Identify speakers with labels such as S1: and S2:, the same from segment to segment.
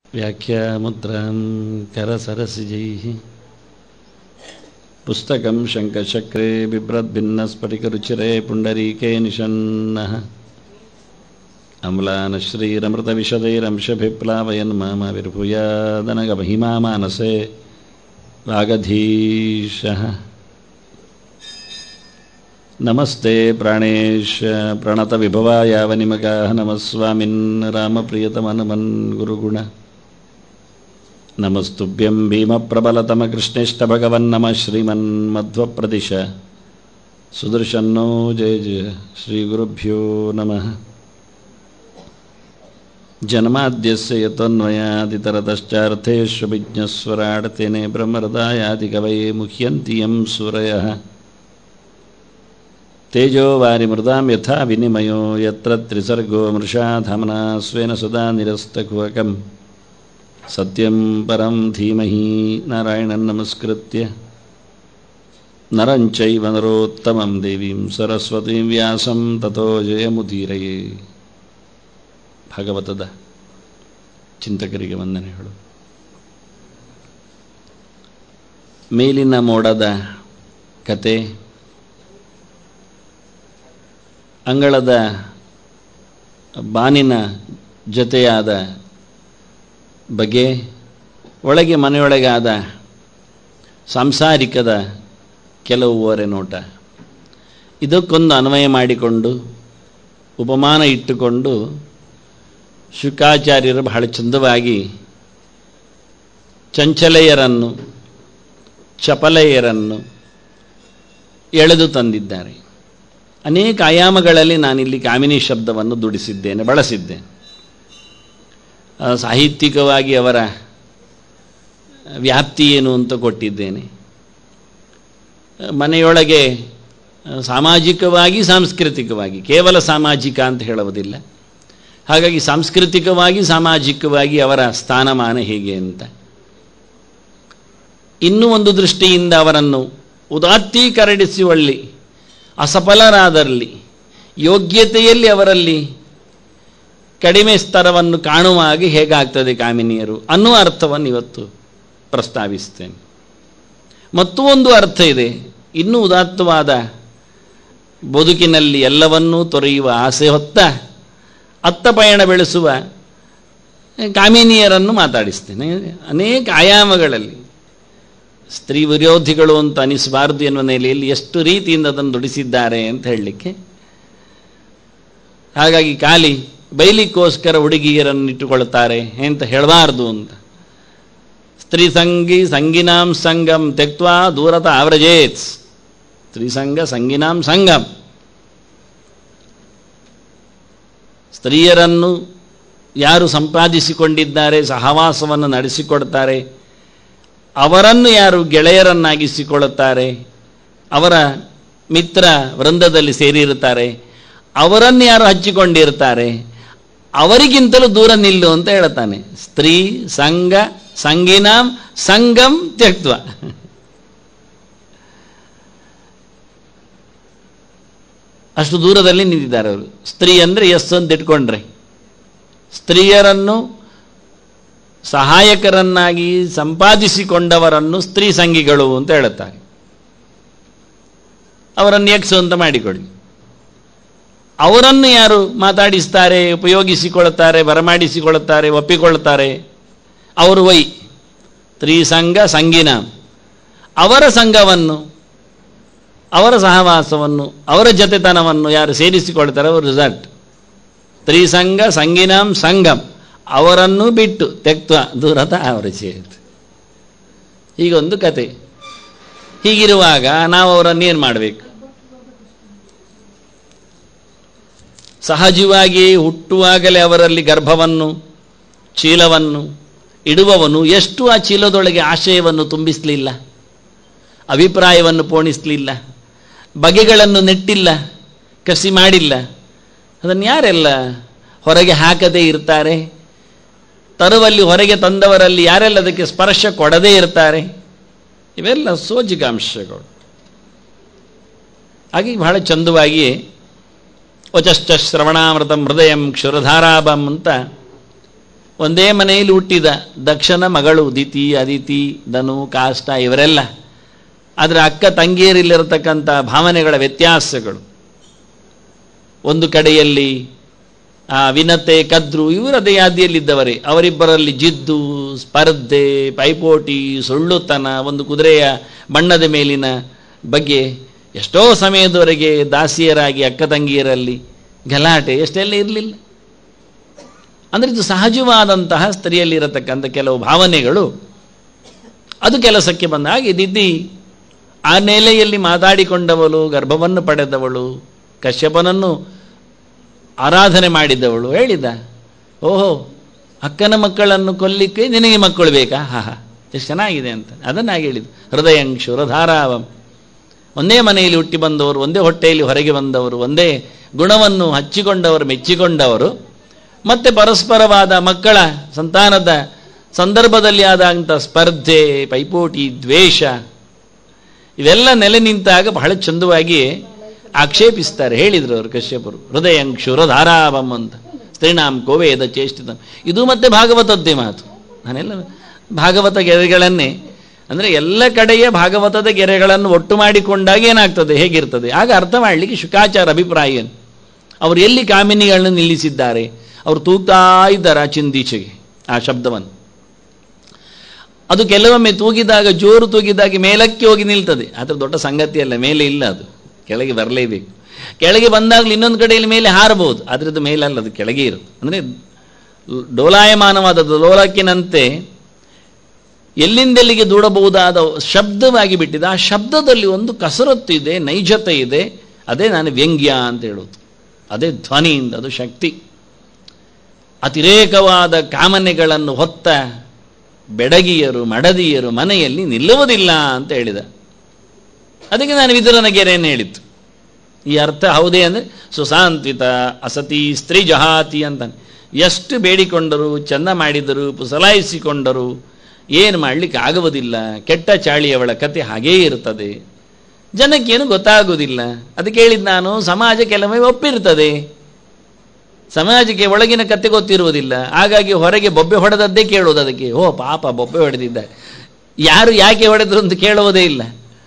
S1: व्याख्यामुद्रां करसरसिजैः पुस्तकं शङ्खचक्रे बिभ्रद्भिन्नस्फटिकरुचिरे पुण्डरीके निषन्नः अम्लानश्रीरमृतविशदैरंशभिप्लावयन् मामविर्भूयादनगमहिमा मानसे वागधीशः नमस्ते प्राणेश प्रणतविभवायावनिमगाः नमः स्वामिन् रामप्रियतमनुमन् गुरुगुण नमस्तुभ्यं भीमप्रबलतमकृष्णेष्टभगवन्नमः श्रीमन्मध्वप्रदिश सुदर्शन्नो जय जय श्रीगुरुभ्यो नमः जन्माद्यस्य यतोऽन्वयादितरतश्चार्थेष्वभिज्ञस्वराट् तेने ब्रह्महृदायादिकवये मुह्यन्ति यं सूरयः तेजो वारिमृदां यथा विनिमयो यत्र त्रिसर्गो मृषा धाम्ना स्वेन सदा निरस्तकुहकं सत्यं परं धीमहि नारायणं नमस्कृत्य नरं चैव नरोत्तमं देवीं सरस्वतीं व्यासं ततो ಜಯಮುದೀರಯೇ ಭಾಗವತದ ಚಿಂತಕರಿಗೆ ವಂದನೆಗಳು ಮೇಲಿನ ಮೋಡದ ಕತೆ ಅಂಗಳದ ಬಾನಿನ ಜೊತೆಯಾದ ಬಗೆ ಒಳಗೆ ಮನೆಯೊಳಗಾದ ಸಾಂಸಾರಿಕದ ಕೆಲವು ಓರೆ ನೋಟ ಇದಕ್ಕೊಂದು ಅನ್ವಯ ಮಾಡಿಕೊಂಡು ಉಪಮಾನ ಇಟ್ಟುಕೊಂಡು ಶುಕಾಚಾರ್ಯರು ಬಹಳ ಚಂದವಾಗಿ ಚಂಚಲೆಯರನ್ನು ಚಪಲೆಯರನ್ನು ಎಳೆದು ತಂದಿದ್ದಾರೆ ಅನೇಕ ಆಯಾಮಗಳಲ್ಲಿ ನಾನಿಲ್ಲಿ ಕಾಮಿನಿ ಶಬ್ದವನ್ನು ದುಡಿಸಿದ್ದೇನೆ ಬಳಸಿದ್ದೇನೆ ಸಾಹಿತ್ಯಿಕವಾಗಿ ಅವರ ವ್ಯಾಪ್ತಿ ಏನು ಅಂತ ಕೊಟ್ಟಿದ್ದೇನೆ ಮನೆಯೊಳಗೆ ಸಾಮಾಜಿಕವಾಗಿ ಸಾಂಸ್ಕೃತಿಕವಾಗಿ ಕೇವಲ ಸಾಮಾಜಿಕ ಅಂತ ಹೇಳುವುದಿಲ್ಲ ಹಾಗಾಗಿ ಸಾಂಸ್ಕೃತಿಕವಾಗಿ ಸಾಮಾಜಿಕವಾಗಿ ಅವರ ಸ್ಥಾನಮಾನ ಹೇಗೆ ಅಂತ ಇನ್ನೂ ಒಂದು ದೃಷ್ಟಿಯಿಂದ ಅವರನ್ನು ಉದಾತ್ತೀಕರಣಿಸುವಲ್ಲಿ ಅಸಫಲರಾದಲ್ಲಿ ಯೋಗ್ಯತೆಯಲ್ಲಿ ಅವರಲ್ಲಿ ಕಡಿಮೆ ಸ್ತರವನ್ನು ಕಾಣುವ ಹಾಗೆ ಹೇಗಾಗ್ತದೆ ಕಾಮಿನಿಯರು ಅನ್ನುವ ಅರ್ಥವನ್ನು ಇವತ್ತು ಪ್ರಸ್ತಾವಿಸ್ತೇನೆ ಮತ್ತೂ ಒಂದು ಅರ್ಥ ಇದೆ ಇನ್ನೂ ಉದಾತ್ತವಾದ ಬದುಕಿನಲ್ಲಿ ಎಲ್ಲವನ್ನೂ ತೊರೆಯುವ ಆಸೆ ಹೊತ್ತ ಅತ್ತ ಪಯಣ ಬೆಳೆಸುವ ಕಾಮಿನಿಯರನ್ನು ಮಾತಾಡಿಸ್ತೇನೆ ಅನೇಕ ಆಯಾಮಗಳಲ್ಲಿ ಸ್ತ್ರೀ ವಿರೋಧಿಗಳು ಅಂತ ಅನಿಸಬಾರದು ಎನ್ನುವ ನೆಲೆಯಲ್ಲಿ ಎಷ್ಟು ರೀತಿಯಿಂದ ಅದನ್ನು ದುಡಿಸಿದ್ದಾರೆ ಅಂತ ಹೇಳಲಿಕ್ಕೆ ಹಾಗಾಗಿ ಖಾಲಿ ಬೈಲಿಕ್ಕೋಸ್ಕರ ಹುಡುಗಿಯರನ್ನು ಇಟ್ಟುಕೊಳ್ತಾರೆ ಅಂತ ಹೇಳಬಾರ್ದು ಅಂತ ಸ್ತ್ರೀ ಸಂಗಿ ಸಂಗಿನಾಂ ಸಂಗಂ ತೆಕ್ವಾ ದೂರತ ಆವ್ರಜೇತ್ ಸ್ತ್ರೀ ಸಂಘ ಸಂಗಿನಾಂ ಸಂಗಂ ಸ್ತ್ರೀಯರನ್ನು ಯಾರು ಸಂಪಾದಿಸಿಕೊಂಡಿದ್ದಾರೆ ಸಹವಾಸವನ್ನು ನಡೆಸಿಕೊಡ್ತಾರೆ ಅವರನ್ನು ಯಾರು ಗೆಳೆಯರನ್ನಾಗಿಸಿಕೊಳ್ಳುತ್ತಾರೆ ಅವರ ಮಿತ್ರ ವೃಂದದಲ್ಲಿ ಸೇರಿರುತ್ತಾರೆ ಅವರನ್ನು ಯಾರು ಹಚ್ಚಿಕೊಂಡಿರ್ತಾರೆ ಅವರಿಗಿಂತಲೂ ದೂರ ನಿಲ್ಲು ಅಂತ ಹೇಳ್ತಾನೆ ಸ್ತ್ರೀ ಸಂಘ ಸಂಗಿನಾಂ ಸಂಗಂ ತ್ಯಕ್ತ್ವ ಅಷ್ಟು ದೂರದಲ್ಲಿ ನಿಂತಿದ್ದಾರೆ ಅವರು ಸ್ತ್ರೀ ಅಂದರೆ ಎಸ್ ಅಂತ ಇಟ್ಕೊಂಡ್ರೆ ಸ್ತ್ರೀಯರನ್ನು ಸಹಾಯಕರನ್ನಾಗಿ ಸಂಪಾದಿಸಿಕೊಂಡವರನ್ನು ಸ್ತ್ರೀ ಸಂಘಿಗಳು ಅಂತ ಹೇಳುತ್ತಾರೆ ಅವರನ್ನು ಎಕ್ಸು ಅಂತ ಮಾಡಿಕೊಳ್ಳಿ ಅವರನ್ನು ಯಾರು ಮಾತಾಡಿಸ್ತಾರೆ ಉಪಯೋಗಿಸಿಕೊಳ್ಳುತ್ತಾರೆ ಬರಮಾಡಿಸಿಕೊಳ್ಳುತ್ತಾರೆ ಒಪ್ಪಿಕೊಳ್ಳುತ್ತಾರೆ ಅವರು ವೈ ತ್ರಿಸಂಘ ಸಂಗಿನ ಅವರ ಸಂಘವನ್ನು ಅವರ ಸಹವಾಸವನ್ನು ಅವರ ಜತೆತನವನ್ನು ಯಾರು ಸೇರಿಸಿಕೊಳ್ತಾರೆ ಅವರು ರಿಸಲ್ಟ್ ತ್ರಿಸಂಘ ಸಂಗಿನಾಂ ಸಂಗಮ್ ಅವರನ್ನು ಬಿಟ್ಟು ತೆಕ್ತ್ವ ದೂರದ ಆವರಿಸಿತು ಹೀಗೊಂದು ಕತೆ ಹೀಗಿರುವಾಗ ನಾವು ಅವರನ್ನು ಏನು ಮಾಡಬೇಕು ಸಹಜವಾಗಿ ಹುಟ್ಟುವಾಗಲೇ ಅವರಲ್ಲಿ ಗರ್ಭವನ್ನು ಚೀಲವನ್ನು ಇಡುವವನು ಎಷ್ಟು ಆ ಚೀಲದೊಳಗೆ ಆಶಯವನ್ನು ತುಂಬಿಸಲಿಲ್ಲ ಅಭಿಪ್ರಾಯವನ್ನು ಪೋಣಿಸಲಿಲ್ಲ ಬಗೆಗಳನ್ನು ನೆಟ್ಟಿಲ್ಲ ಕಸಿ ಮಾಡಿಲ್ಲ ಅದನ್ನು ಯಾರೆಲ್ಲ ಹೊರಗೆ ಹಾಕದೇ ಇರ್ತಾರೆ ತರುವಲ್ಲಿ ಹೊರಗೆ ತಂದವರಲ್ಲಿ ಯಾರೆಲ್ಲ ಅದಕ್ಕೆ ಸ್ಪರ್ಶ ಕೊಡದೇ ಇರ್ತಾರೆ ಇವೆಲ್ಲ ಸೋಜಿಕಾಂಶಗಳು ಹಾಗೆ ಬಹಳ ಚಂದವಾಗಿ ವಚಶ್ಚ ಶ್ರವಣಾಮೃತಂ ಹೃದಯಂ ಕ್ಷುರಧಾರಾಭಂ ಅಂತ ಒಂದೇ ಮನೆಯಲ್ಲಿ ಹುಟ್ಟಿದ ದಕ್ಷನ ಮಗಳು ದಿತಿ ಅದಿತಿ ಧನು ಕಾಷ್ಟ ಇವರೆಲ್ಲ ಆದರೆ ಅಕ್ಕ ತಂಗಿಯರಲ್ಲಿರತಕ್ಕಂಥ ಭಾವನೆಗಳ ವ್ಯತ್ಯಾಸಗಳು ಒಂದು ಕಡೆಯಲ್ಲಿ ಆ ವಿನತೆ ಕದ್ರು ಇವರದೇ ಯಾದಿಯಲ್ಲಿದ್ದವರೇ ಅವರಿಬ್ಬರಲ್ಲಿ ಜಿದ್ದು ಸ್ಪರ್ಧೆ ಪೈಪೋಟಿ ಸುಳ್ಳುತನ ಒಂದು ಕುದುರೆಯ ಬಣ್ಣದ ಮೇಲಿನ ಬಗ್ಗೆ ಎಷ್ಟೋ ಸಮಯದವರೆಗೆ ದಾಸಿಯರಾಗಿ ಅಕ್ಕ ತಂಗಿಯರಲ್ಲಿ ಗಲಾಟೆ ಎಷ್ಟೆಲ್ಲ ಇರಲಿಲ್ಲ ಅಂದರೆ ಇದು ಸಹಜವಾದಂತಹ ಸ್ತ್ರೀಯಲ್ಲಿರತಕ್ಕಂಥ ಕೆಲವು ಭಾವನೆಗಳು ಅದು ಕೆಲಸಕ್ಕೆ ಬಂದಾಗ ಇದಿದ್ದಿ ಆ ನೆಲೆಯಲ್ಲಿ ಮಾತಾಡಿಕೊಂಡವಳು ಗರ್ಭವನ್ನು ಪಡೆದವಳು ಕಶ್ಯಪನನ್ನು ಆರಾಧನೆ ಮಾಡಿದ್ದವಳು ಹೇಳಿದ ಓಹೋ ಅಕ್ಕನ ಮಕ್ಕಳನ್ನು ಕೊಲ್ಲಿಕ್ಕೆ ನಿನಗೆ ಮಕ್ಕಳು ಬೇಕಾ ಹಾ ಹಾ ಎಷ್ಟು ಚೆನ್ನಾಗಿದೆ ಅಂತ ಅದನ್ನಾಗಿ ಹೇಳಿದ್ದು ಹೃದಯಂಶುರ ಧಾರಾವಂ ಒಂದೇ ಮನೆಯಲ್ಲಿ ಹುಟ್ಟಿ ಬಂದವರು ಒಂದೇ ಹೊಟ್ಟೆಯಲ್ಲಿ ಹೊರಗೆ ಬಂದವರು ಒಂದೇ ಗುಣವನ್ನು ಹಚ್ಚಿಕೊಂಡವರು ಮೆಚ್ಚಿಕೊಂಡವರು ಮತ್ತೆ ಪರಸ್ಪರವಾದ ಮಕ್ಕಳ ಸಂತಾನದ ಸಂದರ್ಭದಲ್ಲಿ ಆದಂಥ ಸ್ಪರ್ಧೆ ಪೈಪೋಟಿ ದ್ವೇಷ ಇವೆಲ್ಲ ನೆಲೆ ನಿಂತಾಗ ಬಹಳ ಚಂದವಾಗಿ ಆಕ್ಷೇಪಿಸ್ತಾರೆ ಹೇಳಿದ್ರು ಅವರು ಕಶ್ಯಪರು ಹೃದಯಂಕ್ಷುರ ಧಾರಾವಂ ಅಂತ ಸ್ತ್ರೀಣಾಂ ಕೋವೇದ ಚೇಷ್ಟಿತ ಇದು ಮತ್ತೆ ಭಾಗವತದ್ದೇ ಮಾತು ನಾನೆಲ್ಲ ಭಾಗವತ ಗೆರೆಗಳನ್ನೇ ಅಂದರೆ ಎಲ್ಲ ಕಡೆಯ ಭಾಗವತದ ಗೆರೆಗಳನ್ನು ಒಟ್ಟು ಮಾಡಿಕೊಂಡಾಗ ಏನಾಗ್ತದೆ ಹೇಗಿರ್ತದೆ ಆಗ ಅರ್ಥ ಮಾಡಲಿಕ್ಕೆ ಶುಕಾಚಾರ ಅಭಿಪ್ರಾಯ ಏನು ಅವರು ಎಲ್ಲಿ ಕಾಮಿನಿಗಳನ್ನು ನಿಲ್ಲಿಸಿದ್ದಾರೆ ಅವರು ತೂಗ್ತಾ ಇದ್ದಾರೆ ಆ ಚಿಂದೀಚೆಗೆ ಆ ಶಬ್ದವನ್ನು ಅದು ಕೆಲವೊಮ್ಮೆ ತೂಗಿದಾಗ ಜೋರು ತೂಗಿದಾಗ ಮೇಲಕ್ಕೆ ಹೋಗಿ ನಿಲ್ತದೆ ಆದರೆ ದೊಡ್ಡ ಸಂಗತಿ ಅಲ್ಲ ಮೇಲೆ ಇಲ್ಲ ಅದು ಕೆಳಗೆ ಬರಲೇಬೇಕು ಕೆಳಗೆ ಬಂದಾಗಲೂ ಇನ್ನೊಂದು ಕಡೆಯಲ್ಲಿ ಮೇಲೆ ಹಾರಬಹುದು ಆದರೆ ಅದು ಮೇಲಲ್ಲ ಅದು ಕೆಳಗೆ ಇರುತ್ತೆ ಅಂದರೆ ಡೋಲಾಯಮಾನವಾದದ್ದು ಲೋಲಕ್ಕಿನಂತೆ ಎಲ್ಲಿಂದೆಲ್ಲಿಗೆ ದೂಡಬಹುದಾದ ಶಬ್ದವಾಗಿ ಬಿಟ್ಟಿದೆ ಆ ಶಬ್ದದಲ್ಲಿ ಒಂದು ಕಸರತ್ತು ಇದೆ ನೈಜತೆ ಇದೆ ಅದೇ ನಾನು ವ್ಯಂಗ್ಯ ಅಂತ ಹೇಳೋದು ಅದೇ ಧ್ವನಿಯಿಂದ ಅದು ಶಕ್ತಿ ಅತಿರೇಕವಾದ ಕಾಮನೆಗಳನ್ನು ಹೊತ್ತ ಬೆಡಗಿಯರು ಮಡದಿಯರು ಮನೆಯಲ್ಲಿ ನಿಲ್ಲುವುದಿಲ್ಲ ಅಂತ ಹೇಳಿದ ಅದಕ್ಕೆ ನಾನು ವಿದುರನ ಗೆರೆಯನ್ನು ಹೇಳಿತ್ತು ಈ ಅರ್ಥ ಹೌದೇ ಅಂದರೆ ಸುಸಾಂತ್ವಿತ ಅಸತಿ ಸ್ತ್ರೀ ಜಹಾತಿ ಅಂತ ಎಷ್ಟು ಬೇಡಿಕೊಂಡರು ಚಂದ ಮಾಡಿದರು ಪುಸಲಾಯಿಸಿಕೊಂಡರು ಏನು ಮಾಡಲಿಕ್ಕೆ ಆಗುವುದಿಲ್ಲ ಕೆಟ್ಟ ಚಾಳಿಯವಳ ಕತೆ ಹಾಗೇ ಇರ್ತದೆ ಜನಕ್ಕೇನು ಗೊತ್ತಾಗುವುದಿಲ್ಲ ಅದಕ್ಕೆ ಹೇಳಿದ್ದು ನಾನು ಸಮಾಜ ಕೆಲವೊಮ್ಮೆ ಒಪ್ಪಿರ್ತದೆ ಸಮಾಜಕ್ಕೆ ಒಳಗಿನ ಕತೆ ಗೊತ್ತಿರುವುದಿಲ್ಲ ಹಾಗಾಗಿ ಹೊರಗೆ ಬೊಬ್ಬೆ ಹೊಡೆದದ್ದೇ ಕೇಳೋದು ಅದಕ್ಕೆ ಓ ಪಾಪ ಬೊಬ್ಬೆ ಹೊಡೆದಿದ್ದ ಯಾರು ಯಾಕೆ ಹೊಡೆದ್ರು ಅಂತ ಕೇಳುವುದೇ ಇಲ್ಲ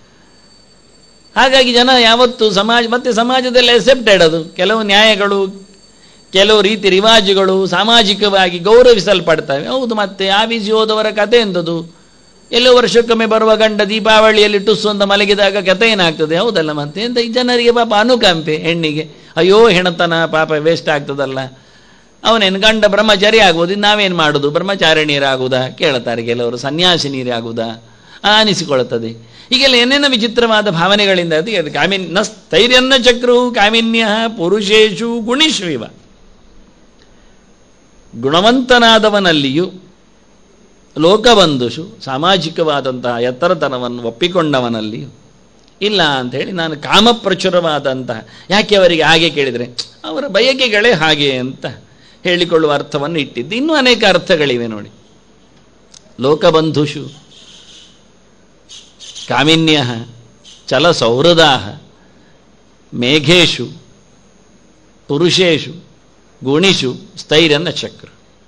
S1: ಹಾಗಾಗಿ ಜನ ಯಾವತ್ತು ಸಮಾಜ ಮತ್ತೆ ಸಮಾಜದಲ್ಲಿ ಅಕ್ಸೆಪ್ಟೆಡ್ ಅದು ಕೆಲವು ನ್ಯಾಯಗಳು ಕೆಲವು ರೀತಿ ರಿವಾಜುಗಳು ಸಾಮಾಜಿಕವಾಗಿ ಗೌರವಿಸಲ್ಪಡ್ತವೆ ಹೌದು ಮತ್ತೆ ಆಫೀಸಿ ಹೋದವರ ಕತೆ ಎಂಥದ್ದು ಎಲ್ಲೋ ವರ್ಷಕ್ಕೊಮ್ಮೆ ಬರುವ ಗಂಡ ದೀಪಾವಳಿಯಲ್ಲಿ ಟುಸ್ಸು ಅಂತ ಮಲಗಿದಾಗ ಕತೆ ಏನಾಗ್ತದೆ ಹೌದಲ್ಲ ಮತ್ತೆ ಎಂತ ಈ ಜನರಿಗೆ ಪಾಪ ಅನುಕಂಪೆ ಹೆಣ್ಣಿಗೆ ಅಯ್ಯೋ ಹೆಣತನ ಪಾಪ ವೇಸ್ಟ್ ಆಗ್ತದಲ್ಲ ಅವನೇನು ಗಂಡ ಬ್ರಹ್ಮಚಾರಿ ಆಗ್ಬೋದು ನಾವೇನು ಮಾಡೋದು ಬ್ರಹ್ಮಚಾರಿಣಿಯರಾಗುವುದಾ ಕೇಳ್ತಾರೆ ಕೆಲವರು ಸನ್ಯಾಸಿನಿಯರಾಗುವುದಾ ಅನಿಸಿಕೊಳ್ಳುತ್ತದೆ ಹೀಗೆಲ್ಲ ಏನೇನೋ ವಿಚಿತ್ರವಾದ ಭಾವನೆಗಳಿಂದ ಅದು ಅದು ಕಾಮಿನ್ ನ ಸ್ಥೈರ್ಯನ್ನ ಚಕ್ರು ಕಾಮಿನ್ಯ ಪುರುಷೇಶು ಗುಣಿಶ್ವಿವ ಗುಣವಂತನಾದವನಲ್ಲಿಯೂ ಲೋಕಬಂಧುಷು ಸಾಮಾಜಿಕವಾದಂತಹ ಎತ್ತರತನವನ್ನು ಒಪ್ಪಿಕೊಂಡವನಲ್ಲಿಯೂ ಇಲ್ಲ ಅಂಥೇಳಿ ನಾನು ಕಾಮಪ್ರಚುರವಾದಂತಹ ಯಾಕೆ ಅವರಿಗೆ ಹಾಗೆ ಕೇಳಿದರೆ ಅವರ ಬಯಕೆಗಳೇ ಹಾಗೆ ಅಂತ ಹೇಳಿಕೊಳ್ಳುವ ಅರ್ಥವನ್ನು ಇಟ್ಟಿದ್ದು ಇನ್ನೂ ಅನೇಕ ಅರ್ಥಗಳಿವೆ ನೋಡಿ ಲೋಕಬಂಧುಷು ಕಾಮಿನ್ಯ ಚಲ ಸೌಹೃದಾ ಮೇಘೇಶು ಪುರುಷೇಶು ಗುಣಿಷು ಸ್ಥೈರ್ಯನ ಚಕ್ರ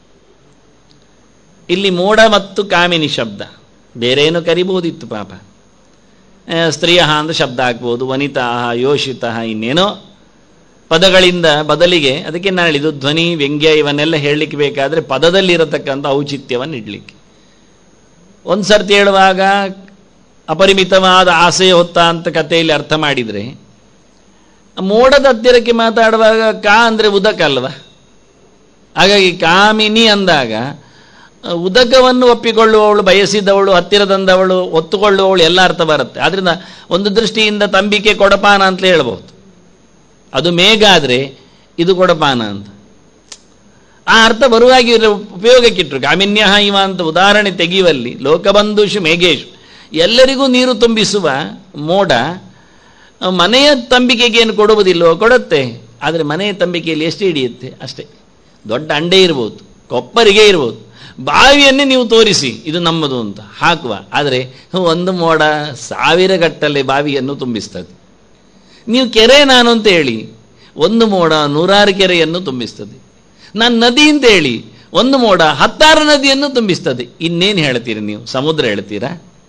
S1: ಇಲ್ಲಿ ಮೋಡ ಮತ್ತು ಕಾಮಿನಿ ಶಬ್ದ ಬೇರೇನು ಕರಿಬೋದಿತ್ತು ಪಾಪ ಸ್ತ್ರೀಯ ಅಂತ ಶಬ್ದ ಹಾಕ್ಬೋದು ವನಿತಾ ಯೋಷಿತ ಇನ್ನೇನೋ ಪದಗಳಿಂದ ಬದಲಿಗೆ ಅದಕ್ಕೆ ನಾನು ಹೇಳಿದ್ದು ಧ್ವನಿ ವ್ಯಂಗ್ಯ ಇವನ್ನೆಲ್ಲ ಹೇಳಲಿಕ್ಕೆ ಬೇಕಾದರೆ ಪದದಲ್ಲಿರತಕ್ಕಂಥ ಔಚಿತ್ಯವನ್ನು ಇಡಲಿಕ್ಕೆ ಒಂದು ಸರ್ತಿ ಹೇಳುವಾಗ ಅಪರಿಮಿತವಾದ ಆಸೆ ಹೊತ್ತ ಅಂತ ಕಥೆಯಲ್ಲಿ ಅರ್ಥ ಮಾಡಿದರೆ ಮೋಡದ ಹತ್ತಿರಕ್ಕೆ ಮಾತಾಡುವಾಗ ಕಾ ಅಂದರೆ ಉದಕ ಅಲ್ವ ಹಾಗಾಗಿ ಕಾಮಿನಿ ಅಂದಾಗ ಉದಕವನ್ನು ಒಪ್ಪಿಕೊಳ್ಳುವವಳು ಬಯಸಿದವಳು ಹತ್ತಿರದಂದವಳು ಒತ್ತುಕೊಳ್ಳುವವಳು ಎಲ್ಲ ಅರ್ಥ ಬರುತ್ತೆ ಆದ್ರಿಂದ ಒಂದು ದೃಷ್ಟಿಯಿಂದ ತಂಬಿಕೆ ಕೊಡಪಾನ ಅಂತ ಹೇಳ್ಬೋದು ಅದು ಮೇಘ ಆದರೆ ಇದು ಕೊಡಪಾನ ಅಂತ ಆ ಅರ್ಥ ಬರುವಾಗಿ ಉಪಯೋಗಕ್ಕಿಟ್ರು ಕಾಮಿನ್ಯ ಇವ ಅಂತ ಉದಾಹರಣೆ ತೆಗೆಯುವಲ್ಲಿ ಲೋಕಬಂಧುಷು ಮೇಘೇಶು ಎಲ್ಲರಿಗೂ ನೀರು ತುಂಬಿಸುವ ಮೋಡ ಮನೆಯ ತಂಬಿಕೆಗೆ ಏನು ಕೊಡುವುದಿಲ್ಲವೋ ಕೊಡುತ್ತೆ ಆದರೆ ಮನೆಯ ತಂಬಿಕೆಯಲ್ಲಿ ಎಷ್ಟು ಹಿಡಿಯುತ್ತೆ ಅಷ್ಟೇ ದೊಡ್ಡ ಅಂಡೆ ಇರ್ಬೋದು ಕೊಪ್ಪರಿಗೆ ಇರ್ಬೋದು ಬಾವಿಯನ್ನೇ ನೀವು ತೋರಿಸಿ ಇದು ನಮ್ಮದು ಅಂತ ಹಾಕುವ ಆದರೆ ಒಂದು ಮೋಡ ಸಾವಿರ ಗಟ್ಟಲೆ ಬಾವಿಯನ್ನು ತುಂಬಿಸ್ತದೆ ನೀವು ಕೆರೆ ನಾನು ಅಂತ ಹೇಳಿ ಒಂದು ಮೋಡ ನೂರಾರು ಕೆರೆಯನ್ನು ತುಂಬಿಸ್ತದೆ ನಾನು ನದಿ ಅಂತ ಹೇಳಿ ಒಂದು ಮೋಡ ಹತ್ತಾರು ನದಿಯನ್ನು ತುಂಬಿಸ್ತದೆ ಇನ್ನೇನು ಹೇಳ್ತೀರಿ ನೀವು ಸಮುದ್ರ ಹೇಳ್ತೀರಾ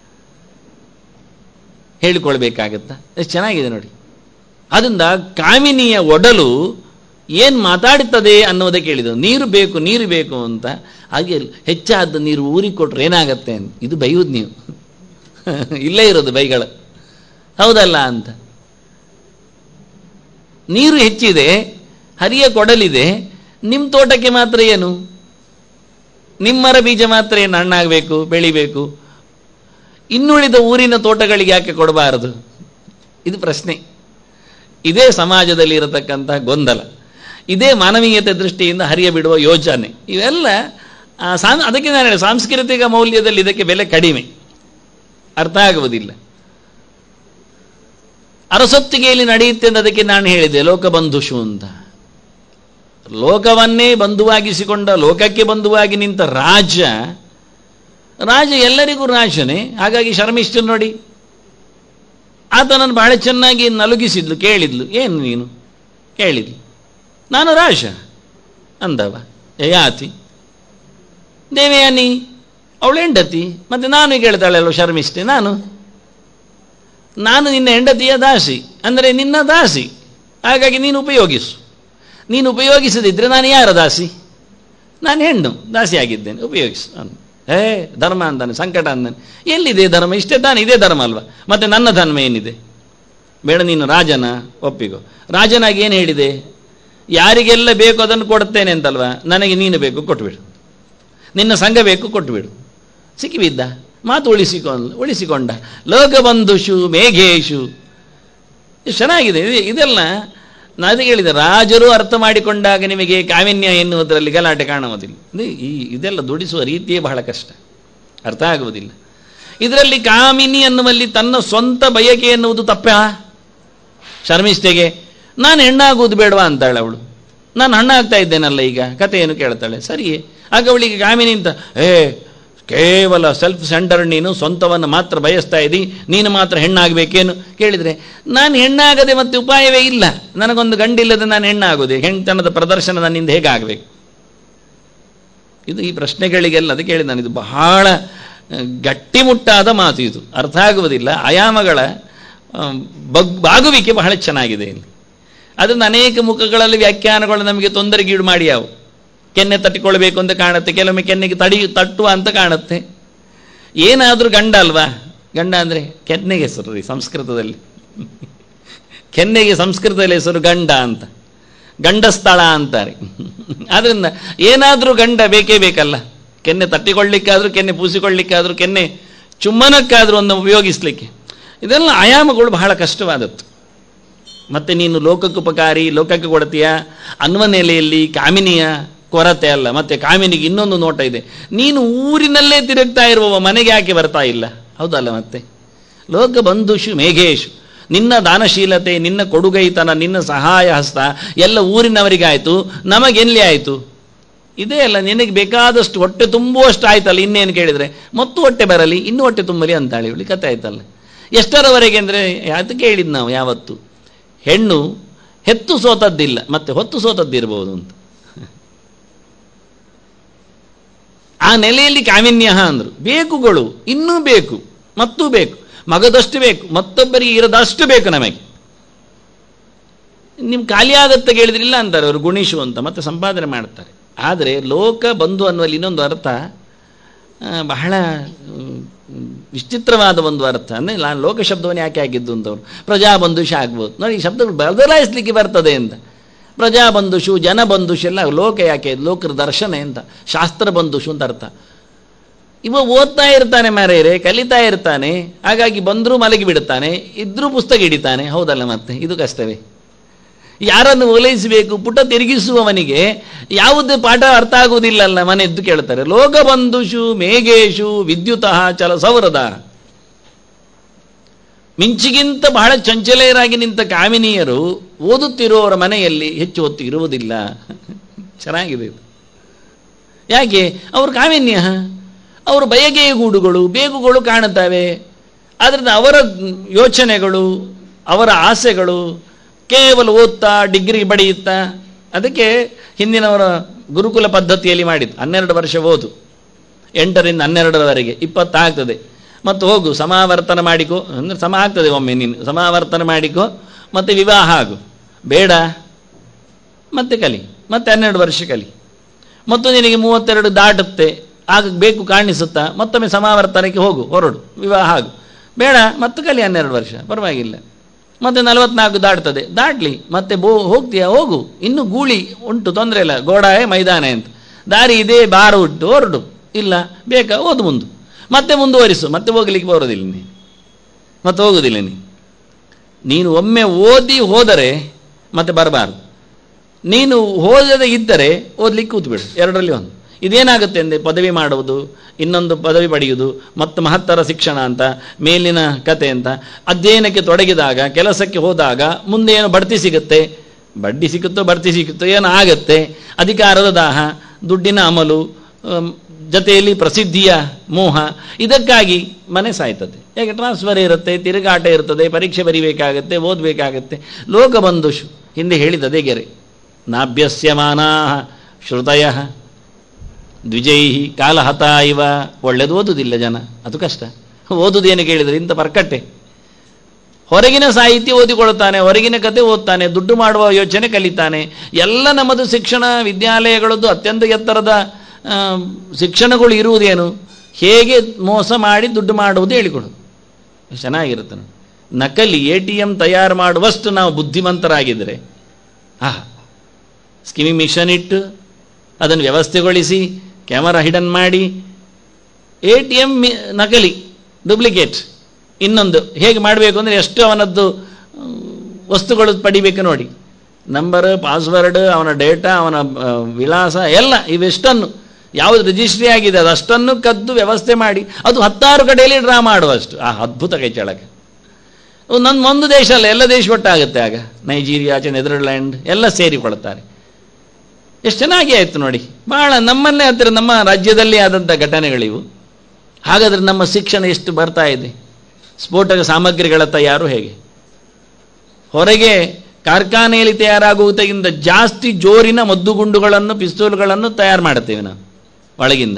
S1: ಹೇಳಿಕೊಳ್ಬೇಕಾಗತ್ತಾ ಎಷ್ಟು ಚೆನ್ನಾಗಿದೆ ನೋಡಿ ಅದರಿಂದ ಕಾಮಿನಿಯ ಒಡಲು ಏನು ಮಾತಾಡುತ್ತದೆ ಅನ್ನೋದಕ್ಕೆ ಹೇಳಿದ್ರು ನೀರು ಬೇಕು ನೀರು ಬೇಕು ಅಂತ ಹಾಗೆ ಹೆಚ್ಚಾದ ನೀರು ಊರಿಗೆ ಕೊಟ್ರೆ ಏನಾಗತ್ತೆ ಅಂತ ಇದು ಬೈಯುವುದು ನೀವು ಇಲ್ಲೇ ಇರೋದು ಬೈಗಳ ಹೌದಲ್ಲ ಅಂತ ನೀರು ಹೆಚ್ಚಿದೆ ಹರಿಯ ಕೊಡಲಿದೆ ನಿಮ್ಮ ತೋಟಕ್ಕೆ ಮಾತ್ರ ಏನು ನಿಮ್ಮರ ಬೀಜ ಮಾತ್ರ ಏನು ಹಣ್ಣಾಗಬೇಕು ಬೆಳಿಬೇಕು ಇನ್ನುಳಿದ ಊರಿನ ತೋಟಗಳಿಗೆ ಯಾಕೆ ಕೊಡಬಾರದು ಇದು ಪ್ರಶ್ನೆ ಇದೇ ಸಮಾಜದಲ್ಲಿ ಇರತಕ್ಕಂಥ ಗೊಂದಲ ಇದೇ ಮಾನವೀಯತೆ ದೃಷ್ಟಿಯಿಂದ ಹರಿಯ ಬಿಡುವ ಯೋಜನೆ ಇವೆಲ್ಲ ಆ, ಸಾಂ ಅದಕ್ಕೆ ನಾನು ಹೇಳಿ ಸಾಂಸ್ಕೃತಿಕ ಮೌಲ್ಯದಲ್ಲಿ ಇದಕ್ಕೆ ಬೆಲೆ ಕಡಿಮೆ ಅರ್ಥ ಆಗುವುದಿಲ್ಲ ಅರಸೊತ್ತಿಗೆಯಲ್ಲಿ ನಡೆಯುತ್ತೆ ಅಂತ ಅದಕ್ಕೆ ನಾನು ಹೇಳಿದೆ ಲೋಕಬಂಧುಷು ಅಂತ ಲೋಕವನ್ನೇ ಬಂಧುವಾಗಿಸಿಕೊಂಡ ಲೋಕಕ್ಕೆ ಬಂಧುವಾಗಿ ನಿಂತ ರಾಜ ರಾಜ ಎಲ್ಲರಿಗೂ ರಾಜನೇ ಹಾಗಾಗಿ ಶರ್ಮಿಷ್ಠನ್ ನೋಡಿ ಆತನನ್ನು ಬಹಳ ಚೆನ್ನಾಗಿ ನಲುಗಿಸಿದ್ಲು ಕೇಳಿದ್ಲು ಏನು ನೀನು ಕೇಳಿದ್ಲು ನಾನು ರಾಜ ಅಂದವ ಯಯಾತಿ ದೇವಯಾನಿ ಅವಳು ಹೆಂಡತಿ ಮತ್ತೆ ನಾನು ಕೇಳ್ತಾಳಲ್ವ ಶರ್ಮಿಷ್ಠೆ ನಾನು ನಾನು ನಿನ್ನ ಹೆಂಡತಿಯ ದಾಸಿ ಅಂದರೆ ನಿನ್ನ ದಾಸಿ ಹಾಗಾಗಿ ನೀನು ಉಪಯೋಗಿಸು ನೀನು ಉಪಯೋಗಿಸದಿದ್ದರೆ ನಾನು ಯಾರ ದಾಸಿ ನಾನು ಹೆಣ್ಣು ದಾಸಿ ಆಗಿದ್ದೇನೆ ಉಪಯೋಗಿಸು ಅಂದ ಹೇ ಧರ್ಮ ಅಂತಾನೆ ಸಂಕಟ ಅಂದಾನೆ ಎಲ್ಲಿದೆ ಧರ್ಮ ಇಷ್ಟೇ ತಾನೆ ಇದೇ ಧರ್ಮ ಅಲ್ವಾ ಮತ್ತೆ ನನ್ನ ಧರ್ಮ ಏನಿದೆ ಬೇಡ ನೀನು ರಾಜನ ಒಪ್ಪಿಗೋ ರಾಜನಾಗಿ ಏನು ಹೇಳಿದೆ ಯಾರಿಗೆಲ್ಲ ಬೇಕು ಅದನ್ನು ಕೊಡ್ತೇನೆ ಅಂತಲ್ವಾ ನನಗೆ ನೀನು ಬೇಕು ಕೊಟ್ಬಿಡು ನಿನ್ನ ಸಂಘ ಬೇಕು ಕೊಟ್ಬಿಡು ಸಿಕ್ಕಿಬಿದ್ದ ಮಾತು ಉಳಿಸಿಕೊಂಡ ಉಳಿಸಿಕೊಂಡ ಲೋಕಬಂಧುಷು ಮೇಘೇಶು ಎಷ್ಟು ಚೆನ್ನಾಗಿದೆ ಇದು ಇದೆಲ್ಲ ನಾನು ಅದಕ್ಕೆ ಹೇಳಿದೆ ರಾಜರು ಅರ್ಥ ಮಾಡಿಕೊಂಡಾಗ ನಿಮಗೆ ಕಾವಿನ್ಯ ಎನ್ನುವುದರಲ್ಲಿ ಗಲಾಟೆ ಕಾಣುವುದಿಲ್ಲ ಇದು ಈ ಇದೆಲ್ಲ ದುಡಿಸುವ ರೀತಿಯೇ ಬಹಳ ಕಷ್ಟ ಅರ್ಥ ಆಗುವುದಿಲ್ಲ ಇದರಲ್ಲಿ ಕಾಮಿನಿ ಅನ್ನುವಲ್ಲಿ ತನ್ನ ಸ್ವಂತ ಬಯಕೆ ಎನ್ನುವುದು ತಪ್ಪ ಶರ್ಮಿಷ್ಠೆಗೆ ನಾನು ಹೆಣ್ಣಾಗುವುದು ಬೇಡವಾ ಅಂತಾಳೆ ಅವಳು ನಾನು ಹಣ್ಣಾಗ್ತಾ ಇದ್ದೇನಲ್ಲ ಈಗ ಕಥೆ ಏನು ಕೇಳ್ತಾಳೆ ಸರಿಯೇ ಆಗ ಅವಳಿಗೆ ಕಾಮಿನಿ ಅಂತ ಏ ಕೇವಲ ಸೆಲ್ಫ್ ಸೆಂಟರ್ ನೀನು ಸ್ವಂತವನ್ನು ಮಾತ್ರ ಬಯಸ್ತಾ ಇದ್ದಿ ನೀನು ಮಾತ್ರ ಹೆಣ್ಣಾಗಬೇಕೇನು ಕೇಳಿದರೆ ನಾನು ಹೆಣ್ಣಾಗದೆ ಮತ್ತೆ ಉಪಾಯವೇ ಇಲ್ಲ ನನಗೊಂದು ಗಂಡಿಲ್ಲದೆ ನಾನು ಹೆಣ್ಣಾಗೋದೆ ಹೆಣ್ತನದ ಪ್ರದರ್ಶನ ನನ್ನಿಂದ ಹೇಗಾಗಬೇಕು ಇದು ಈ ಪ್ರಶ್ನೆಗಳಿಗೆಲ್ಲ ಅದಕ್ಕೆ ಹೇಳಿದ ನಾನು ಇದು ಬಹಳ ಆ, ಗಟ್ಟಿಮುಟ್ಟಾದ ಮಾತು ಇದು ಅರ್ಥ ಆಗುವುದಿಲ್ಲ ಆಯಾಮಗಳ ಆ, ಬಗ್ ಬಾಗುವಿಕೆ ಬಹಳ ಚೆನ್ನಾಗಿದೆ ಇಲ್ಲಿ ಅದರಿಂದ ಅನೇಕ ಮುಖಗಳಲ್ಲಿ ವ್ಯಾಖ್ಯಾನಗಳು ನಮಗೆ ತೊಂದರೆಗೀಡು ಮಾಡಿ ಯಾವು ಕೆನ್ನೆ ತಟ್ಟಿಕೊಳ್ಬೇಕು ಅಂತ ಕಾಣುತ್ತೆ ಕೆಲವೊಮ್ಮೆ ಕೆನ್ನೆಗೆ ತಡಿ ತಟ್ಟುವ ಅಂತ ಕಾಣುತ್ತೆ ಏನಾದರೂ ಗಂಡ ಅಲ್ವಾ ಗಂಡ ಅಂದರೆ ಕೆನ್ನೆಗೆ ಹೆಸರು ರೀ ಸಂಸ್ಕೃತದಲ್ಲಿ ಕೆನ್ನೆಗೆ ಸಂಸ್ಕೃತದಲ್ಲಿ ಹೆಸರು ಗಂಡ ಅಂತ ಗಂಡಸ್ಥಳ ಅಂತಾರೆ ಆದ್ರಿಂದ ಏನಾದರೂ ಗಂಡ ಬೇಕೇ ಬೇಕಲ್ಲ ಕೆನ್ನೆ ತಟ್ಟಿಕೊಳ್ಳಿಕ್ಕಾದ್ರೂ ಕೆನ್ನೆ ಪೂಸಿಕೊಳ್ಳಿಕ್ಕಾದ್ರೂ ಕೆನ್ನೆ ಚುಮ್ಮನಕ್ಕಾದ್ರೂ ಒಂದು ಉಪಯೋಗಿಸ್ಲಿಕ್ಕೆ ಇದೆಲ್ಲ ಆಯಾಮಗಳು ಬಹಳ ಕಷ್ಟವಾದದ್ದು ಮತ್ತೆ ನೀನು ಲೋಕಕ್ಕುಪಕಾರಿ ಲೋಕಕ್ಕೆ ಕೊಡ್ತೀಯ ಅನ್ನುವ ನೆಲೆಯಲ್ಲಿ ಕಾಮಿನಿಯ ಕೊರತೆ ಅಲ್ಲ ಮತ್ತೆ ಕಾಮಿನಿಗೆ ಇನ್ನೊಂದು ನೋಟ ಇದೆ ನೀನು ಊರಿನಲ್ಲೇ ತಿರುಗ್ತಾ ಇರುವವ ಮನೆಗೆ ಯಾಕೆ ಬರ್ತಾ ಇಲ್ಲ ಹೌದಲ್ಲ ಮತ್ತೆ ಲೋಕ ಬಂಧುಷು ಮೇಘೇಶು ನಿನ್ನ ದಾನಶೀಲತೆ ನಿನ್ನ ಕೊಡುಗೈತನ ನಿನ್ನ ಸಹಾಯ ಹಸ್ತ ಎಲ್ಲ ಊರಿನವರಿಗಾಯ್ತು ನಮಗೆಲ್ಲಿ ಆಯಿತು ಇದೇ ಅಲ್ಲ ನಿನಗೆ ಬೇಕಾದಷ್ಟು ಹೊಟ್ಟೆ ತುಂಬುವಷ್ಟು ಆಯ್ತಲ್ಲ ಇನ್ನೇನು ಕೇಳಿದರೆ ಮತ್ತು ಹೊಟ್ಟೆ ಬರಲಿ ಇನ್ನೂ ಹೊಟ್ಟೆ ತುಂಬಲಿ ಅಂತಾಳೆ ಇವಳಿ ಕತೆ ಆಯ್ತಲ್ಲ ಎಷ್ಟರವರೆಗೆ ಅಂದರೆ ಅದು ಕೇಳಿದ್ ನಾವು ಯಾವತ್ತು ಹೆಣ್ಣು ಹೆತ್ತು ಸೋತದ್ದಿಲ್ಲ ಮತ್ತೆ ಹೊತ್ತು ಸೋತದ್ದಿರ್ಬೋದು ಅಂತ ಆ ನೆಲೆಯಲ್ಲಿ ಕಾವಿನ್ಯ ಅಂದರು ಬೇಕುಗಳು ಇನ್ನೂ ಬೇಕು ಮತ್ತೂ ಬೇಕು ಮಗದಷ್ಟು ಬೇಕು ಮತ್ತೊಬ್ಬರಿಗೆ ಇರದಷ್ಟು ಬೇಕು ನಮಗೆ ನಿಮ್ಮ ಖಾಲಿ ಆಗತ್ತೆ ಕೇಳಿದ್ರಿಲ್ಲ ಅಂತಾರೆ ಅವರು ಗುಣಿಶು ಅಂತ ಮತ್ತೆ ಸಂಪಾದನೆ ಮಾಡ್ತಾರೆ ಆದರೆ ಲೋಕ ಬಂಧು ಅನ್ನುವಲ್ಲಿ ಇನ್ನೊಂದು ಅರ್ಥ ಆ, ಬಹಳ ಹ್ಮ್, ವಿಚಿತ್ರವಾದ ಒಂದು ಅರ್ಥ ಅಂದರೆ ನಾನು ಲೋಕ ಶಬ್ದವನ್ನು ಯಾಕೆ ಹಾಕಿದ್ದು ಅಂತವ್ರು ಪ್ರಜಾಬಂಧುಷ ಆಗ್ಬೋದು ನೋಡಿ ಈ ಶಬ್ದಗಳು ಬದಲಾಯಿಸ್ಲಿಕ್ಕೆ ಬರ್ತದೆ ಅಂತ ಪ್ರಜಾಬಂಧುಷು ಜನಬಂಧುಷು ಎಲ್ಲ ಲೋಕ ಯಾಕೆ ಲೋಕರ ದರ್ಶನ ಅಂತ ಶಾಸ್ತ್ರ ಬಂಧುಷು ಅಂತ ಅರ್ಥ ಇವ ಓದ್ತಾ ಇರ್ತಾನೆ ಮಾರೇರೆ ಕಲಿತಾ ಇರ್ತಾನೆ ಹಾಗಾಗಿ ಬಂದರೂ ಮಲಗಿ ಬಿಡುತ್ತಾನೆ ಇದ್ರೂ ಪುಸ್ತಕ ಹಿಡಿತಾನೆ ಹೌದಲ್ಲ ಮತ್ತೆ ಇದು ಕಷ್ಟವೇ ಯಾರನ್ನು ಓಲೈಸಬೇಕು ಪುಟ ತಿರುಗಿಸುವವನಿಗೆ ಯಾವುದೇ ಪಾಠ ಅರ್ಥ ಆಗುವುದಿಲ್ಲಲ್ಲ ಮನೆ ಎದ್ದು ಕೇಳ್ತಾರೆ ಲೋಕಬಂಧುಷು ಮೇಘೇಶು ವಿದ್ಯುತಃ ಚಲ ಸೌರದ ಮಿಂಚಿಗಿಂತ ಬಹಳ ಚಂಚಲೆಯರಾಗಿ ನಿಂತ ಕಾಮಿನಿಯರು ಓದುತ್ತಿರುವವರ ಮನೆಯಲ್ಲಿ ಹೆಚ್ಚು ಹೊತ್ತು ಇರುವುದಿಲ್ಲ ಚೆನ್ನಾಗಿದೆ ಇದು ಯಾಕೆ ಅವರು ಕಾಮಿನ್ಯ ಅವರು ಬಯಕೆಯ ಗೂಡುಗಳು ಬೇಗುಗಳು ಕಾಣುತ್ತವೆ ಆದ್ದರಿಂದ ಅವರ ಯೋಚನೆಗಳು ಅವರ ಆಸೆಗಳು ಕೇವಲ ಓದ್ತಾ ಡಿಗ್ರಿ ಬಡಿಯುತ್ತಾ ಅದಕ್ಕೆ ಹಿಂದಿನವರ ಗುರುಕುಲ ಪದ್ಧತಿಯಲ್ಲಿ ಮಾಡಿದ್ದು ಹನ್ನೆರಡು ವರ್ಷ ಓದು ಎಂಟರಿಂದ ಹನ್ನೆರಡರವರೆಗೆ ಇಪ್ಪತ್ತಾಗ್ತದೆ ಮತ್ತು ಹೋಗು ಸಮಾವರ್ತನ ಮಾಡಿಕೋ ಅಂದರೆ ಸಮ ಆಗ್ತದೆ ಒಮ್ಮೆ ನೀನು ಸಮಾವರ್ತನ ಮಾಡಿಕೋ ಮತ್ತು ವಿವಾಹ ಆಗು ಬೇಡ ಮತ್ತೆ ಕಲಿ ಮತ್ತೆ ಹನ್ನೆರಡು ವರ್ಷ ಕಲಿ ಮತ್ತು ನಿನಗೆ ಮೂವತ್ತೆರಡು ದಾಟುತ್ತೆ ಆಗ ಬೇಕು ಕಾಣಿಸುತ್ತಾ ಮತ್ತೊಮ್ಮೆ ಸಮಾವರ್ತನಕ್ಕೆ ಹೋಗು ಹೊರಡು ವಿವಾಹ ಆಗು ಬೇಡ ಮತ್ತೆ ಕಲಿ ಹನ್ನೆರಡು ವರ್ಷ ಪರವಾಗಿಲ್ಲ ಮತ್ತೆ ನಲವತ್ನಾಲ್ಕು ದಾಟ್ತದೆ ದಾಟ್ಲಿ ಮತ್ತೆ ಬೋ ಹೋಗ್ತೀಯಾ ಹೋಗು ಇನ್ನು ಗೂಳಿ ಉಂಟು ತೊಂದರೆ ಇಲ್ಲ ಗೋಡಾಯೆ ಮೈದಾನ ಅಂತ ದಾರಿ ಇದೆ ಬಾರು ಉಂಟು ಹೊರಡು ಇಲ್ಲ ಬೇಕಾ ಓದು ಮುಂದು ಮತ್ತೆ ಮುಂದುವರಿಸು ಮತ್ತೆ ಹೋಗ್ಲಿಕ್ಕೆ ಬರೋದಿಲ್ಲ ನೀನು ಮತ್ತೆ ಹೋಗುದಿಲ್ಲ ನೀನು ನೀನು ಒಮ್ಮೆ ಓದಿ ಹೋದರೆ ಮತ್ತೆ ಬರಬಾರ್ದು ನೀನು ಓದದೆ ಇದ್ದರೆ ಓದ್ಲಿಕ್ಕೆ ಕೂತ್ಬಿಡು ಎರಡರಲ್ಲಿ ಒಂದು ಇದೇನಾಗುತ್ತೆ ಅಂದರೆ ಪದವಿ ಮಾಡುವುದು ಇನ್ನೊಂದು ಪದವಿ ಪಡೆಯುವುದು ಮತ್ತು ಮಹತ್ತರ ಶಿಕ್ಷಣ ಅಂತ ಮೇಲಿನ ಕತೆ ಅಂತ ಅಧ್ಯಯನಕ್ಕೆ ತೊಡಗಿದಾಗ ಕೆಲಸಕ್ಕೆ ಹೋದಾಗ ಮುಂದೆ ಏನು ಬಡ್ತಿ ಸಿಗುತ್ತೆ ಬಡ್ಡಿ ಸಿಗುತ್ತೋ ಬಡ್ತಿ ಸಿಗುತ್ತೋ ಏನೋ ಆಗತ್ತೆ ಅಧಿಕಾರದ ದಾಹ ದುಡ್ಡಿನ ಅಮಲು ಅಮ್, ಜೊತೆಯಲ್ಲಿ ಪ್ರಸಿದ್ಧಿಯ ಮೋಹ ಇದಕ್ಕಾಗಿ ಮನೆ ಸಾಯ್ತದೆ ಯಾಕೆ ಟ್ರಾನ್ಸ್ಫರ್ ಇರುತ್ತೆ ತಿರುಗಾಟ ಇರ್ತದೆ ಪರೀಕ್ಷೆ ಬರಿಬೇಕಾಗತ್ತೆ ಓದಬೇಕಾಗತ್ತೆ ಲೋಕಬಂಧುಷು ಹಿಂದೆ ಹೇಳಿದದೇ ಗೆರೆ ನಾಭ್ಯಸ್ಯಮಾನಾ ಶ್ರುತಯ ದ್ವಿಜೈ ಕಾಲಹತ ಇವ ಒಳ್ಳೇದು ಓದುವುದಿಲ್ಲ ಜನ ಅದು ಕಷ್ಟ ಓದುದೇನು ಕೇಳಿದರೆ ಇಂಥ ಪರ್ಕಟ್ಟೆ ಹೊರಗಿನ ಸಾಹಿತ್ಯ ಓದಿಕೊಳ್ಳುತ್ತಾನೆ ಹೊರಗಿನ ಕತೆ ಓದ್ತಾನೆ ದುಡ್ಡು ಮಾಡುವ ಯೋಚನೆ ಕಲಿತಾನೆ ಎಲ್ಲ ನಮ್ಮದು ಶಿಕ್ಷಣ ವಿದ್ಯಾಲಯಗಳದ್ದು ಅತ್ಯಂತ ಎತ್ತರದ ಆ, ಶಿಕ್ಷಣಗಳು ಇರುವುದೇನು ಹೇಗೆ ಮೋಸ ಮಾಡಿ ದುಡ್ಡು ಮಾಡುವುದು ಹೇಳಿಕೊಡೋದು ಚೆನ್ನಾಗಿರುತ್ತೆ ನೋಡಿ. ನಕಲಿ ಎ ಟಿ ಎಂ ತಯಾರು ಮಾಡುವಷ್ಟು ನಾವು ಬುದ್ಧಿವಂತರಾಗಿದ್ದರೆ ಆ ಸ್ಕಿಮಿಂಗ್ ಮಿಷನ್ ಇಟ್ಟು ಅದನ್ನು ವ್ಯವಸ್ಥೆಗೊಳಿಸಿ ಕ್ಯಾಮರಾ ಹಿಡನ್ ಮಾಡಿ ಎ ಟಿ ಎಮ್ ನಕಲಿ ಡೂಪ್ಲಿಕೇಟ್ ಇನ್ನೊಂದು ಹೇಗೆ ಮಾಡಬೇಕು ಅಂದರೆ ಎಷ್ಟು ಅವನದ್ದು ಮ್, ವಸ್ತುಗಳು ಪಡಿಬೇಕು ನೋಡಿ ನಂಬರ್ ಪಾಸ್ವರ್ಡ್ ಅವನ ಡೇಟಾ ಅವನ ಆ, ವಿಳಾಸ ಎಲ್ಲ ಇವೆಷ್ಟನ್ನು ಯಾವುದು ರಿಜಿಸ್ಟ್ರಿ ಆಗಿದೆ ಅದಷ್ಟನ್ನು ಕದ್ದು ವ್ಯವಸ್ಥೆ ಮಾಡಿ ಅದು ಹತ್ತಾರು ಕಡೆಯಲ್ಲಿ ಡ್ರಾ ಮಾಡುವಷ್ಟು ಆ ಅದ್ಭುತ ಕೈ ಚಳಕ ನನ್ನ ಒಂದು ದೇಶ ಅಲ್ಲ ಎಲ್ಲ ದೇಶ ಒಟ್ಟಾಗುತ್ತೆ ಆಗ ನೈಜೀರಿಯಾ ಆಚೆ ನೆದರ್ಲ್ಯಾಂಡ್ ಎಲ್ಲ ಸೇರಿಕೊಳ್ತಾರೆ ಎಷ್ಟು ಚೆನ್ನಾಗಿ ಆಯಿತು ನೋಡಿ ಭಾಳ ನಮ್ಮನ್ನೇ ಹತ್ತಿರ ನಮ್ಮ ರಾಜ್ಯದಲ್ಲಿ ಆದಂಥ ಘಟನೆಗಳಿವು ಹಾಗಾದರೆ ನಮ್ಮ ಶಿಕ್ಷಣ ಎಷ್ಟು ಬರ್ತಾ ಇದೆ ಸ್ಫೋಟಕ ಸಾಮಗ್ರಿಗಳ ತಯಾರು ಹೇಗೆ ಹೊರಗೆ ಕಾರ್ಖಾನೆಯಲ್ಲಿ ತಯಾರಾಗುವುದಕ್ಕಿಂತ ಜಾಸ್ತಿ ಜೋರಿನ ಮದ್ದುಗುಂಡುಗಳನ್ನು ಪಿಸ್ತೂಲ್ಗಳನ್ನು ತಯಾರು ಮಾಡುತ್ತೇವೆ ನಾವು ಒಳಗಿಂದ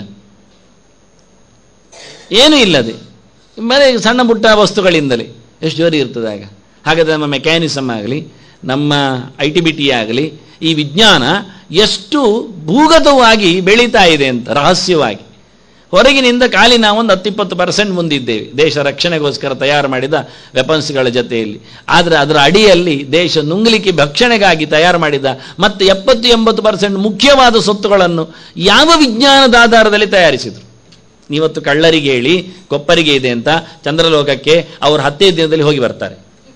S1: ಏನೂ ಇಲ್ಲದೆ ಬರೀ ಸಣ್ಣ ಪುಟ್ಟ ವಸ್ತುಗಳಿಂದಲೇ ಎಷ್ಟು ಜೋರಿ ಇರ್ತದೆ ಆಗ ಹಾಗಾದರೆ ನಮ್ಮ ಮೆಕ್ಯಾನಿಸಮ್ ಆಗಲಿ ನಮ್ಮ ಐ ಟಿ ಬಿ ಟಿ ಆಗಲಿ ಈ ವಿಜ್ಞಾನ ಎಷ್ಟು ಭೂಗತವಾಗಿ ಬೆಳೀತಾ ಇದೆ ಅಂತ ರಹಸ್ಯವಾಗಿ ಹೊರಗಿನಿಂದ ಖಾಲಿ ನಾವೊಂದು ಹತ್ತಿಪ್ಪತ್ತು ಪರ್ಸೆಂಟ್ ಮುಂದಿದ್ದೇವೆ ದೇಶ ರಕ್ಷಣೆಗೋಸ್ಕರ ತಯಾರು ಮಾಡಿದ ವೆಪನ್ಸ್ಗಳ ಜೊತೆಯಲ್ಲಿ ಆದರೆ ಅದರ ಅಡಿಯಲ್ಲಿ ದೇಶ ನುಂಗಲಿಕ್ಕೆ ಭಕ್ಷಣೆಗಾಗಿ ತಯಾರು ಮಾಡಿದ ಮತ್ತು ಎಪ್ಪತ್ತು ಎಂಬತ್ತು ಪರ್ಸೆಂಟ್ ಮುಖ್ಯವಾದ ಸೊತ್ತುಗಳನ್ನು ಯಾವ ವಿಜ್ಞಾನದ ಆಧಾರದಲ್ಲಿ ತಯಾರಿಸಿದರು ನೀವತ್ತು ಕಳ್ಳರಿಗೆ ಹೇಳಿ ಕೊಪ್ಪರಿಗೆ ಇದೆ ಅಂತ ಚಂದ್ರಲೋಕಕ್ಕೆ ಅವರು ಹತ್ತೇ ದಿನದಲ್ಲಿ ಹೋಗಿ ಬರ್ತಾರೆ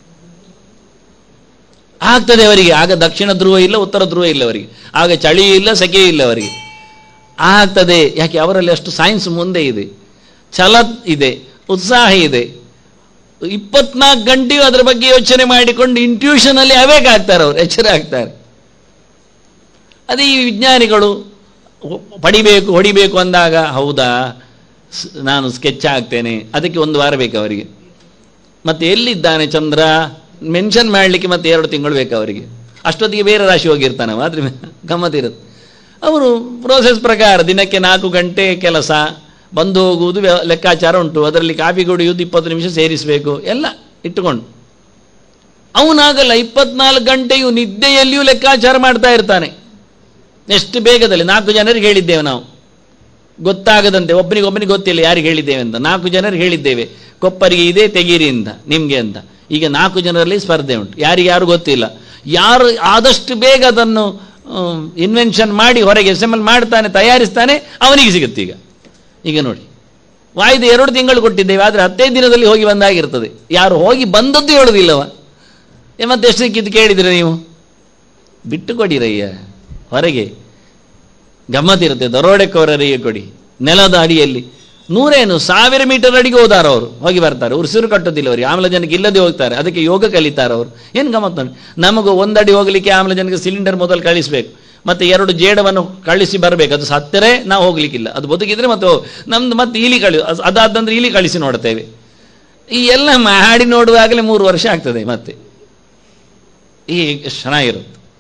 S1: ಆಗ್ತದೆ ಅವರಿಗೆ ಆಗ ದಕ್ಷಿಣ ಧ್ರುವ ಇಲ್ಲ ಉತ್ತರ ಧ್ರುವ ಇಲ್ಲ ಅವರಿಗೆ ಆಗ ಚಳಿ ಇಲ್ಲ ಸೆಕೆ ಇಲ್ಲ ಅವರಿಗೆ ಆಗ್ತದೆ ಯಾಕೆ ಅವರಲ್ಲಿ ಅಷ್ಟು ಸೈನ್ಸ್ ಮುಂದೆ ಇದೆ ಛಲ ಇದೆ ಉತ್ಸಾಹ ಇದೆ ಇಪ್ಪತ್ನಾಲ್ಕು ಗಂಟೆಯೂ ಅದರ ಬಗ್ಗೆ ಯೋಚನೆ ಮಾಡಿಕೊಂಡು ಇಂಟ್ಯೂಷನಲ್ಲಿ ಅವೇಕ್ ಆಗ್ತಾರೆ ಅವರು ಎಚ್ಚರ ಆಗ್ತಾರೆ ಅದೇ ಈ ವಿಜ್ಞಾನಿಗಳು ಹೊ- ಪಡಿಬೇಕು ಹೊಡಿಬೇಕು ಅಂದಾಗ ಹೌದಾ ಸ್- ನಾನು ಸ್ಕೆಚ್ ಆಗ್ತೇನೆ ಅದಕ್ಕೆ ಒಂದು ವಾರ ಬೇಕು ಅವರಿಗೆ ಮತ್ತೆ ಎಲ್ಲಿದ್ದಾನೆ ಚಂದ್ರ ಮೆನ್ಷನ್ ಮಾಡಲಿಕ್ಕೆ ಮತ್ತೆ ಎರಡು ತಿಂಗಳು ಬೇಕು ಅವರಿಗೆ ಅಷ್ಟೊತ್ತಿಗೆ ಬೇರೆ ರಾಶಿ ಹೋಗಿರ್ತಾನೆ ಅವ ಅದ್ರ ಗಮ್ಮತ್ತಿರುತ್ತೆ ಅವರು ಪ್ರೋಸೆಸ್ ಪ್ರಕಾರ ದಿನಕ್ಕೆ ನಾಲ್ಕು ಗಂಟೆ ಕೆಲಸ ಬಂದು ಹೋಗುವುದು ವ್ಯ- ಲೆಕ್ಕಾಚಾರ ಉಂಟು ಅದರಲ್ಲಿ ಕಾಫಿ ಕುಡಿಯುವುದು ಇಪ್ಪತ್ತು ನಿಮಿಷ ಸೇರಿಸಬೇಕು ಎಲ್ಲ ಇಟ್ಟುಕೊಂಡು ಅವನಾಗಲ್ಲ ಇಪ್ಪತ್ನಾಲ್ಕು ಗಂಟೆಯು ನಿದ್ದೆಯಲ್ಲಿಯೂ ಲೆಕ್ಕಾಚಾರ ಮಾಡ್ತಾ ಇರ್ತಾನೆ ಎಷ್ಟು ಬೇಗದಲ್ಲಿ ನಾಲ್ಕು ಜನರಿಗೆ ಹೇಳಿದ್ದೇವೆ ನಾವು ಗೊತ್ತಾಗದಂತೆ ಒಬ್ಬನಿಗೆ ಒಬ್ಬನಿಗೆ ಗೊತ್ತಿಲ್ಲ ಯಾರಿಗೆ ಹೇಳಿದ್ದೇವೆ ಅಂತ ನಾಲ್ಕು ಜನರಿಗೆ ಹೇಳಿದ್ದೇವೆ ಕೊಪ್ಪರಿಗೆ ಇದೆ ತೆಗೀರಿ ಅಂತ ನಿಮಗೆ ಅಂತ ಈಗ ನಾಲ್ಕು ಜನರಲ್ಲಿ ಸ್ಪರ್ಧೆ ಉಂಟು ಯಾರಿಗೆ ಯಾರು ಗೊತ್ತಿಲ್ಲ ಯಾರು ಆದಷ್ಟು ಬೇಗ ಅದನ್ನು ಇನ್ವೆನ್ಷನ್ ಮಾಡಿ ಹೊರಗೆ ಎಸ್ ಎಮ್ ಎಲ್ ಮಾಡ್ತಾನೆ ತಯಾರಿಸ್ತಾನೆ ಅವನಿಗೆ ಸಿಗುತ್ತೆ ಈಗ ಈಗ ನೋಡಿ ವಾಯ್ದೆ ಎರಡು ತಿಂಗಳು ಕೊಟ್ಟಿದ್ದೇವೆ ಆದರೆ ಹತ್ತೈದು ದಿನದಲ್ಲಿ ಹೋಗಿ ಬಂದಾಗಿರ್ತದೆ ಯಾರು ಹೋಗಿ ಬಂದದ್ದು ಹೇಳೋದಿಲ್ಲವ ಏ, ಮತ್ತೆ ಎಷ್ಟು ಸಿಕ್ಕಿದ್ದು ಕೇಳಿದ್ರೆ ನೀವು ಬಿಟ್ಟು ಕೊಡಿರಯ್ಯ ಹೊರಗೆ ಗಮ್ಮತ್ತಿರುತ್ತೆ ದರೋಡೆಕೋರರಿಗೆ ಕೊಡಿ ನೆಲದ ಅಡಿಯಲ್ಲಿ ನೂರೇನು ಸಾವಿರ ಮೀಟರ್ ಅಡಿಗೆ ಹೋದಾರ ಅವರು ಹೋಗಿ ಬರ್ತಾರೆ ಉಸಿರು ಕಟ್ಟೋದಿಲ್ಲ ಅವರಿಗೆ ಆಮ್ಲಜನಕ ಇಲ್ಲದೆ ಹೋಗ್ತಾರೆ ಅದಕ್ಕೆ ಯೋಗ ಕಲಿತಾರೆ ಅವರು ಏನು ಗಮ್ಮತ್ತು ನೋಡಿ ನಮಗೂ ಒಂದಡಿ ಹೋಗಲಿಕ್ಕೆ ಆಮ್ಲಜನಕ ಸಿಲಿಂಡರ್ ಮೊದಲು ಕಳಿಸ್ಬೇಕು ಮತ್ತೆ ಎರಡು ಜೇಡವನ್ನು ಕಳಿಸಿ ಬರಬೇಕು ಅದು ಸತ್ತರೆ ನಾವು ಹೋಗ್ಲಿಕ್ಕಿಲ್ಲ ಅದು ಬದುಕಿದ್ರೆ ಮತ್ತೆ ಹೋಗ್- ನಮ್ದು ಮತ್ತೆ ಇಲಿ ಕಳಿ ಅದ್- ಅದಾದಂದ್ರೆ ಇಲಿ ಕಳಿಸಿ ನೋಡ್ತೇವೆ ಈ ಎಲ್ಲ ಮಾಡಿ ನೋಡುವಾಗಲೇ ಮೂರು ವರ್ಷ ಆಗ್ತದೆ ಮತ್ತೆ ಈ ಚೆನ್ನಾಗಿರುತ್ತೆ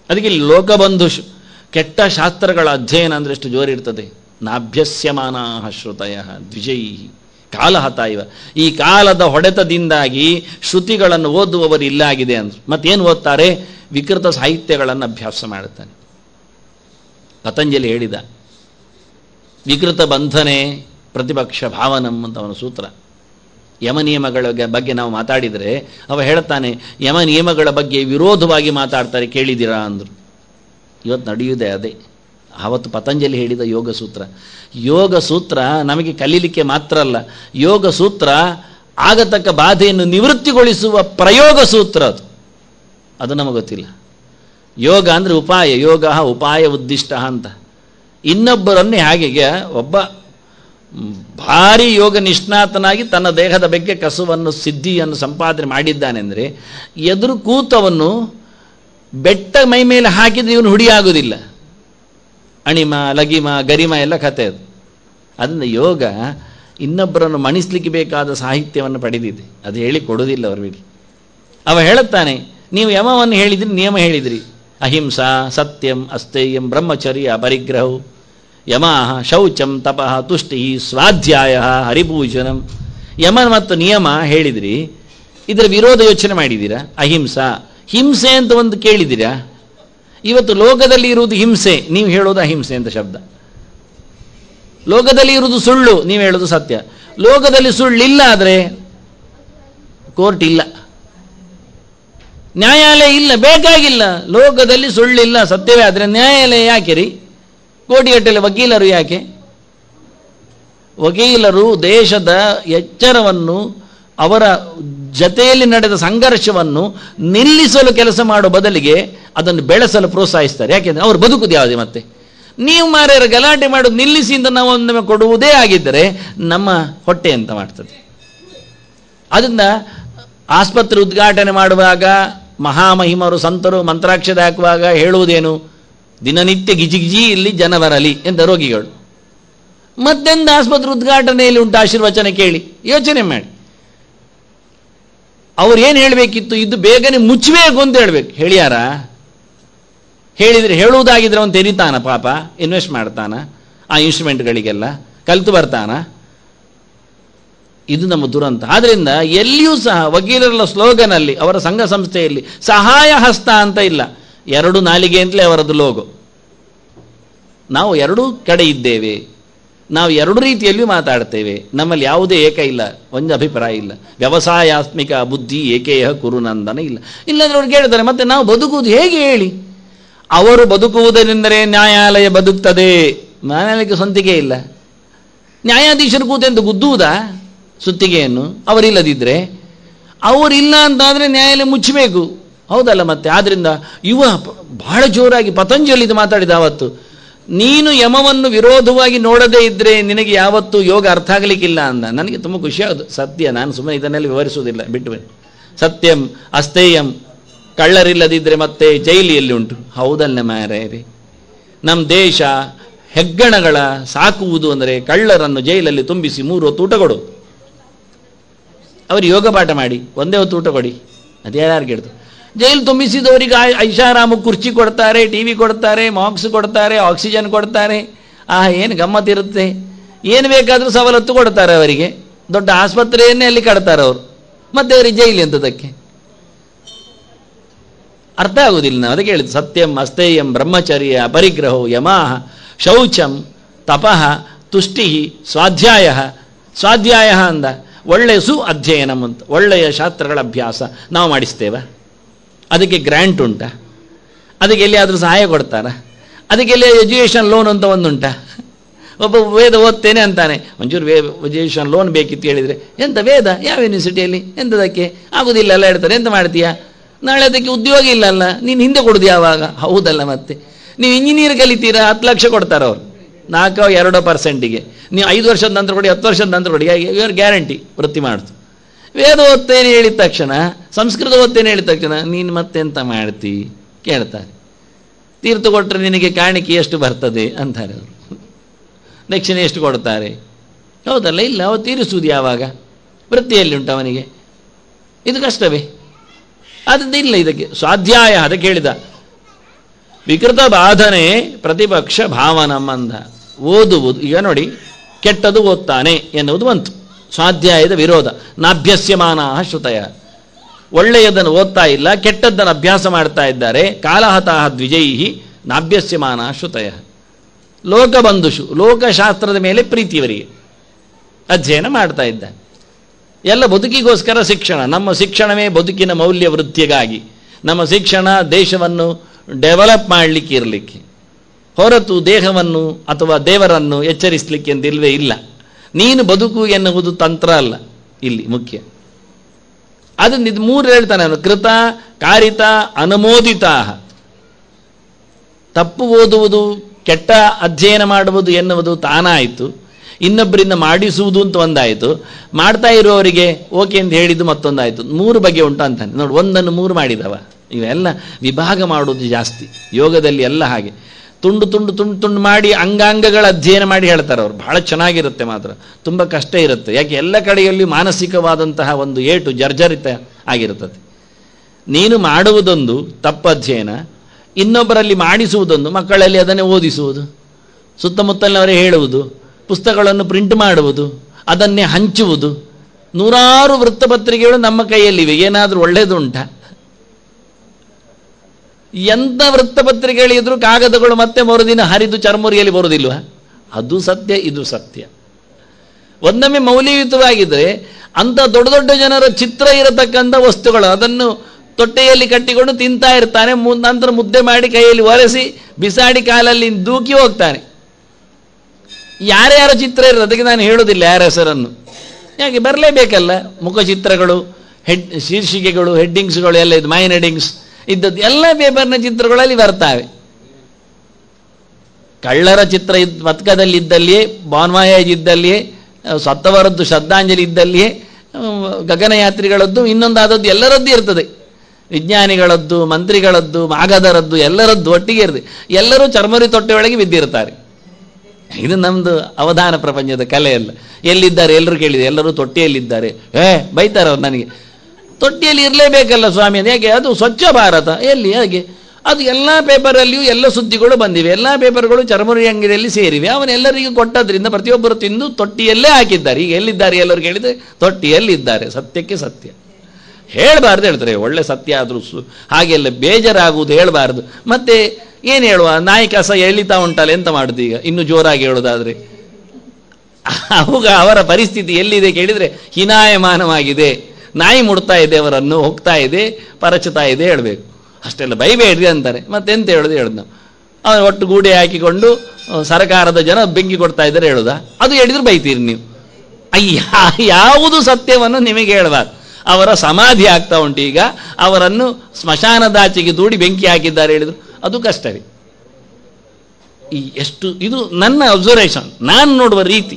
S1: ಅದಕ್ಕೆ ಇಲ್ಲಿ ಲೋಕಬಂಧು ಶ್- ಕೆಟ್ಟ ಶಾಸ್ತ್ರಗಳ ಅಧ್ಯಯನ ಅಂದರೆ ಎಷ್ಟು ಜೋರಿರ್ತದೆ ನಾಭ್ಯಸ್ಯಮಾನ ಶ್ರುತಯ ದ್ವಿಜೈ ಕಾಲಹತ ಇವ ಈ ಕಾಲದ ಹೊಡೆತದಿಂದಾಗಿ ಶ್ರುತಿಗಳನ್ನು ಓದುವವರು ಇಲ್ಲಾಗಿದೆ ಅಂದ್ರು ಮತ್ತೇನು ಓದ್ತಾರೆ ವಿಕೃತ ಸಾಹಿತ್ಯಗಳನ್ನು ಅಭ್ಯಾಸ ಮಾಡುತ್ತಾನೆ ಪತಂಜಲಿ ಹೇಳಿದ ವಿಕೃತ ಬಂಧನೆ ಪ್ರತಿಪಕ್ಷ ಭಾವನಂ ಅಂತ ಅವನ ಸೂತ್ರ ಯಮ ನಿಯಮಗಳ ಗ- ಬಗ್ಗೆ ನಾವು ಮಾತಾಡಿದರೆ ಅವ ಹೇಳ್ತಾನೆ ಯಮ ನಿಯಮಗಳ ಬಗ್ಗೆ ವಿರೋಧವಾಗಿ ಮಾತಾಡ್ತಾರೆ ಕೇಳಿದ್ದೀರಾ ಅಂದರು ಇವತ್ತು ನಡೆಯುವುದೇ ಅದೇ ಆವತ್ತು ಪತಂಜಲಿ ಹೇಳಿದ ಯೋಗ ಸೂತ್ರ ಯೋಗ ಸೂತ್ರ ನಮಗೆ ಕಲೀಲಿಕ್ಕೆ ಮಾತ್ರ ಅಲ್ಲ ಯೋಗ ಸೂತ್ರ ಆಗತಕ್ಕ ಬಾಧೆಯನ್ನು ನಿವೃತ್ತಿಗೊಳಿಸುವ ಪ್ರಯೋಗ ಸೂತ್ರ ಅದು ಅದು ನಮಗೆ ಗೊತ್ತಿಲ್ಲ ಯೋಗ ಅಂದರೆ ಉಪಾಯ ಯೋಗ ಉಪಾಯ ಉದ್ದಿಷ್ಟ ಅಂತ ಇನ್ನೊಬ್ಬರನ್ನೇ ಹಾಗೆ ಒಬ್ಬ ಮ್, ಭಾರಿ ಯೋಗ ನಿಷ್ಣಾತನಾಗಿ ತನ್ನ ದೇಹದ ಬಗ್ಗೆ ಕಸುವನ್ನು ಸಿದ್ಧಿಯನ್ನು ಸಂಪಾದನೆ ಮಾಡಿದ್ದಾನೆ ಅಂದರೆ ಎದುರು ಕೂತವನ್ನು ಬೆಟ್ಟ ಮೈ ಮೇಲೆ ಹಾಕಿದ್ರೆ ಇವನು ಹುಡಿಯಾಗುವುದಿಲ್ಲ ಅಣಿಮ ಲಗಿಮ ಗರಿಮ ಎಲ್ಲ ಕತೆ ಅದು ಅದರಿಂದ ಯೋಗ ಇನ್ನೊಬ್ಬರನ್ನು ಮಣಿಸ್ಲಿಕ್ಕೆ ಬೇಕಾದ ಸಾಹಿತ್ಯವನ್ನು ಪಡೆದಿದೆ ಅದು ಹೇಳಿ ಕೊಡೋದಿಲ್ಲ ಅವರು ಬಿಡಿ ಅವ ಹೇಳುತ್ತಾನೆ ನೀವು ಯಮವನ್ನು ಹೇಳಿದ್ರಿ ನಿಯಮ ಹೇಳಿದ್ರಿ ಅಹಿಂಸಾ ಸತ್ಯಂ ಅಸ್ತೇಯಂ ಬ್ರಹ್ಮಚರ್ಯ ಪರಿಗ್ರಹವು ಯಮ ಶೌಚಂ ತಪಃ ತುಷ್ಟಿ ಸ್ವಾಧ್ಯಾಯ ಹರಿಭೂಷಣಂ ಯಮ ಮತ್ತು ನಿಯಮ ಹೇಳಿದ್ರಿ ಇದರ ವಿರೋಧ ಯೋಚನೆ ಮಾಡಿದ್ದೀರಾ ಅಹಿಂಸಾ ಹಿಂಸೆ ಅಂತ ಒಂದು ಕೇಳಿದ್ದೀರಾ ಇವತ್ತು ಲೋಕದಲ್ಲಿ ಇರುವುದು ಹಿಂಸೆ ನೀವು ಹೇಳೋದು ಅಹಿಂಸೆ ಅಂತ ಶಬ್ದ ಲೋಕದಲ್ಲಿ ಇರುವುದು ಸುಳ್ಳು ನೀವು ಹೇಳೋದು ಸತ್ಯ ಲೋಕದಲ್ಲಿ ಸುಳ್ಳಿಲ್ಲ ಆದರೆ ಕೋರ್ಟ್ ಇಲ್ಲ ನ್ಯಾಯಾಲಯ ಇಲ್ಲ ಬೇಕಾಗಿಲ್ಲ ಲೋಕದಲ್ಲಿ ಸುಳ್ಳಿಲ್ಲ ಸತ್ಯವೇ ಆದರೆ ನ್ಯಾಯಾಲಯ ಯಾಕೆ ರೀ ಕೋಟಿಗಟ್ಟಲೆ ವಕೀಲರು ಯಾಕೆ ವಕೀಲರು ದೇಶದ ಎಚ್ಚರವನ್ನು ಅವರ ಜತೆಯಲ್ಲಿ ನಡೆದ ಸಂಘರ್ಷವನ್ನು ನಿಲ್ಲಿಸಲು ಕೆಲಸ ಮಾಡೋ ಬದಲಿಗೆ ಅದನ್ನು ಬೆಳೆಸಲು ಪ್ರೋತ್ಸಾಹಿಸ್ತಾರೆ ಯಾಕೆಂದ್ರೆ ಅವರು ಬದುಕುದು ಯಾವುದೇ ಮತ್ತೆ ನೀವು ಮಾರ್ಯಾರ ಗಲಾಟೆ ಮಾಡೋದು ನಿಲ್ಲಿಸಿ ಅಂತ ನಾವು ಒಮ್ಮೆ ಕೊಡುವುದೇ ಆಗಿದ್ದರೆ ನಮ್ಮ ಹೊಟ್ಟೆ ಅಂತ ಮಾಡ್ತದೆ ಅದರಿಂದ ಆಸ್ಪತ್ರೆ ಉದ್ಘಾಟನೆ ಮಾಡುವಾಗ ಮಹಾಮಹಿಮರು ಸಂತರು ಮಂತ್ರಾಕ್ಷತೆ ಹಾಕುವಾಗ ಹೇಳುವುದೇನು ದಿನನಿತ್ಯ ಗಿಜಿಗಿಜಿ ಇಲ್ಲಿ ಜನ ಬರಲಿ ಎಂದ ರೋಗಿಗಳು ಮತ್ತೆಂದ ಆಸ್ಪತ್ರೆ ಉದ್ಘಾಟನೆಯಲ್ಲಿ ಉಂಟು ಆಶೀರ್ವಚನ ಕೇಳಿ ಯೋಚನೆ ಮಾಡಿ ಅವ್ರು ಏನು ಹೇಳಬೇಕಿತ್ತು ಇದು ಬೇಗನೆ ಮುಚ್ಚಬೇಕು ಅಂತ ಹೇಳ್ಬೇಕು ಹೇಳ್ಯಾರ ಹೇಳಿದ್ರೆ ಹೇಳುವುದಾಗಿದ್ರೆ ಅವನು ತೆರಿತಾನ ಪಾಪ ಇನ್ವೆಸ್ಟ್ ಮಾಡ್ತಾನ ಆ ಇನ್ಸ್ಟ್ರೂಮೆಂಟ್ಗಳಿಗೆಲ್ಲ ಕಲಿತು ಬರ್ತಾನ ಇದು ನಮ್ಮ ದುರಂತ ಆದ್ರಿಂದ ಎಲ್ಲಿಯೂ ಸಹ ವಕೀಲರ ಸ್ಲೋಗನಲ್ಲಿ ಅವರ ಸಂಘ ಸಂಸ್ಥೆಯಲ್ಲಿ ಸಹಾಯ ಹಸ್ತ ಅಂತ ಇಲ್ಲ ಎರಡು ನಾಲಿಗೆ ಅಂತಲೇ ಅವರದ್ದು ಲೋಗೋ ನಾವು ಎರಡೂ ಕಡೆ ಇದ್ದೇವೆ ನಾವು ಎರಡು ರೀತಿಯಲ್ಲಿಯೂ ಮಾತಾಡ್ತೇವೆ ನಮ್ಮಲ್ಲಿ ಯಾವುದೇ ಏಕ ಇಲ್ಲ ಒಂದು ಅಭಿಪ್ರಾಯ ಇಲ್ಲ ವ್ಯವಸಾಯಾತ್ಮಿಕ ಬುದ್ಧಿ ಏಕೇಯ ಕುರುನಂದನ ಇಲ್ಲ ಇಲ್ಲಾಂದ್ರೆ ಅವ್ರು ಕೇಳ್ತಾರೆ ಮತ್ತೆ ನಾವು ಬದುಕುವುದು ಹೇಗೆ ಹೇಳಿ ಅವರು ಬದುಕುವುದರಿಂದಲೇ ನ್ಯಾಯಾಲಯ ಬದುಕ್ತದೆ ನ್ಯಾಯಾಲಯಕ್ಕೆ ಸ್ವಂತಿಕೆ ಇಲ್ಲ ನ್ಯಾಯಾಧೀಶರು ಕೂತೆಂದು ಗುದ್ದುವುದಾ ಸುತ್ತಿಗೆಯನ್ನು ಅವರಿಲ್ಲದಿದ್ದರೆ ಅವರಿಲ್ಲ ಅಂತಾದರೆ ನ್ಯಾಯಾಲಯ ಮುಚ್ಚಬೇಕು ಹೌದಲ್ಲ ಮತ್ತೆ ಆದ್ರಿಂದ ಇವ ಪ- ಬಹಳ ಜೋರಾಗಿ ಪತಂಜಲಿ ಇದು ಮಾತಾಡಿದ ಅವತ್ತು ನೀನು ಯಮವನ್ನು ವಿರೋಧವಾಗಿ ನೋಡದೇ ಇದ್ದರೆ ನಿನಗೆ ಯಾವತ್ತೂ ಯೋಗ ಅರ್ಥ ಆಗಲಿಕ್ಕಿಲ್ಲ ಅಂದ ನನಗೆ ತುಂಬ ಖುಷಿಯಾಗೋದು ಸತ್ಯ ನಾನು ಸುಮ್ಮನೆ ಇದನ್ನೆಲ್ಲ ವಿವರಿಸುವುದಿಲ್ಲ ಬಿಟ್ಟು ಬನ್ನಿ ಸತ್ಯಂ ಅಸ್ತೇಯಂ ಕಳ್ಳರಿಲ್ಲದಿದ್ದರೆ ಮತ್ತೆ ಜೈಲು ಎಲ್ಲಿ ಉಂಟು ಹೌದಲ್ಲ ಮಾರೇರಿ ನಮ್ಮ ದೇಶ ಹೆಗ್ಗಣಗಳ ಸಾಕುವುದು ಅಂದರೆ ಕಳ್ಳರನ್ನು ಜೈಲಲ್ಲಿ ತುಂಬಿಸಿ ಮೂರು ಹೊತ್ತು ಊಟ ಕೊಡು ಅವರು ಯೋಗ ಪಾಠ ಮಾಡಿ ಒಂದೇ ಹೊತ್ತು ಊಟ ಕೊಡಿ ಅದೇ ಯಾರು ಕೇಳ್ತು ಜೈಲು ತುಂಬಿಸಿದವರಿಗೆ ಆ- ಐಷಾರಾಮ ಕುರ್ಚಿ ಕೊಡ್ತಾರೆ ಟಿ ವಿ ಕೊಡ್ತಾರೆ ಮಾಕ್ಸ್ ಕೊಡ್ತಾರೆ ಆಕ್ಸಿಜನ್ ಕೊಡ್ತಾರೆ ಆ ಏನು ಗಮ್ಮತ್ತಿರುತ್ತೆ ಏನು ಬೇಕಾದರೂ ಸವಲತ್ತು ಕೊಡ್ತಾರೆ ಅವರಿಗೆ ದೊಡ್ಡ ಆಸ್ಪತ್ರೆಯನ್ನೇ ಅಲ್ಲಿ ಕಟ್ತಾರೆ ಅವರು ಮತ್ತೆ ಅವರಿಗೆ ಜೈಲು ಎಂತದಕ್ಕೆ ಅರ್ಥ ಆಗುವುದಿಲ್ಲ ನಾವು ಅದಕ್ಕೆ ಹೇಳಿದ್ದು ಸತ್ಯಂ ಅಸ್ತೇಯಂ ಬ್ರಹ್ಮಚರ್ಯ ಪರಿಗ್ರಹೋ ಯಮಾಹ ಶೌಚಂ ತಪಃ ತುಷ್ಟಿ ಸ್ವಾಧ್ಯಾಯ ಸ್ವಾಧ್ಯಾಯ ಅಂದ ಒಳ್ಳೆಯ ಸು ಅಧ್ಯಯನಂ ಅಂತ ಒಳ್ಳೆಯ ಶಾಸ್ತ್ರಗಳ ಅಭ್ಯಾಸ ನಾವು ಮಾಡಿಸ್ತೇವ ಅದಕ್ಕೆ ಗ್ರ್ಯಾಂಟ್ ಉಂಟಾ ಅದಕ್ಕೆ ಎಲ್ಲಿಯಾದರೂ ಸಹಾಯ ಕೊಡ್ತಾರಾ ಅದಕ್ಕೆ ಎಲ್ಲಿ ಎಜುಕೇಷನ್ ಲೋನ್ ಅಂತ ಒಂದುಂಟ ಒಬ್ಬ ವೇದ ಓದ್ತೇನೆ ಅಂತಾನೆ ಒಂಚೂರು ವೇ ಎಜುಕೇಷನ್ ಲೋನ್ ಬೇಕಿತ್ತು ಹೇಳಿದರೆ ಎಂತ ವೇದ ಯಾವ ಯೂನಿವರ್ಸಿಟಿಯಲ್ಲಿ ಎಂತದಕ್ಕೆ ಆಗುದಿಲ್ಲ ಎಲ್ಲ ಹೇಳ್ತಾರೆ ಎಂತ ಮಾಡ್ತೀಯಾ ನಾಳೆ ಅದಕ್ಕೆ ಉದ್ಯೋಗ ಇಲ್ಲಲ್ಲ ನೀನು ಹಿಂದೆ ಕೊಡುದು ಯಾವಾಗ ಹೌದಲ್ಲ ಮತ್ತೆ ನೀವು ಇಂಜಿನಿಯರ್ ಕಲಿತೀರಾ ಹತ್ತು ಲಕ್ಷ ಕೊಡ್ತಾರೆ ಅವರು ನಾಲ್ಕೋ ಎರಡೋ ಪರ್ಸೆಂಟಿಗೆ ನೀವು ಐದು ವರ್ಷದ ನಂತರ ಕೊಡಿ ಹತ್ತು ವರ್ಷದ ನಂತರ ಕೊಡಿ ಇವ್ರ ಗ್ಯಾರಂಟಿ ವೃತ್ತಿ ಮಾಡ್ತು ವೇದ ಓದ್ತೇನೆ ಹೇಳಿದ ತಕ್ಷಣ ಸಂಸ್ಕೃತ ಓದ್ತೇನೆ ಹೇಳಿದ ತಕ್ಷಣ ನೀನು ಮತ್ತೆಂತ ಮಾಡ್ತಿ ಕೇಳ್ತಾರೆ ತೀರ್ಥ ಕೊಟ್ಟರೆ ನಿನಗೆ ಕಾಣಿಕೆ ಎಷ್ಟು ಬರ್ತದೆ ಅಂತಾರೆ ಅವರು ದಕ್ಷಿಣೆ ಎಷ್ಟು ಕೊಡ್ತಾರೆ ಹೌದಲ್ಲ ಇಲ್ಲ ಅವ ತೀರಿಸುವುದು ಯಾವಾಗ ವೃತ್ತಿಯಲ್ಲಿ ಉಂಟು ಅವನಿಗೆ ಇದು ಕಷ್ಟವೇ ಆದದ್ದು ಇಲ್ಲ ಇದಕ್ಕೆ ಸ್ವಾಧ್ಯಾಯ ಅದಕ್ಕೆ ಹೇಳಿದ ವಿಕೃತ ಬಾಧನೆ ಪ್ರತಿಪಕ್ಷ ಭಾವನಂ ಅಂದ ಓದುವುದು ಈಗ ನೋಡಿ ಕೆಟ್ಟದು ಓದ್ತಾನೆ ಎನ್ನುವುದು ಬಂತು ಸ್ವಾಧ್ಯಾಯದ ವಿರೋಧ ನಾಭ್ಯಸ್ಯಮಾನ ಶ್ರುತಯ ಒಳ್ಳೆಯದನ್ನು ಓದ್ತಾ ಇಲ್ಲ ಕೆಟ್ಟದ್ದನ್ನು ಅಭ್ಯಾಸ ಮಾಡ್ತಾ ಇದ್ದಾರೆ ಕಾಲಹತಃ ದ್ವಿಜೈ ನಾಭ್ಯಸ್ಯಮಾನ ಶ್ರುತಯ ಲೋಕಬಂಧುಷು ಲೋಕಶಾಸ್ತ್ರದ ಮೇಲೆ ಪ್ರೀತಿ ಇವರಿಗೆ ಅಧ್ಯಯನ ಮಾಡ್ತಾ ಇದ್ದಾರೆ ಎಲ್ಲ ಬದುಕಿಗೋಸ್ಕರ ಶಿಕ್ಷಣ ನಮ್ಮ ಶಿಕ್ಷಣವೇ ಬದುಕಿನ ಮೌಲ್ಯ ವೃದ್ಧಿಗಾಗಿ ನಮ್ಮ ಶಿಕ್ಷಣ ದೇಶವನ್ನು ಡೆವಲಪ್ ಮಾಡಲಿಕ್ಕೆ ಇರಲಿಕ್ಕೆ ಹೊರತು ದೇಹವನ್ನು ಅಥವಾ ದೇವರನ್ನು ಎಚ್ಚರಿಸಲಿಕ್ಕೆ ಎಂದಿಲ್ವೇ ಇಲ್ಲ ನೀನು ಬದುಕು ಎನ್ನುವುದು ತಂತ್ರ ಅಲ್ಲ ಇಲ್ಲಿ ಮುಖ್ಯ ಅದನ್ನ ಇದು ಮೂರು ಹೇಳ್ತಾನೆ ಅವನು ಕೃತ ಕಾರಿತ ಅನುಮೋದಿತ ತಪ್ಪು ಓದುವುದು ಕೆಟ್ಟ ಅಧ್ಯಯನ ಮಾಡುವುದು ಎನ್ನುವುದು ತಾನಾಯಿತು ಇನ್ನೊಬ್ಬರಿಂದ ಮಾಡಿಸುವುದು ಅಂತ ಒಂದಾಯಿತು ಮಾಡ್ತಾ ಇರುವವರಿಗೆ ಓಕೆ ಅಂತ ಹೇಳಿದ್ದು ಮತ್ತೊಂದಾಯಿತು ಮೂರು ಬಗೆ ಉಂಟು ಅಂತಾನೆ ನೋಡಿ ಒಂದನ್ನು ಮೂರು ಮಾಡಿದವ ಇವೆಲ್ಲ ವಿಭಾಗ ಮಾಡುವುದು ಜಾಸ್ತಿ ಯೋಗದಲ್ಲಿ ಎಲ್ಲ ಹಾಗೆ ತುಂಡು ತುಂಡು ತುಂಡು ತುಂಡು ಮಾಡಿ ಅಂಗಾಂಗಗಳ ಅಧ್ಯಯನ ಮಾಡಿ ಹೇಳ್ತಾರೆ ಅವರು ಬಹಳ ಚೆನ್ನಾಗಿರುತ್ತೆ ಮಾತ್ರ ತುಂಬ ಕಷ್ಟ ಇರುತ್ತೆ ಯಾಕೆ ಎಲ್ಲ ಕಡೆಯಲ್ಲಿ ಮಾನಸಿಕವಾದಂತಹ ಒಂದು ಏಟು ಜರ್ಜರಿತ ಆಗಿರುತ್ತದೆ ನೀನು ಮಾಡುವುದೊಂದು ತಪ್ಪು ಅಧ್ಯಯನ ಇನ್ನೊಬ್ಬರಲ್ಲಿ ಮಾಡಿಸುವುದೊಂದು ಮಕ್ಕಳಲ್ಲಿ ಅದನ್ನೇ ಓದಿಸುವುದು ಸುತ್ತಮುತ್ತಲಿನವರೇ ಹೇಳುವುದು ಪುಸ್ತಕಗಳನ್ನು ಪ್ರಿಂಟ್ ಮಾಡುವುದು ಅದನ್ನೇ ಹಂಚುವುದು ನೂರಾರು ವೃತ್ತಪತ್ರಿಕೆಗಳು ನಮ್ಮ ಕೈಯಲ್ಲಿವೆ ಏನಾದರೂ ಒಳ್ಳೆಯದುಂಟಾ ಎಂಥ ವೃತ್ತಪತ್ರಿಕೆಗಳಿದ್ರು ಕಾಗದಗಳು ಮತ್ತೆ ಮರುದಿನ ಹರಿದು ಚರ್ಮುರಿಯಲ್ಲಿ ಬರುವುದಿಲ್ವ ಅದು ಸತ್ಯ ಇದು ಸತ್ಯ ಒಂದೊಮ್ಮೆ ಮೌಲ್ಯಯುತವಾಗಿದ್ದರೆ ಅಂಥ ದೊಡ್ಡ ದೊಡ್ಡ ಜನರ ಚಿತ್ರ ಇರತಕ್ಕಂಥ ವಸ್ತುಗಳು ಅದನ್ನು ತೊಟ್ಟೆಯಲ್ಲಿ ಕಟ್ಟಿಕೊಂಡು ತಿಂತಾ ಇರ್ತಾನೆ ಮು ನಂತರ ಮುದ್ದೆ ಮಾಡಿ ಕೈಯಲ್ಲಿ ಒರೆಸಿ ಬಿಸಾಡಿ ಕಾಲಲ್ಲಿ ದೂಕಿ ಹೋಗ್ತಾನೆ ಯಾರ್ಯಾರ ಚಿತ್ರ ಇರೋದು ಅದಕ್ಕೆ ನಾನು ಹೇಳೋದಿಲ್ಲ ಯಾರ ಹೆಸರನ್ನು ಯಾಕೆ ಬರಲೇಬೇಕಲ್ಲ ಮುಖಚಿತ್ರಗಳು ಹೆಡ್ ಶೀರ್ಷಿಕೆಗಳು ಹೆಡ್ಡಿಂಗ್ಸ್ಗಳು ಎಲ್ಲ ಇದು ಮೈನ್ ಹೆಡ್ಡಿಂಗ್ಸ್ ಇದ್ದದ್ದು ಎಲ್ಲ ಪೇಪರ್ನ ಚಿತ್ರಗಳಲ್ಲಿ ಬರ್ತಾವೆ ಕಳ್ಳರ ಚಿತ್ರ ಇದ್ ಪತ್ಕದಲ್ಲಿ ಇದ್ದಲ್ಲಿಯೇ ಬಾನ್ವಾಯೇಜ್ ಇದ್ದಲ್ಲಿಯೇ ಸತ್ತವರದ್ದು ಶ್ರದ್ಧಾಂಜಲಿ ಇದ್ದಲ್ಲಿಯೇ ಗಗನಯಾತ್ರಿಗಳದ್ದು ಇನ್ನೊಂದಾದದ್ದು ಎಲ್ಲರದ್ದು ಇರ್ತದೆ ವಿಜ್ಞಾನಿಗಳದ್ದು ಮಂತ್ರಿಗಳದ್ದು ಮಾಗದರದ್ದು ಎಲ್ಲರದ್ದು ಒಟ್ಟಿಗೆ ಇರ್ತದೆ ಎಲ್ಲರೂ ಚರ್ಮರಿ ತೊಟ್ಟೆಯೊಳಗೆ ಬಿದ್ದಿರ್ತಾರೆ ಇದು ನಮ್ಮದು ಅವಧಾನ ಪ್ರಪಂಚದ ಕಲೆ ಅಲ್ಲ ಎಲ್ಲಿದ್ದಾರೆ ಎಲ್ಲರೂ ಕೇಳಿದೆ ಎಲ್ಲರೂ ತೊಟ್ಟಿಯಲ್ಲಿದ್ದಾರೆ ಏ ಬೈತಾರೆ ಅವ್ರು ನನಗೆ ತೊಟ್ಟಿಯಲ್ಲಿ ಇರಲೇಬೇಕಲ್ಲ ಸ್ವಾಮಿ ಅದು ಯಾಕೆ ಅದು ಸ್ವಚ್ಛ ಭಾರತ ಎಲ್ಲಿ ಹಾಗೆ ಅದು ಎಲ್ಲ ಪೇಪರಲ್ಲಿಯೂ ಎಲ್ಲ ಸುದ್ದಿಗಳು ಬಂದಿವೆ ಎಲ್ಲ ಪೇಪರ್ಗಳು ಚರ್ಮುರಿ ಅಂಗಡಿಯಲ್ಲಿ ಸೇರಿವೆ ಅವನೆಲ್ಲರಿಗೂ ಕೊಟ್ಟದ್ರಿಂದ ಪ್ರತಿಯೊಬ್ಬರು ತಿಂದು ತೊಟ್ಟಿಯಲ್ಲೇ ಹಾಕಿದ್ದಾರೆ ಈಗ ಎಲ್ಲಿದ್ದಾರೆ ಎಲ್ಲರೂ ಕೇಳಿದರೆ ತೊಟ್ಟಿಯಲ್ಲಿದ್ದಾರೆ ಸತ್ಯಕ್ಕೆ ಸತ್ಯ ಹೇಳಬಾರ್ದು ಹೇಳ್ತಾರೆ ಒಳ್ಳೆ ಸತ್ಯ ಆದರೂ ಸು ಹಾಗೆಲ್ಲ ಬೇಜಾರಾಗುವುದು ಹೇಳಬಾರ್ದು ಮತ್ತೆ ಏನು ಹೇಳುವ ನಾಯಿ ಕಸ ಎಳಿತಾ ಉಂಟಲ್ಲ ಎಂತ ಮಾಡುದು ಈಗ ಇನ್ನು ಜೋರಾಗಿ ಹೇಳೋದಾದ್ರೆ ಅವಾಗ ಅವರ ಪರಿಸ್ಥಿತಿ ಎಲ್ಲಿದೆ ಕೇಳಿದರೆ ಹಿನಾಯಮಾನವಾಗಿದೆ ನಾಯಿ ಮುಡ್ತಾ ಇದೆ ಅವರನ್ನು ಹೋಗ್ತಾ ಇದೆ ಪರಚುತ್ತಾ ಇದೆ ಹೇಳಬೇಕು ಅಷ್ಟೆಲ್ಲ ಬೈಬೇಡ್ರಿ ಅಂತಾರೆ ಮತ್ತೆಂತ ಹೇಳೋದು ಹೇಳೋದು ನಾವು ಅವನು ಒಟ್ಟು ಗೂಡೆ ಹಾಕಿಕೊಂಡು ಸರ್ಕಾರದ ಜನ ಬೆಂಕಿ ಕೊಡ್ತಾ ಇದ್ದಾರೆ ಹೇಳೋದಾ ಅದು ಹೇಳಿದ್ರೆ ಬೈತೀರಿ ನೀವು ಅಯ್ಯ ಯಾವುದು ಸತ್ಯವನ್ನು ನಿಮಗೆ ಹೇಳಬಾರ್ದು ಅವರ ಸಮಾಧಿ ಆಗ್ತಾ ಉಂಟು ಈಗ ಅವರನ್ನು ಸ್ಮಶಾನದಾಚೆಗೆ ದೂಡಿ ಬೆಂಕಿ ಹಾಕಿದ್ದಾರೆ ಹೇಳಿದ್ರು ಅದು ಕಷ್ಟವೇ ಈ ಎಷ್ಟು ಇದು ನನ್ನ ಅಬ್ಸರ್ವೇಷನ್ ನಾನು ನೋಡುವ ರೀತಿ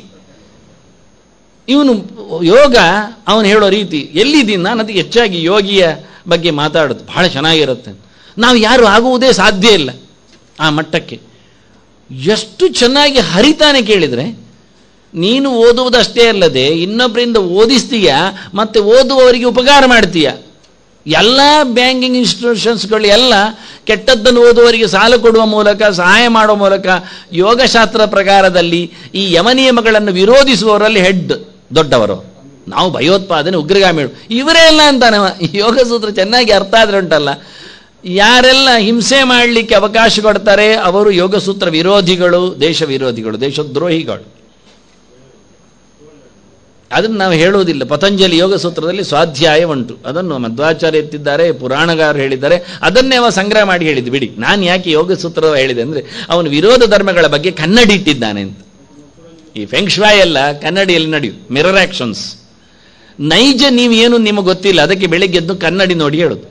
S1: ಇವನು ಯೋಗ ಅವನು ಹೇಳೋ ರೀತಿ ಎಲ್ಲಿದ್ದೀನಿ ನಾನು ಅದಕ್ಕೆ ಹೆಚ್ಚಾಗಿ ಯೋಗಿಯ ಬಗ್ಗೆ ಮಾತಾಡೋದು ಬಹಳ ಚೆನ್ನಾಗಿರುತ್ತೆ ನಾವು ಯಾರು ಆಗುವುದೇ ಸಾಧ್ಯ ಇಲ್ಲ ಆ ಮಟ್ಟಕ್ಕೆ ಎಷ್ಟು ಚೆನ್ನಾಗಿ ಹರಿತಾನೆ ಕೇಳಿದರೆ ನೀನು ಓದುವುದಷ್ಟೇ ಅಲ್ಲದೆ ಇನ್ನೊಬ್ಬರಿಂದ ಓದಿಸ್ತೀಯ ಮತ್ತೆ ಓದುವವರಿಗೆ ಉಪಕಾರ ಮಾಡ್ತೀಯ ಎಲ್ಲ ಬ್ಯಾಂಕಿಂಗ್ ಇನ್ಸ್ಟಿಟ್ಯೂಷನ್ಸ್ಗಳು ಎಲ್ಲ ಕೆಟ್ಟದ್ದನ್ನು ಓದುವವರಿಗೆ ಸಾಲ ಕೊಡುವ ಮೂಲಕ ಸಹಾಯ ಮಾಡುವ ಮೂಲಕ ಯೋಗಶಾಸ್ತ್ರ ಪ್ರಕಾರದಲ್ಲಿ ಈ ಯಮನಿಯಮಗಳನ್ನು ವಿರೋಧಿಸುವವರಲ್ಲಿ ಹೆಡ್ ದೊಡ್ಡವರು ನಾವು ಭಯೋತ್ಪಾದನೆ ಉಗ್ರಗಾಮಿಗಳು ಇವರೇ ಎಲ್ಲ ಅಂತಾನೆ ಯೋಗ ಸೂತ್ರ ಚೆನ್ನಾಗಿ ಅರ್ಥ ಆದ್ರೆ ಉಂಟಲ್ಲ ಯಾರೆಲ್ಲ ಹಿಂಸೆ ಮಾಡಲಿಕ್ಕೆ ಅವಕಾಶ ಕೊಡ್ತಾರೆ ಅವರು ಯೋಗಸೂತ್ರ ವಿರೋಧಿಗಳು ದೇಶ ವಿರೋಧಿಗಳು ದೇಶದ್ರೋಹಿಗಳು ಅದನ್ನು ನಾವು ಹೇಳುವುದಿಲ್ಲ ಪತಂಜಲಿ ಯೋಗ ಸೂತ್ರದಲ್ಲಿ ಸ್ವಾಧ್ಯಾಯ ಉಂಟು ಅದನ್ನು ಮಧ್ವಾಚಾರ್ಯ ಎತ್ತಿದ್ದಾರೆ ಪುರಾಣಗಾರರು ಹೇಳಿದ್ದಾರೆ ಅದನ್ನೇ ಅವ ಸಂಗ್ರಹ ಮಾಡಿ ಹೇಳಿದ್ದು ಬಿಡಿ ನಾನು ಯಾಕೆ ಯೋಗ ಸೂತ್ರ ಹೇಳಿದೆ ಅಂದರೆ ಅವನು ವಿರೋಧ ಧರ್ಮಗಳ ಬಗ್ಗೆ ಕನ್ನಡಿ ಇಟ್ಟಿದ್ದಾನೆ ಅಂತ ಈ ಫೆಂಕ್ಷವಾಯ್ ಎಲ್ಲ ಕನ್ನಡಿಯಲ್ಲಿ ನಡೆಯು ಮಿರರ್ ಆಕ್ಷನ್ಸ್ ನೈಜ ನೀವು ಏನು ನಿಮಗೆ ಗೊತ್ತಿಲ್ಲ ಅದಕ್ಕೆ ಬೆಳಿಗ್ಗೆ ಎದ್ದು ಕನ್ನಡಿ ನೋಡಿ ಹೇಳೋದು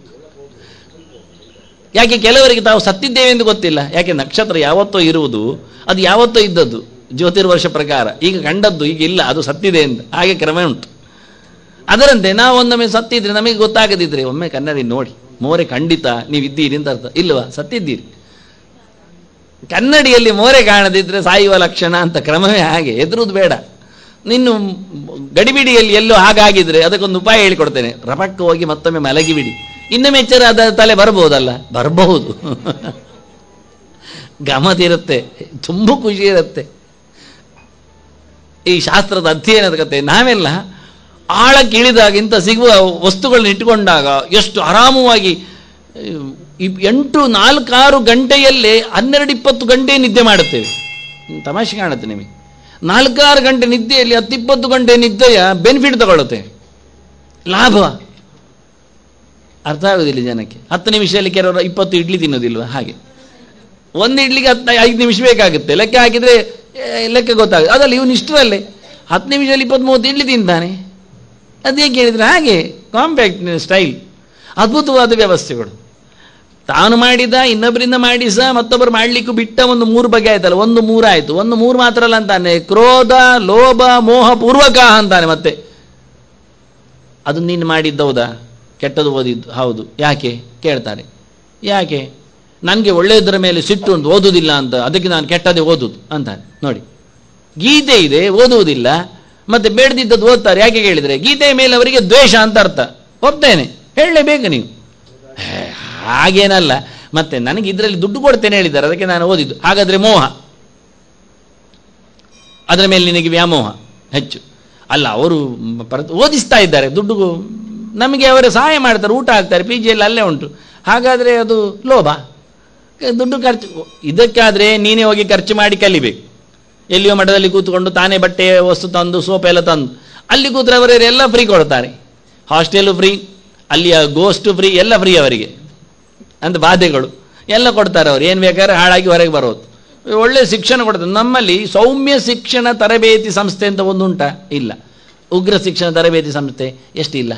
S1: ಯಾಕೆ ಕೆಲವರಿಗೆ ತಾವು ಸತ್ತಿದ್ದೇವೆ ಎಂದು ಗೊತ್ತಿಲ್ಲ ಯಾಕೆ ನಕ್ಷತ್ರ ಯಾವತ್ತೋ ಇರುವುದು ಅದು ಯಾವತ್ತೋ ಇದ್ದದ್ದು ಜ್ಯೋತಿರ್ವರ್ಷ ಪ್ರಕಾರ ಈಗ ಕಂಡದ್ದು ಈಗ ಇಲ್ಲ ಅದು ಸತ್ತಿದೆ ಅಂತ ಹಾಗೆ ಕ್ರಮ ಉಂಟು ಅದರಂತೆ ನಾವು ಒಂದೊಮ್ಮೆ ಸತ್ತಿದ್ರೆ ನಮಗೆ ಗೊತ್ತಾಗದಿದ್ರೆ ಒಮ್ಮೆ ಕನ್ನಡಿ ನೋಡಿ ಮೋರೆ ಖಂಡಿತ ನೀವು ಇದ್ದೀರಿ ಅಂತ ಅರ್ಥ ಇಲ್ವಾ ಸತ್ತಿದ್ದೀರಿ ಕನ್ನಡಿಯಲ್ಲಿ ಮೋರೆ ಕಾಣದಿದ್ರೆ ಸಾಯುವ ಲಕ್ಷಣ ಅಂತ ಕ್ರಮವೇ ಹಾಗೆ ಎದುರುದು ಬೇಡ ನಿನ್ನು ಗಡಿಬಿಡಿಯಲ್ಲಿ ಎಲ್ಲೋ ಹಾಗಾಗಿದ್ರೆ ಅದಕ್ಕೊಂದು ಉಪಾಯ ಹೇಳಿಕೊಡ್ತೇನೆ ರಪಕ್ಕ ಹೋಗಿ ಮತ್ತೊಮ್ಮೆ ಮಲಗಿಬಿಡಿ ಇನ್ನೊಮ್ಮೆ ಎಚ್ಚರ ಅದ ತಲೆ ಬರಬಹುದಲ್ಲ ಬರಬಹುದು ಗಮತ್ ಇರುತ್ತೆ ತುಂಬ ಖುಷಿ ಇರುತ್ತೆ ಈ ಶಾಸ್ತ್ರದ ಅಧ್ಯಯನದ ಕತೆ ನಾವೆಲ್ಲ ಆಳಕ್ಕೆ ಇಳಿದಾಗ ಇಂಥ ಸಿಗುವ ವಸ್ತುಗಳನ್ನ ಇಟ್ಟುಕೊಂಡಾಗ ಎಷ್ಟು ಆರಾಮವಾಗಿ ಈ ಎಂಟು ನಾಲ್ಕಾರು ಗಂಟೆಯಲ್ಲೇ ಹನ್ನೆರಡು ಇಪ್ಪತ್ತು ಗಂಟೆ ನಿದ್ದೆ ಮಾಡುತ್ತೇವೆ ತಮಾಷೆ ಕಾಣುತ್ತೆ ನಿಮಗೆ ನಾಲ್ಕಾರು ಗಂಟೆ ನಿದ್ದೆಯಲ್ಲಿ ಹತ್ತಿಪ್ಪತ್ತು ಗಂಟೆ ನಿದ್ದೆಯ ಬೆನಿಫಿಟ್ ತಗೊಳ್ಳುತ್ತೆ ಲಾಭ ಅರ್ಥ ಆಗೋದಿಲ್ಲ ಜನಕ್ಕೆ ಹತ್ತು ನಿಮಿಷದಲ್ಲಿ ಕೆಲವರು ಇಪ್ಪತ್ತು ಇಡ್ಲಿ ತಿನ್ನೋದಿಲ್ವ ಹಾಗೆ ಒಂದು ಇಡ್ಲಿಗೆ ಹತ್ತು ಐದು ನಿಮಿಷ ಬೇಕಾಗುತ್ತೆ ಲೆಕ್ಕ ಹಾಕಿದರೆ ಲೆಕ್ಕ ಗೊತ್ತಾಗುತ್ತೆ ಅದಲ್ಲ ಇವನು ಇಷ್ಟರಲ್ಲೇ ಹತ್ತು ನಿಮಿಷದಲ್ಲಿ ಇಪ್ಪತ್ತು ಮೂವತ್ತು ಇಡ್ಲಿ ತಿಂತಾನೆ ಅದೇ ಕೇಳಿದರೆ ಹಾಗೆ ಕಾಂಪ್ಯಾಕ್ಟ್ ಸ್ಟೈಲ್ ಅದ್ಭುತವಾದ ವ್ಯವಸ್ಥೆಗಳು ತಾನು ಮಾಡಿದ ಇನ್ನೊಬ್ಬರಿಂದ ಮಾಡಿಸ ಮತ್ತೊಬ್ಬರು ಮಾಡಲಿಕ್ಕೂ ಬಿಟ್ಟ ಒಂದು ಮೂರು ಬಗೆ ಆಯ್ತಲ್ಲ ಒಂದು ಮೂರು ಆಯಿತು ಒಂದು ಮೂರು ಮಾತ್ರ ಅಲ್ಲ ಅಂತಾನೆ ಕ್ರೋಧ ಲೋಭ ಮೋಹ ಪೂರ್ವಕ ಅಂತಾನೆ ಮತ್ತೆ ಅದು ನೀನು ಮಾಡಿದ್ದೌದಾ ಕೆಟ್ಟದು ಓದಿದ್ದು ಹೌದು ಯಾಕೆ ಕೇಳ್ತಾರೆ ಯಾಕೆ ನನಗೆ ಒಳ್ಳೆಯದರ ಮೇಲೆ ಸಿಟ್ಟು ಉಂಟು ಓದುವುದಿಲ್ಲ ಅಂತ ಅದಕ್ಕೆ ನಾನು ಕೆಟ್ಟದೇ ಓದುದು ಅಂತಾನೆ ನೋಡಿ ಗೀತೆ ಇದೆ ಓದುವುದಿಲ್ಲ ಮತ್ತೆ ಬೇಡದಿದ್ದದ್ದು ಓದ್ತಾರೆ ಯಾಕೆ ಕೇಳಿದರೆ ಗೀತೆಯ ಮೇಲೆ ಅವರಿಗೆ ದ್ವೇಷ ಅಂತ ಅರ್ಥ ಒಪ್ತೇನೆ ಹೇಳಲೇಬೇಕು ನೀವು ಹೇ, ಹಾಗೇನಲ್ಲ ಮತ್ತೆ ನನಗೆ ಇದರಲ್ಲಿ ದುಡ್ಡು ಕೊಡ್ತೇನೆ ಹೇಳಿದ್ದಾರೆ ಅದಕ್ಕೆ ನಾನು ಓದಿದ್ದು ಹಾಗಾದ್ರೆ ಮೋಹ ಅದರ ಮೇಲೆ ನಿನಗೆ ವ್ಯಾಮೋಹ ಹೆಚ್ಚು ಅಲ್ಲ ಅವರು ಪರ ಓದಿಸ್ತಾ ಇದ್ದಾರೆ ದುಡ್ಡು ನಮಗೆ ಅವರು ಸಹಾಯ ಮಾಡ್ತಾರೆ ಊಟ ಹಾಕ್ತಾರೆ ಪಿ ಜಿಯಲ್ಲಿ ಅಲ್ಲೇ ಉಂಟು ಹಾಗಾದರೆ ಅದು ಲೋಭ ದುಡ್ಡು ಖರ್ಚು ಇದಕ್ಕಾದರೆ ನೀನೇ ಹೋಗಿ ಖರ್ಚು ಮಾಡಿ ಕಲಿಬೇಕು ಎಲ್ಲಿಯೋ ಮಠದಲ್ಲಿ ಕೂತ್ಕೊಂಡು ತಾನೇ ಬಟ್ಟೆ ವಸ್ತು ತಂದು ಸೋಪ್ ಎಲ್ಲ ತಂದು ಅಲ್ಲಿ ಕೂತ್ರೆ ಅವರೆಲ್ಲ ಫ್ರೀ ಕೊಡ್ತಾರೆ ಹಾಸ್ಟೆಲು ಫ್ರೀ ಅಲ್ಲಿಯ ಗೋಸ್ಟು ಫ್ರೀ ಎಲ್ಲ ಫ್ರೀ ಅವರಿಗೆ ಅಂತ ಬಾಧೆಗಳು ಎಲ್ಲ ಕೊಡ್ತಾರೆ ಅವ್ರು ಏನು ಬೇಕಾದ್ರೆ ಹಾಳಾಗಿ ಹೊರಗೆ ಬರೋದು ಒಳ್ಳೆ ಶಿಕ್ಷಣ ಕೊಡ್ತಾರೆ ನಮ್ಮಲ್ಲಿ ಸೌಮ್ಯ ಶಿಕ್ಷಣ ತರಬೇತಿ ಸಂಸ್ಥೆ ಅಂತ ಒಂದು ಉಂಟಾ ಇಲ್ಲ ಉಗ್ರ ಶಿಕ್ಷಣ ತರಬೇತಿ ಸಂಸ್ಥೆ ಎಷ್ಟಿಲ್ಲ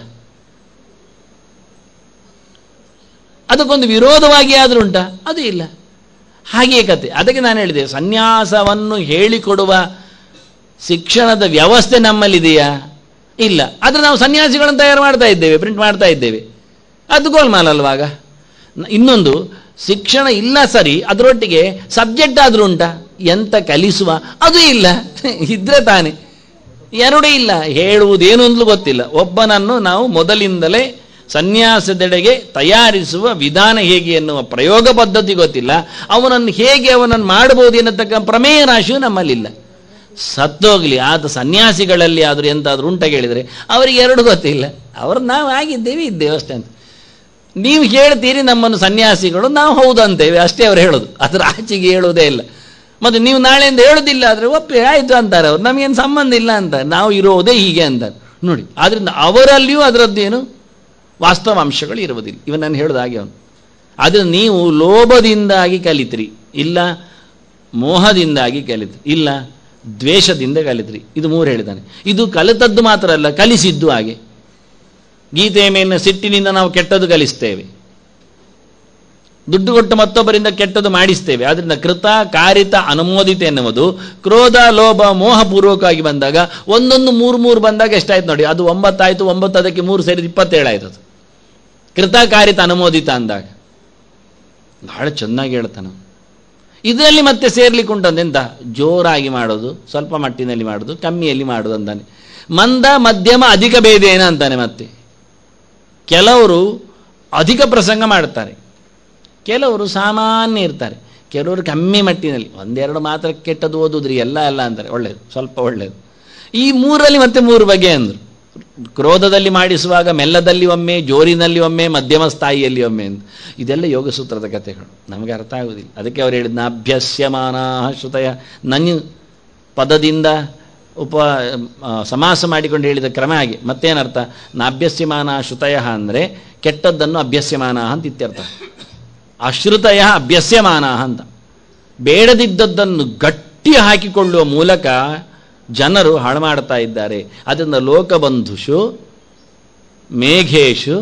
S1: ಅದಕ್ಕೊಂದು ವಿರೋಧವಾಗಿ ಆದರೂ ಉಂಟಾ ಅದು ಇಲ್ಲ ಹಾಗೆಯೇ ಕತೆ ಅದಕ್ಕೆ ನಾನು ಹೇಳಿದೆ ಸನ್ಯಾಸವನ್ನು ಹೇಳಿಕೊಡುವ ಶಿಕ್ಷಣದ ವ್ಯವಸ್ಥೆ ನಮ್ಮಲ್ಲಿದೆಯಾ ಇಲ್ಲ ಆದರೆ ನಾವು ಸನ್ಯಾಸಿಗಳನ್ನು ತಯಾರು ಮಾಡ್ತಾ ಇದ್ದೇವೆ ಪ್ರಿಂಟ್ ಮಾಡ್ತಾ ಇದ್ದೇವೆ ಅದು ಗೋಲ್ಮಾಲ್ ಅಲ್ವಾಗ ನ- ಇನ್ನೊಂದು ಶಿಕ್ಷಣ ಇಲ್ಲ ಸರಿ ಅದರೊಟ್ಟಿಗೆ ಸಬ್ಜೆಕ್ಟ್ ಆದರೂ ಉಂಟಾ ಎಂತ ಕಲಿಸುವ ಅದು ಇಲ್ಲ ಇದ್ರೆ ತಾನೆ ಎರಡೂ ಇಲ್ಲ ಹೇಳುವುದೇನು ಅಂತಲೂ ಗೊತ್ತಿಲ್ಲ ಒಬ್ಬನನ್ನು ನಾವು ಮೊದಲಿಂದಲೇ ಸನ್ಯಾಸದೆಡೆಗೆ ತಯಾರಿಸುವ ವಿಧಾನ ಹೇಗೆ ಎನ್ನುವ ಪ್ರಯೋಗ ಪದ್ಧತಿ ಗೊತ್ತಿಲ್ಲ ಅವನನ್ನು ಹೇಗೆ ಅವನನ್ನು ಮಾಡಬಹುದು ಎನ್ನತಕ್ಕ ಪ್ರಮೇಯ ರಾಶಿಯು ನಮ್ಮಲ್ಲಿಲ್ಲ ಸತ್ತೋಗ್ಲಿ ಆತ ಸನ್ಯಾಸಿಗಳಲ್ಲಿ ಆದರೂ ಎಂತಾದರೂ ಉಂಟ ಕೇಳಿದರೆ ಅವರಿಗೆ ಎರಡು ಗೊತ್ತಿಲ್ಲ ಅವರು ನಾವು ಆಗಿದ್ದೇವೆ ಇದ್ದೇವೆ ಅಷ್ಟೇ ಅಂತ ನೀವು ಹೇಳ್ತೀರಿ ನಮ್ಮನ್ನು ಸನ್ಯಾಸಿಗಳು ನಾವು ಹೌದು ಅಂತೇವೆ ಅಷ್ಟೇ ಅವ್ರು ಹೇಳೋದು ಅದರ ಆಚೆಗೆ ಹೇಳುವುದೇ ಇಲ್ಲ ಮತ್ತು ನೀವು ನಾಳೆಯಿಂದ ಹೇಳೋದಿಲ್ಲ ಆದರೆ ಒಪ್ಪಿ ಆಯಿತು ಅಂತಾರೆ ಅವ್ರು ನಮಗೇನು ಸಂಬಂಧ ಇಲ್ಲ ಅಂತ ನಾವು ಇರೋದೇ ಹೀಗೆ ಅಂತಾರೆ ನೋಡಿ ಆದ್ದರಿಂದ ಅವರಲ್ಲಿಯೂ ಅದರದ್ದೇನು ವಾಸ್ತವ ಅಂಶಗಳು ಇರುವುದಿಲ್ಲ ಇವನು ನಾನು ಹೇಳೋದು ಹಾಗೆ ಅವನು ಆದರೆ ನೀವು ಲೋಭದಿಂದಾಗಿ ಕಲಿತ್ರಿ ಇಲ್ಲ ಮೋಹದಿಂದಾಗಿ ಕಲಿತ್ರಿ ಇಲ್ಲ ದ್ವೇಷದಿಂದ ಕಲಿತ್ರಿ ಇದು ಮೂರು ಹೇಳಿದ್ದಾನೆ ಇದು ಕಲಿತದ್ದು ಮಾತ್ರ ಅಲ್ಲ ಕಲಿಸಿದ್ದು ಹಾಗೆ ಗೀತೆಯ ಮೇಲಿನ ಸಿಟ್ಟಿನಿಂದ ನಾವು ಕೆಟ್ಟದ್ದು ಕಲಿಸ್ತೇವೆ ದುಡ್ಡು ಕೊಟ್ಟು ಮತ್ತೊಬ್ಬರಿಂದ ಕೆಟ್ಟದ್ದು ಮಾಡಿಸ್ತೇವೆ ಆದ್ದರಿಂದ ಕೃತ ಕಾರಿತ ಅನುಮೋದಿತ ಎನ್ನುವುದು ಕ್ರೋಧ ಲೋಭ ಮೋಹಪೂರ್ವಕವಾಗಿ ಬಂದಾಗ ಒಂದೊಂದು ಮೂರು ಮೂರು ಬಂದಾಗ ಎಷ್ಟಾಯ್ತು ನೋಡಿ ಅದು ಒಂಬತ್ತಾಯ್ತು ಒಂಬತ್ತು ಅದಕ್ಕೆ ಮೂರು ಸೇರಿದ ಇಪ್ಪತ್ತೇಳಾಯ್ತು ಅದು ಕೃತ ಕಾರಿತ ಅನುಮೋದಿತ ಅಂದಾಗ ಬಹಳ ಚೆನ್ನಾಗಿ ಹೇಳ್ತಾನೆ ಇದರಲ್ಲಿ ಮತ್ತೆ ಸೇರ್ಲಿಕ್ಕೆ ಉಂಟಂದೆಂತ ಜೋರಾಗಿ ಮಾಡೋದು ಸ್ವಲ್ಪ ಮಟ್ಟಿನಲ್ಲಿ ಮಾಡೋದು ಕಮ್ಮಿಯಲ್ಲಿ ಮಾಡೋದು ಅಂತಾನೆ ಮಂದ ಮಧ್ಯಮ ಅಧಿಕ ಭೇದೇನ ಅಂತಾನೆ ಮತ್ತೆ ಕೆಲವರು ಅಧಿಕ ಪ್ರಸಂಗ ಮಾಡ್ತಾರೆ ಕೆಲವರು ಸಾಮಾನ್ಯ ಇರ್ತಾರೆ ಕೆಲವರು ಕಮ್ಮಿ ಮಟ್ಟಿನಲ್ಲಿ ಒಂದೆರಡು ಮಾತ್ರ ಕೆಟ್ಟದ್ದು ಓದುದ್ರಿ ಎಲ್ಲ ಎಲ್ಲ ಅಂತಾರೆ ಒಳ್ಳೆಯದು ಸ್ವಲ್ಪ ಒಳ್ಳೆಯದು ಈ ಮೂರಲ್ಲಿ ಮತ್ತೆ ಮೂರು ಬಗೆ ಅಂದರು ಕ್ರೋಧದಲ್ಲಿ ಮಾಡಿಸುವಾಗ ಮೆಲ್ಲದಲ್ಲಿ ಒಮ್ಮೆ ಜೋರಿನಲ್ಲಿ ಒಮ್ಮೆ ಮಧ್ಯಮ ಸ್ಥಾಯಿಯಲ್ಲಿ ಒಮ್ಮೆ ಅಂತ ಇದೆಲ್ಲ ಯೋಗಸೂತ್ರದ ಕಥೆಗಳು ನಮಗೆ ಅರ್ಥ ಆಗುವುದಿಲ್ಲ ಅದಕ್ಕೆ ಅವರು ಹೇಳಿದ ನಾಭ್ಯಸ್ಯಮಾನ ಶ್ರುತಯ ನನ್ ಪದದಿಂದ ಉಪ ಆ, ಸಮಾಸ ಮಾಡಿಕೊಂಡು ಹೇಳಿದ ಕ್ರಮ ಹಾಗೆ ಮತ್ತೇನರ್ಥ ನಾಭ್ಯಸ್ಯಮಾನ ಶ್ರುತಯ ಅಂದರೆ ಕೆಟ್ಟದ್ದನ್ನು ಅಭ್ಯಸ್ಯಮಾನ ಅಂತ ಇತ್ಯರ್ಥ ಅಶ್ರುತಯ ಅಭ್ಯಸ್ಯಮಾನ ಅಂತ ಬೇಡದಿದ್ದದ್ದನ್ನು ಗಟ್ಟಿ ಹಾಕಿಕೊಳ್ಳುವ ಮೂಲಕ ಜನರು ಹಾಳು ಮಾಡ್ತಾ ಇದ್ದಾರೆ ಅದರಿಂದ ಲೋಕಬಂಧುಷು ಮೇಘೇಶು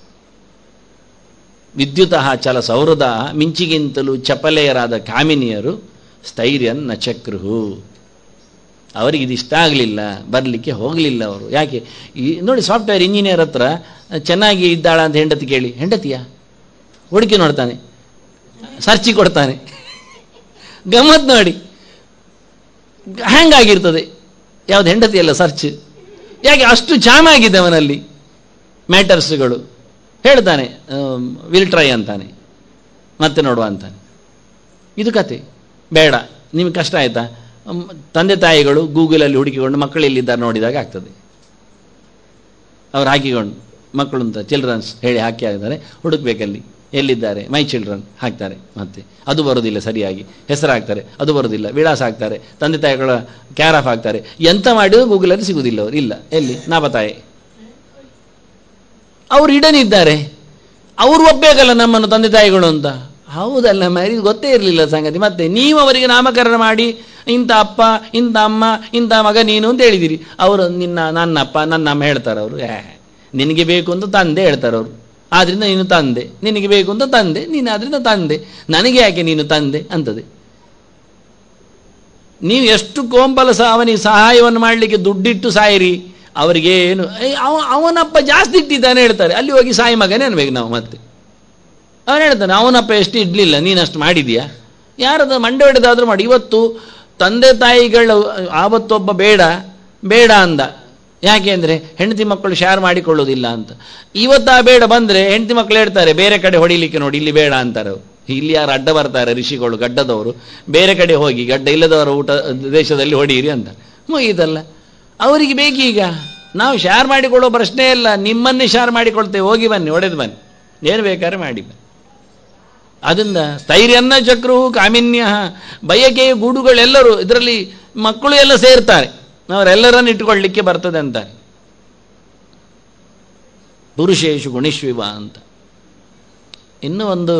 S1: ವಿದ್ಯುತಃ ಚಲ ಸೌಹೃದ ಮಿಂಚಿಗಿಂತಲೂ ಚಪಲೆಯರಾದ ಕಾಮಿನಿಯರು ಸ್ಥೈರ್ಯನ್ ನಚಕ್ರುಹು ಅವರಿಗೆ ಇದು ಇಷ್ಟ ಆಗಲಿಲ್ಲ ಬರಲಿಕ್ಕೆ ಹೋಗಲಿಲ್ಲ ಅವರು ಯಾಕೆ ಈ ನೋಡಿ ಸಾಫ್ಟ್ವೇರ್ ಇಂಜಿನಿಯರ್ ಹತ್ರ ಚೆನ್ನಾಗಿ ಇದ್ದಾಳ ಅಂತ ಹೆಂಡತಿ ಕೇಳಿ ಹೆಂಡತಿಯಾ ಹುಡುಕಿ ನೋಡ್ತಾನೆ ಸರ್ಚಿ ಕೊಡ್ತಾನೆ ಗಮ್ಮತ್ ನೋಡಿ ಹ್ಯಾಂಗಾಗಿರ್ತದೆ ಯಾವ್ದು ಹೆಂಡತಿ ಅಲ್ಲ ಸರ್ಚ್ ಯಾಕೆ ಅಷ್ಟು ಜಾಮ್ ಆಗಿದೆ ಅವನಲ್ಲಿ ಮ್ಯಾಟರ್ಸ್ಗಳು ಹೇಳ್ತಾನೆ ವಿಲ್ ಟ್ರೈ ಅಂತಾನೆ ಮತ್ತೆ ನೋಡುವ ಅಂತಾನೆ ಇದು ಕತೆ ಬೇಡ ನಿಮಗೆ ಕಷ್ಟ ಆಯಿತಾ ಮ್, ತಂದೆ ತಾಯಿಗಳು ಗೂಗಲಲ್ಲಿ ಹುಡುಕಿಕೊಂಡು ಮಕ್ಕಳು ಎಲ್ಲಿದ್ದಾರೆ ನೋಡಿದಾಗ ಆಗ್ತದೆ ಅವ್ರು ಹಾಕಿಕೊಂಡು ಮಕ್ಕಳು ಅಂತ ಚಿಲ್ಡ್ರನ್ಸ್ ಹೇಳಿ ಹಾಕಿ ಹಾಕಿದ್ದಾರೆ ಹುಡುಕ್ಬೇಕಲ್ಲಿ ಎಲ್ಲಿದ್ದಾರೆ ಮೈ ಚಿಲ್ಡ್ರನ್ ಹಾಕ್ತಾರೆ ಮತ್ತೆ ಅದು ಬರೋದಿಲ್ಲ ಸರಿಯಾಗಿ ಹೆಸರು ಹಾಕ್ತಾರೆ ಅದು ಬರೋದಿಲ್ಲ ವಿಳಾಸ ಹಾಕ್ತಾರೆ ತಂದೆ ತಾಯಿಗಳ ಕ್ಯಾರ್ ಆಫ್ ಹಾಕ್ತಾರೆ ಎಂತ ಮಾಡಿದ್ರು ಗೂಗಲಲ್ಲಿ ಸಿಗುವುದಿಲ್ಲ ಅವರು ಇಲ್ಲ ಎಲ್ಲಿ ನಾಪತಾಯಿ ಅವ್ರು ಹಿಡನ್ ಇದ್ದಾರೆ ಅವ್ರು ಒಪ್ಪಬೇಕಲ್ಲ ನಮ್ಮನ್ನು ತಂದೆ ತಾಯಿಗಳು ಅಂತ ಹೌದಲ್ಲ ಮರಿ ಗೊತ್ತೇ ಇರಲಿಲ್ಲ ಸಂಗತಿ ಮತ್ತೆ ನೀವು ಅವರಿಗೆ ನಾಮಕರಣ ಮಾಡಿ ಇಂಥ ಅಪ್ಪ ಇಂಥ ಅಮ್ಮ ಇಂಥ ಮಗ ನೀನು ಅಂತ ಹೇಳಿದಿರಿ ಅವರು ನಿನ್ನ ನನ್ನ ಅಪ್ಪ ನನ್ನ ಅಮ್ಮ ಹೇಳ್ತಾರೆ ಅವರು ಏ ನಿನಗೆ ಬೇಕು ಅಂತ ತಂದೆ ಹೇಳ್ತಾರೆ ಅವರು ಆದ್ರಿಂದ ನೀನು ತಂದೆ ನಿನಗೆ ಬೇಕು ಅಂತ ತಂದೆ ನೀನು ಆದ್ರಿಂದ ತಂದೆ ನನಗೆ ಯಾಕೆ ನೀನು ತಂದೆ ಅಂತದೆ ನೀವು ಎಷ್ಟು ಕೋಂಬಲ ಸಹ ಅವನಿಗೆ ಸಹಾಯವನ್ನು ಮಾಡಲಿಕ್ಕೆ ದುಡ್ಡಿಟ್ಟು ಸಾಯಿರಿ ಅವರಿಗೇನು ಏ, ಅವ ಅವನಪ್ಪ ಜಾಸ್ತಿ ಇಟ್ಟಿದ್ದಾನೆ ಹೇಳ್ತಾರೆ ಅಲ್ಲಿ ಹೋಗಿ ಸಾಯಿ ಮಗನೇ ಅನ್ಬೇಕು ನಾವು ಮತ್ತೆ ಅವನು ಹೇಳ್ತಾನೆ ಅವನಪ್ಪ ಎಷ್ಟು ಇಡ್ಲಿಲ್ಲ ನೀನಷ್ಟು ಮಾಡಿದೀಯಾ ಯಾರದ ಮಂಡೆ ಹೊಡೆದಾದ್ರೂ ಮಾಡಿ ಇವತ್ತು ತಂದೆ ತಾಯಿಗಳು ಆವತ್ತೊಬ್ಬ ಬೇಡ ಬೇಡ ಅಂದ ಯಾಕೆ ಅಂದರೆ ಹೆಂಡತಿ ಮಕ್ಕಳು ಶೇರ್ ಮಾಡಿಕೊಳ್ಳೋದಿಲ್ಲ ಅಂತ ಇವತ್ತು ಆ ಬೇಡ ಬಂದರೆ ಹೆಂಡತಿ ಮಕ್ಕಳು ಹೇಳ್ತಾರೆ ಬೇರೆ ಕಡೆ ಹೊಡಿಲಿಕ್ಕೆ ನೋಡಿ ಇಲ್ಲಿ ಬೇಡ ಅಂತಾರೆ ಅವ್ರು ಇಲ್ಲಿ ಯಾರು ಅಡ್ಡ ಬರ್ತಾರೆ ಋಷಿಗಳು ಗಡ್ಡದವರು ಬೇರೆ ಕಡೆ ಹೋಗಿ ಗಡ್ಡ ಇಲ್ಲದವರ ಊಟ ದೇಶದಲ್ಲಿ ಹೊಡೀರಿ ಅಂತ ಮುಗೀತಲ್ಲ ಅವರಿಗೆ ಬೇಕೀಗ ನಾವು ಶೇರ್ ಮಾಡಿಕೊಳ್ಳೋ ಪ್ರಶ್ನೆ ಇಲ್ಲ ನಿಮ್ಮನ್ನೇ ಶೇರ್ ಮಾಡಿಕೊಳ್ತೇವೆ ಹೋಗಿ ಬನ್ನಿ ಹೊಡೆದು ಬನ್ನಿ ಏನು ಬೇಕಾದ್ರೆ ಮಾಡಿ ಬನ್ನಿ ಅದರಿಂದ ಸ್ಥೈರ್ಯನ್ನ ಚಕ್ರವು ಕಾಮಿನ್ಯ ಬಯಕೆಯ ಗೂಡುಗಳೆಲ್ಲರೂ ಇದರಲ್ಲಿ ಮಕ್ಕಳು ಎಲ್ಲ ಸೇರ್ತಾರೆ ಅವರೆಲ್ಲರನ್ನು ಇಟ್ಟುಕೊಳ್ಳಿಕ್ಕೆ ಬರ್ತದೆ ಅಂತಾರೆ ಪುರುಷೇಶು ಗುಣಿಶ್ವಿವ ಅಂತ ಇನ್ನೂ ಒಂದು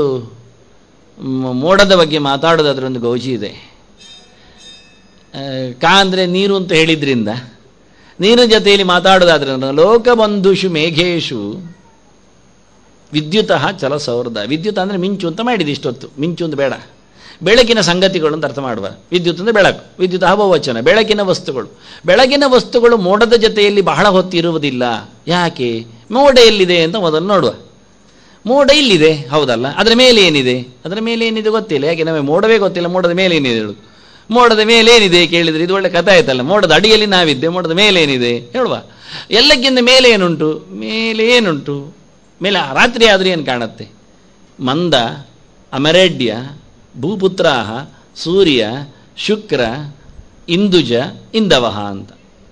S1: ಮ್- ಮೋಡದ ಬಗ್ಗೆ ಮಾತಾಡೋದಾದ್ರೆ ಒಂದು ಗೌಜಿ ಇದೆ ಆ, ಕಾ ಅಂದರೆ ನೀರು ಅಂತ ಹೇಳಿದ್ರಿಂದ ನೀರಿನ ಜೊತೆಯಲ್ಲಿ ಮಾತಾಡೋದಾದ್ರೆ ಲೋಕಬಂಧುಷು ಮೇಘೇಶು ವಿದ್ಯುತ್ ಚಲ ಸೌರದ ವಿದ್ಯುತ್ ಅಂದರೆ ಮಿಂಚು ಅಂತ ಮಾಡಿದೆ ಇಷ್ಟೊತ್ತು ಮಿಂಚು ಅಂತ ಬೇಡ ಬೆಳಕಿನ ಸಂಗತಿಗಳು ಅಂತ ಅರ್ಥ ಮಾಡುವ ವಿದ್ಯುತ್ ಅಂದರೆ ಬೆಳಕು ವಿದ್ಯುತ್ ಬಹುವಚನ ಬೆಳಕಿನ ವಸ್ತುಗಳು ಬೆಳಕಿನ ವಸ್ತುಗಳು ಮೋಡದ ಜೊತೆಯಲ್ಲಿ ಬಹಳ ಹೊತ್ತಿರುವುದಿಲ್ಲ ಯಾಕೆ ಮೋಡ ಎಲ್ಲಿದೆ ಅಂತ ಮೊದಲು ನೋಡುವ ಮೋಡ ಇಲ್ಲಿದೆ ಹೌದಲ್ಲ ಅದರ ಮೇಲೆ ಏನಿದೆ ಅದರ ಮೇಲೆ ಏನಿದೆ ಗೊತ್ತಿಲ್ಲ ಯಾಕೆ ನಮಗೆ ಮೋಡವೇ ಗೊತ್ತಿಲ್ಲ ಮೋಡದ ಮೇಲೆ ಏನಿದೆ ಹೇಳು ಮೋಡದ ಮೇಲೆ ಏನಿದೆ ಕೇಳಿದ್ರೆ ಇದು ಒಳ್ಳೆ ಕಥೆ ಆಯ್ತಲ್ಲ ಮೋಡದ ಅಡಿಯಲ್ಲಿ ನಾವಿದ್ದೆ ಮೋಡದ ಮೇಲೆ ಏನಿದೆ ಹೇಳುವ ಎಲ್ಲಕ್ಕಿಂತ ಮೇಲೆ ಏನುಂಟು ಮೇಲೆ ಏನುಂಟು ಮೇಲೆ ರಾತ್ರಿ ಆದರೂ ಏನು ಕಾಣುತ್ತೆ ಮಂದ ಅಮರೇಡ್ಯ ಭೂಪುತ್ರಾಹ ಸೂರ್ಯ ಶುಕ್ರ ಇಂದುಜ ಇಂದವಹ ಅಂತ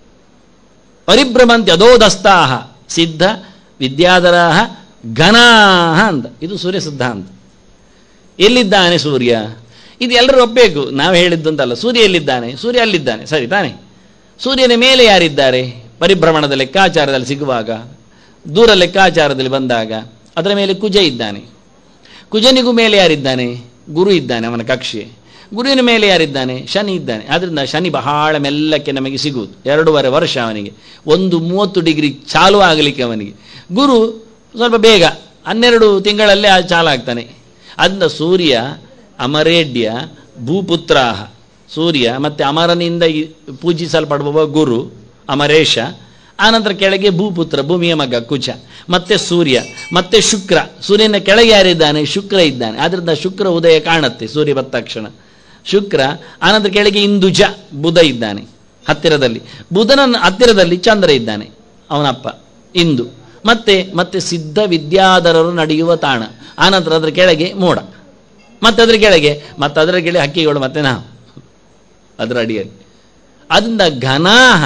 S1: ಪರಿಭ್ರಮಂತಿ ಅಧೋದಸ್ತಾಹ ಸಿದ್ಧ ವಿದ್ಯಾಧರಾಹ ಘನಾಹ ಅಂತ ಇದು ಸೂರ್ಯ ಸಿದ್ಧಾಂತ ಎಲ್ಲಿದ್ದಾನೆ ಸೂರ್ಯ ಇದು ಎಲ್ಲರೂ ಒಪ್ಪಬೇಕು ನಾವು ಹೇಳಿದ್ದು ಅಂತಲ್ಲ ಸೂರ್ಯ ಎಲ್ಲಿದ್ದಾನೆ ಸೂರ್ಯ ಅಲ್ಲಿದ್ದಾನೆ ಸರಿ ತಾನೆ ಸೂರ್ಯನ ಮೇಲೆ ಯಾರಿದ್ದಾರೆ ಪರಿಭ್ರಮಣದ ಲೆಕ್ಕಾಚಾರದಲ್ಲಿ ಸಿಗುವಾಗ ದೂರ ಲೆಕ್ಕಾಚಾರದಲ್ಲಿ ಬಂದಾಗ ಅದರ ಮೇಲೆ ಕುಜ ಇದ್ದಾನೆ ಕುಜನಿಗೂ ಮೇಲೆ ಯಾರಿದ್ದಾನೆ ಗುರು ಇದ್ದಾನೆ ಅವನ ಕಕ್ಷೆ ಗುರುವಿನ ಮೇಲೆ ಯಾರಿದ್ದಾನೆ ಶನಿ ಇದ್ದಾನೆ ಆದ್ದರಿಂದ ಶನಿ ಬಹಳ ಮೆಲ್ಲಕ್ಕೆ ನಮಗೆ ಸಿಗುವುದು ಎರಡೂವರೆ ವರ್ಷ ಅವನಿಗೆ ಒಂದು ಮೂವತ್ತು ಡಿಗ್ರಿ ಚಾಲು ಆಗಲಿಕ್ಕೆ ಅವನಿಗೆ ಗುರು ಸ್ವಲ್ಪ ಬೇಗ ಹನ್ನೆರಡು ತಿಂಗಳಲ್ಲೇ ಆ ಚಾಲು ಆಗ್ತಾನೆ ಅದರಿಂದ ಸೂರ್ಯ ಅಮರೇಡ್ಯ ಭೂಪುತ್ರಾಹ ಸೂರ್ಯ ಮತ್ತು ಅಮರನಿಂದ ಈ ಪೂಜಿಸಲ್ಪಡುವ ಗುರು ಅಮರೇಶ ಆನಂತರ ಕೆಳಗೆ ಭೂಪುತ್ರ ಭೂಮಿಯ ಮಗ ಕುಚ ಮತ್ತೆ ಸೂರ್ಯ ಮತ್ತೆ ಶುಕ್ರ ಸೂರ್ಯನ ಕೆಳಗೆ ಯಾರಿದ್ದಾನೆ ಶುಕ್ರ ಇದ್ದಾನೆ ಆದ್ರಿಂದ ಶುಕ್ರ ಉದಯ ಕಾಣುತ್ತೆ ಸೂರ್ಯ ಬಂದ ತಕ್ಷಣ ಶುಕ್ರ ಆನಂತರ ಕೆಳಗೆ ಇಂದುಜ ಬುಧ ಇದ್ದಾನೆ ಹತ್ತಿರದಲ್ಲಿ ಬುಧನ ಹತ್ತಿರದಲ್ಲಿ ಚಂದ್ರ ಇದ್ದಾನೆ ಅವನಪ್ಪ ಇಂದು ಮತ್ತೆ ಮತ್ತೆ ಸಿದ್ಧ ವಿದ್ಯಾಧರರು ನಡೆಯುವ ತಾಣ ಆನಂತರ ಅದರ ಕೆಳಗೆ ಮೋಡ ಮತ್ತೆ ಅದರ ಕೆಳಗೆ ಮತ್ತೆ ಅದರ ಕೆಳಗೆ ಹಕ್ಕಿಗಳು ಮತ್ತೆ ನಾವು ಅದರ ಅಡಿಯಲ್ಲಿ ಅದರಿಂದ ಘನಾಹ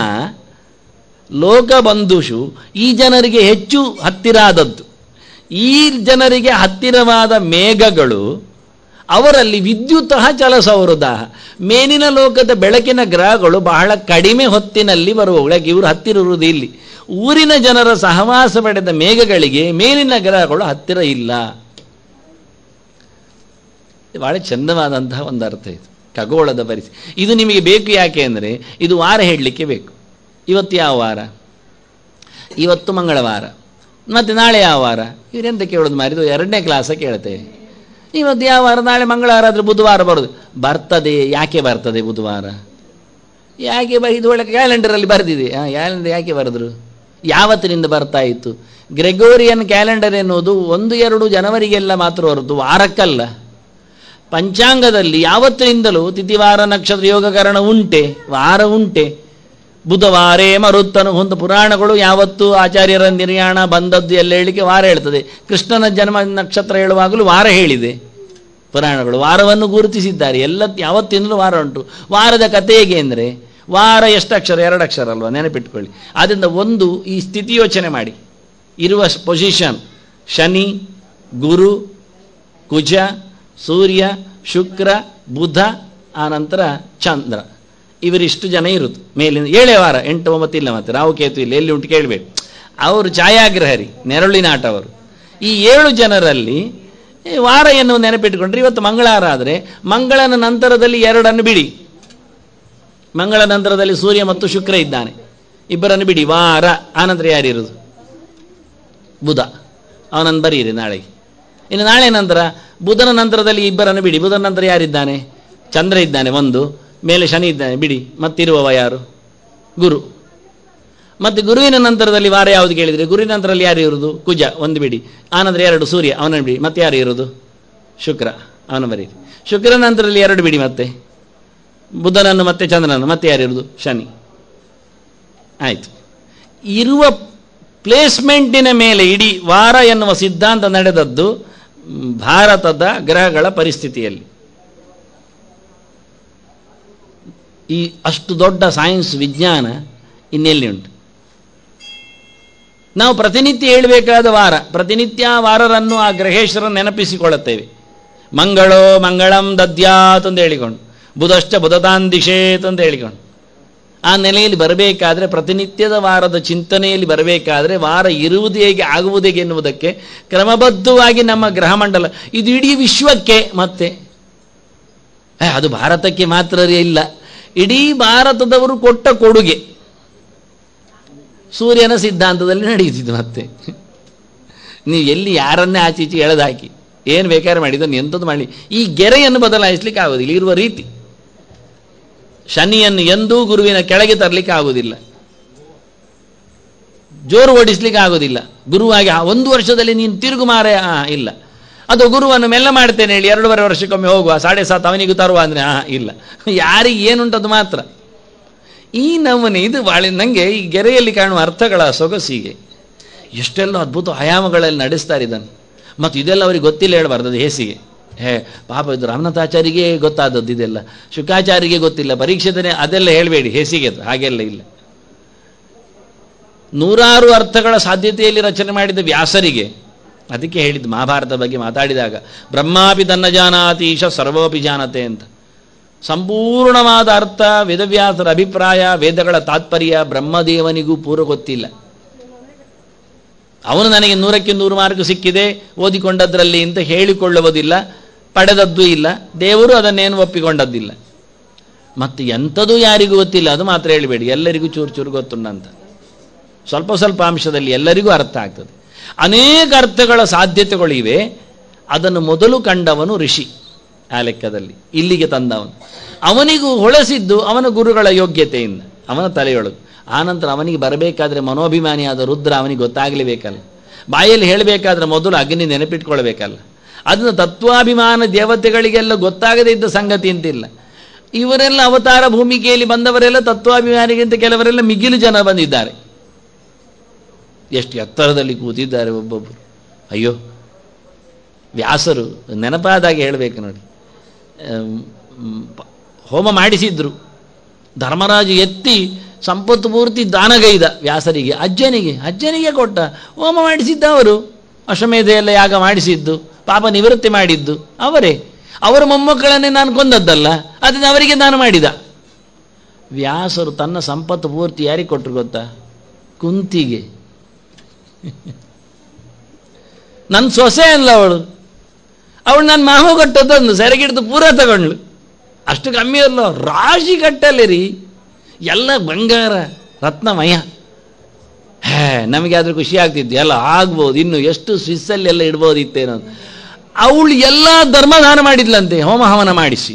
S1: ಲೋಕಬಂಧುಷು ಈ ಜನರಿಗೆ ಹೆಚ್ಚು ಹತ್ತಿರ ಆದದ್ದು ಈ ಜನರಿಗೆ ಹತ್ತಿರವಾದ ಮೇಘಗಳು ಅವರಲ್ಲಿ ವಿದ್ಯುತ್ ಚಲಸೌಹೃದ ಮೇಲಿನ ಲೋಕದ ಬೆಳಕಿನ ಗ್ರಹಗಳು ಬಹಳ ಕಡಿಮೆ ಹೊತ್ತಿನಲ್ಲಿ ಬರುವವು ಯಾಕೆ ಇವರು ಹತ್ತಿರ ಇರುವುದು ಇಲ್ಲಿ ಊರಿನ ಜನರ ಸಹವಾಸ ಪಡೆದ ಮೇಘಗಳಿಗೆ ಮೇಲಿನ ಗ್ರಹಗಳು ಹತ್ತಿರ ಇಲ್ಲ ಇದು ಬಹಳ ಚಂದವಾದಂತಹ ಒಂದು ಅರ್ಥ ಇದು ಖಗೋಳದ ಪರಿಸ್ಥಿತಿ ಇದು ನಿಮಗೆ ಬೇಕು ಯಾಕೆ ಅಂದರೆ ಇದು ವಾರ ಹೇಳಲಿಕ್ಕೆ ಬೇಕು ಇವತ್ತು ಯಾವ ವಾರ ಇವತ್ತು ಮಂಗಳವಾರ ಮತ್ತು ನಾಳೆ ಯಾವ ವಾರ ಇವರೆಂತ ಕೇಳೋದು ಮಾರಿದು ಎರಡನೇ ಕ್ಲಾಸ ಕೇಳ್ತೇವೆ ಇವತ್ತು ಯಾವ ವಾರ ನಾಳೆ ಮಂಗಳವಾರ ಆದರೆ ಬುಧವಾರ ಬರೋದು ಬರ್ತದೆ ಯಾಕೆ ಬರ್ತದೆ ಬುಧವಾರ ಯಾಕೆ ಬ ಇದು ಒಳ್ಳೆ ಕ್ಯಾಲೆಂಡರಲ್ಲಿ ಬರೆದಿದೆ ಹಾಂ ಕ್ಯಾಲೆಂಡರ್ ಯಾಕೆ ಬರೆದ್ರು ಯಾವತ್ತಿನಿಂದ ಬರ್ತಾ ಇತ್ತು ಗ್ರೆಗೋರಿಯನ್ ಕ್ಯಾಲೆಂಡರ್ ಎನ್ನುವುದು ಒಂದು ಎರಡು ಜನವರಿಗೆಲ್ಲ ಮಾತ್ರ ಹೊರತು ವಾರಕ್ಕಲ್ಲ ಪಂಚಾಂಗದಲ್ಲಿ ಯಾವತ್ತಿನಿಂದಲೂ ತಿಥಿವಾರ ನಕ್ಷತ್ರ ಯೋಗಕರಣ ಉಂಟೆ ವಾರ ಉಂಟೆ ಬುಧವಾರೇ ಮರುತ್ತನು ಒಂದು ಪುರಾಣಗಳು ಯಾವತ್ತು ಆಚಾರ್ಯರ ನಿರ್ಯಾಣ ಬಂದದ್ದು ಎಲ್ಲ ಹೇಳಲಿಕ್ಕೆ ವಾರ ಹೇಳ್ತದೆ ಕೃಷ್ಣನ ಜನ್ಮ ನಕ್ಷತ್ರ ಹೇಳುವಾಗಲೂ ವಾರ ಹೇಳಿದೆ ಪುರಾಣಗಳು ವಾರವನ್ನು ಗುರುತಿಸಿದ್ದಾರೆ ಎಲ್ಲ ಯಾವತ್ತಿಂದಲೂ ವಾರ ಉಂಟು ವಾರದ ಕಥೆ ಹೇಗೆ ಅಂದರೆ ವಾರ ಎಷ್ಟು ಅಕ್ಷರ ಎರಡು ಅಕ್ಷರ ಅಲ್ವಾ ನೆನಪಿಟ್ಕೊಳ್ಳಿ ಆದ್ದರಿಂದ ಒಂದು ಈ ಸ್ಥಿತಿ ಯೋಚನೆ ಮಾಡಿ ಇರುವ ಪೊಸಿಷನ್ ಶನಿ ಗುರು ಕುಜ ಸೂರ್ಯ ಶುಕ್ರ ಬುಧ ಆನಂತರ ಚಂದ್ರ ಇವರಿಷ್ಟು ಜನ ಇರುವುದು ಮೇಲಿನ ಏಳೇ ವಾರ ಎಂಟು ಒಂಬತ್ತು ಇಲ್ಲ ಮತ್ತೆ ರಾವು ಕೇತು ಇಲ್ಲ ಎಲ್ಲಿ ಉಂಟು ಕೇಳಬೇಡಿ ಅವರು ಛಾಯಾಗ್ರಹರಿ ನೆರಳಿನಾಟ ಅವರು ಈ ಏಳು ಜನರಲ್ಲಿ ಈ ವಾರ ಎನ್ನುವ ನೆನಪಿಟ್ಟುಕೊಂಡ್ರೆ ಇವತ್ತು ಮಂಗಳವಾರ ಆದರೆ ಮಂಗಳನ ನಂತರದಲ್ಲಿ ಎರಡನ್ನು ಬಿಡಿ ಮಂಗಳ ನಂತರದಲ್ಲಿ ಸೂರ್ಯ ಮತ್ತು ಶುಕ್ರ ಇದ್ದಾನೆ ಇಬ್ಬರನ್ನು ಬಿಡಿ ವಾರ ಆನಂತರ ಯಾರಿರುವುದು ಬುಧ ಅವನನ್ನು ಬರೀರಿ ನಾಳೆಗೆ ಇನ್ನು ನಾಳೆ ನಂತರ ಬುಧನ ನಂತರದಲ್ಲಿ ಇಬ್ಬರನ್ನು ಬಿಡಿ ಬುಧನ ನಂತರ ಯಾರಿದ್ದಾನೆ ಚಂದ್ರ ಇದ್ದಾನೆ ಒಂದು ಮೇಲೆ ಶನಿ ಇದ್ದಾನೆ ಬಿಡಿ ಮತ್ತಿರುವವ ಯಾರು ಗುರು ಮತ್ತೆ ಗುರುವಿನ ನಂತರದಲ್ಲಿ ವಾರ ಯಾವುದು ಕೇಳಿದರೆ ಗುರುವಿನ ನಂತರದಲ್ಲಿ ಯಾರು ಇರುವುದು ಕುಜ ಒಂದು ಬಿಡಿ ಆನಂತರ ಎರಡು ಸೂರ್ಯ ಅವನನ್ನು ಬಿಡಿ ಮತ್ತೆ ಯಾರು ಇರುವುದು ಶುಕ್ರ ಅವನ ಬರೀರಿ ಶುಕ್ರನ ನಂತರದಲ್ಲಿ ಎರಡು ಬಿಡಿ ಮತ್ತೆ ಬುಧನನ್ನು ಮತ್ತೆ ಚಂದ್ರನನ್ನು ಮತ್ತೆ ಯಾರು ಇರುವುದು ಶನಿ ಆಯಿತು ಇರುವ ಪ್ಲೇಸ್ಮೆಂಟಿನ ಮೇಲೆ ಇಡೀ ವಾರ ಎನ್ನುವ ಸಿದ್ಧಾಂತ ನಡೆದದ್ದು ಮ್, ಭಾರತದ ಗ್ರಹಗಳ ಪರಿಸ್ಥಿತಿಯಲ್ಲಿ ಈ ಅಷ್ಟು ದೊಡ್ಡ ಸೈನ್ಸ್ ವಿಜ್ಞಾನ ಇನ್ನೆಲ್ಲಿ ಉಂಟು ನಾವು ಪ್ರತಿನಿತ್ಯ ಹೇಳಬೇಕಾದ ವಾರ ಪ್ರತಿನಿತ್ಯ ಆ ವಾರರನ್ನು ಆ ಗ್ರಹೇಶ್ವರನ್ನು ನೆನಪಿಸಿಕೊಳ್ಳುತ್ತೇವೆ ಮಂಗಳೋ ಮಂಗಳಂ ದದ್ಯಾತ್ ಅಂತ ಹೇಳಿಕೊಂಡು ಬುಧಶ್ಚ ಬುಧತಾನ್ ದಿಶೇತ್ ಅಂತ ಹೇಳಿಕೊಂಡು ಆ ನೆಲೆಯಲ್ಲಿ ಬರಬೇಕಾದ್ರೆ ಪ್ರತಿನಿತ್ಯದ ವಾರದ ಚಿಂತನೆಯಲ್ಲಿ ಬರಬೇಕಾದ್ರೆ ವಾರ ಇರುವುದು ಹೇಗೆ ಆಗುವುದು ಹೇಗೆ ಎನ್ನುವುದಕ್ಕೆ ಕ್ರಮಬದ್ಧವಾಗಿ ನಮ್ಮ ಗ್ರಹಮಂಡಲ ಇದು ಇಡೀ ವಿಶ್ವಕ್ಕೆ ಮತ್ತೆ ಏ, ಅದು ಭಾರತಕ್ಕೆ ಮಾತ್ರ ಇಲ್ಲ ಇಡೀ ಭಾರತದವರು ಕೊಟ್ಟ ಕೊಡುಗೆ ಸೂರ್ಯನ ಸಿದ್ಧಾಂತದಲ್ಲಿ ನಡೆಯುತ್ತಿದ್ದು ಮತ್ತೆ ನೀವು ಎಲ್ಲಿ ಯಾರನ್ನೇ ಆಚೆ ಈಚೆ ಎಳೆದಾಕಿ ಏನು ಬೇಕಾದ್ರೆ ಮಾಡಿ ಇದನ್ನು ಎಂಥದ್ದು ಮಾಡಲಿ ಈ ಗೆರೆಯನ್ನು ಬದಲಾಯಿಸ್ಲಿಕ್ಕೆ ಆಗೋದಿಲ್ಲ ಇರುವ ರೀತಿ ಶನಿಯನ್ನು ಎಂದೂ ಗುರುವಿನ ಕೆಳಗೆ ತರಲಿಕ್ಕೆ ಆಗುವುದಿಲ್ಲ ಜೋರು ಓಡಿಸ್ಲಿಕ್ಕೆ ಆಗೋದಿಲ್ಲ ಗುರುವಾಗಿ ಆ ಒಂದು ವರ್ಷದಲ್ಲಿ ನೀನು ತಿರುಗು ಮಾರೆ ಆ ಇಲ್ಲ ಅದು ಗುರುವನ್ನು ಮೆಲ್ಲ ಮಾಡ್ತೇನೆ ಹೇಳಿ ಎರಡೂವರೆ ವರ್ಷಕ್ಕೊಮ್ಮೆ ಹೋಗುವ ಸಾಡೆ ಸಾತ್ ಅವನಿಗೂ ತರುವ ಅಂದರೆ ಆ ಇಲ್ಲ ಯಾರಿಗೆ ಏನುಂಟದು ಮಾತ್ರ ಈ ನಮೂನೆ ಇದು ಬಾಳೆ ನನಗೆ ಈ ಗೆರೆಯಲ್ಲಿ ಕಾಣುವ ಅರ್ಥಗಳ ಸೊಗಸಿಗೆ ಎಷ್ಟೆಲ್ಲ ಅದ್ಭುತ ಆಯಾಮಗಳಲ್ಲಿ ನಡೆಸ್ತಾರೆ ಇದನ್ನು ಮತ್ತು ಇದೆಲ್ಲ ಅವರಿಗೆ ಗೊತ್ತಿಲ್ಲ ಹೇಳಬಾರ್ದು ಅದು ಹೇಸಿಗೆ ಹೇ ಪಾಪ ಇದು ರಾಮನಾಥಾಚಾರಿಗೆ ಗೊತ್ತಾದದ್ದು ಇದೆಲ್ಲ ಶುಕಾಚಾರಿಗೆ ಗೊತ್ತಿಲ್ಲ ಪರೀಕ್ಷೆದನೆ ಅದೆಲ್ಲ ಹೇಳಬೇಡಿ ಹೇಸಿಗೆ ಅದು ಹಾಗೆಲ್ಲ ಇಲ್ಲ ನೂರಾರು ಅರ್ಥಗಳ ಸಾಧ್ಯತೆಯಲ್ಲಿ ರಚನೆ ಮಾಡಿದ ವ್ಯಾಸರಿಗೆ ಅದಕ್ಕೆ ಹೇಳಿದ್ದು ಮಹಾಭಾರತ ಬಗ್ಗೆ ಮಾತಾಡಿದಾಗ ಬ್ರಹ್ಮಾಪಿ ತನ್ನ ಜಾನಾತಿ ಈಶ ಸರ್ವೋಪಿ ಜಾನತೆ ಅಂತ ಸಂಪೂರ್ಣವಾದ ಅರ್ಥ ವೇದವ್ಯಾಸರ ಅಭಿಪ್ರಾಯ ವೇದಗಳ ತಾತ್ಪರ್ಯ ಬ್ರಹ್ಮದೇವನಿಗೂ ಪೂರ್ವ ಗೊತ್ತಿಲ್ಲ ಅವನು ನನಗೆ ನೂರಕ್ಕೆ ನೂರು ಮಾರ್ಕ್ ಸಿಕ್ಕಿದೆ ಓದಿಕೊಂಡದ್ರಲ್ಲಿ ಅಂತ ಹೇಳಿಕೊಳ್ಳುವುದಿಲ್ಲ ಪಡೆದದ್ದು ಇಲ್ಲ ದೇವರು ಅದನ್ನೇನು ಒಪ್ಪಿಕೊಂಡದ್ದಿಲ್ಲ ಮತ್ತು ಎಂಥದೂ ಯಾರಿಗೂ ಗೊತ್ತಿಲ್ಲ ಅದು ಮಾತ್ರ ಹೇಳಬೇಡಿ ಎಲ್ಲರಿಗೂ ಚೂರು ಚೂರು ಗೊತ್ತುಂಟಂತ ಸ್ವಲ್ಪ ಸ್ವಲ್ಪ ಅಂಶದಲ್ಲಿ ಎಲ್ಲರಿಗೂ ಅರ್ಥ ಆಗ್ತದೆ ಅನೇಕ ಅರ್ಥಗಳ ಸಾಧ್ಯತೆಗಳಿವೆ ಅದನ್ನು ಮೊದಲು ಕಂಡವನು ಋಷಿ ಆ ಲೆಕ್ಕದಲ್ಲಿ ಇಲ್ಲಿಗೆ ತಂದವನು ಅವನಿಗೂ ಹೊಳಸಿದ್ದು ಅವನ ಗುರುಗಳ ಯೋಗ್ಯತೆಯಿಂದ ಅವನ ತಲೆಯೊಳಗೆ ಆನಂತರ ಅವನಿಗೆ ಬರಬೇಕಾದ್ರೆ ಮನೋಭಿಮಾನಿಯಾದ ರುದ್ರ ಅವನಿಗೆ ಗೊತ್ತಾಗಲೇಬೇಕಲ್ಲ ಬಾಯಲ್ಲಿ ಹೇಳಬೇಕಾದ್ರೆ ಮೊದಲು ಅಗ್ನಿ ನೆನಪಿಟ್ಕೊಳ್ಬೇಕಲ್ಲ ಅದನ್ನು ತತ್ವಾಭಿಮಾನ ದೇವತೆಗಳಿಗೆಲ್ಲ ಗೊತ್ತಾಗದೇ ಇದ್ದ ಸಂಗತಿ ಅಂತಿಲ್ಲ ಇವರೆಲ್ಲ ಅವತಾರ ಭೂಮಿಕೆಯಲ್ಲಿ ಬಂದವರೆಲ್ಲ ತತ್ವಾಭಿಮಾನಿಗಿಂತ ಕೆಲವರೆಲ್ಲ ಮಿಗಿಲು ಜನ ಬಂದಿದ್ದಾರೆ ಎಷ್ಟು ಎತ್ತರದಲ್ಲಿ ಕೂತಿದ್ದಾರೆ ಒಬ್ಬೊಬ್ಬರು ಅಯ್ಯೋ ವ್ಯಾಸರು ನೆನಪಾದಾಗೆ ಹೇಳಬೇಕು ನೋಡಿ ಆಮ್, ಮ್, ಪ- ಹೋಮ ಮಾಡಿಸಿದ್ರು ಧರ್ಮರಾಜು ಎತ್ತಿ ಸಂಪತ್ತು ಪೂರ್ತಿ ದಾನಗೈದ ವ್ಯಾಸರಿಗೆ ಅಜ್ಜನಿಗೆ ಅಜ್ಜನಿಗೆ ಕೊಟ್ಟ ಹೋಮ ಮಾಡಿಸಿದ್ದ ಅವರು ಅಶ್ವಮೇಧ ಎಲ್ಲ ಯಾಗ ಮಾಡಿಸಿದ್ದು ಪಾಪ ನಿವೃತ್ತಿ ಮಾಡಿದ್ದು ಅವರೇ ಅವರ ಮೊಮ್ಮಕ್ಕಳನ್ನೇ ನಾನು ಕೊಂದದ್ದಲ್ಲ ಅದನ್ನು ಅವರಿಗೆ ನಾನು ಮಾಡಿದ ವ್ಯಾಸರು ತನ್ನ ಸಂಪತ್ತು ಪೂರ್ತಿ ಯಾರಿಗೆ ಕೊಟ್ಟರು ಗೊತ್ತಾ ಕುಂತಿಗೆ ನನ್ನ ಸೊಸೆ ಅಲ್ಲ ಅವಳು ಅವಳು ನಾನು ಮಾವು ಕಟ್ಟೋದೊಂದು ಸೆರಗಿಡ್ದು ಪೂರ ತಗೊಂಡ್ಳು ಅಷ್ಟು ಕಮ್ಮಿ ಅಲ್ಲ ರಾಶಿ ಕಟ್ಟಲ್ಲಿ ರೀ ಎಲ್ಲ ಬಂಗಾರ ರತ್ನಮಯ ಹೇ ನಮಗೆ ಆದ್ರೆ ಖುಷಿ ಆಗ್ತಿದ್ದು ಎಲ್ಲ ಆಗ್ಬೋದು ಇನ್ನು ಎಷ್ಟು ಸ್ವಿಸ್ಸಲ್ಲಿ ಎಲ್ಲ ಇಡ್ಬೋದಿತ್ತೇನೋ ಅಂತ. ಅವಳು ಎಲ್ಲ ಧರ್ಮದಾನ ಮಾಡಿದ್ಲಂತೆ ಹೋಮ ಹವನ ಮಾಡಿಸಿ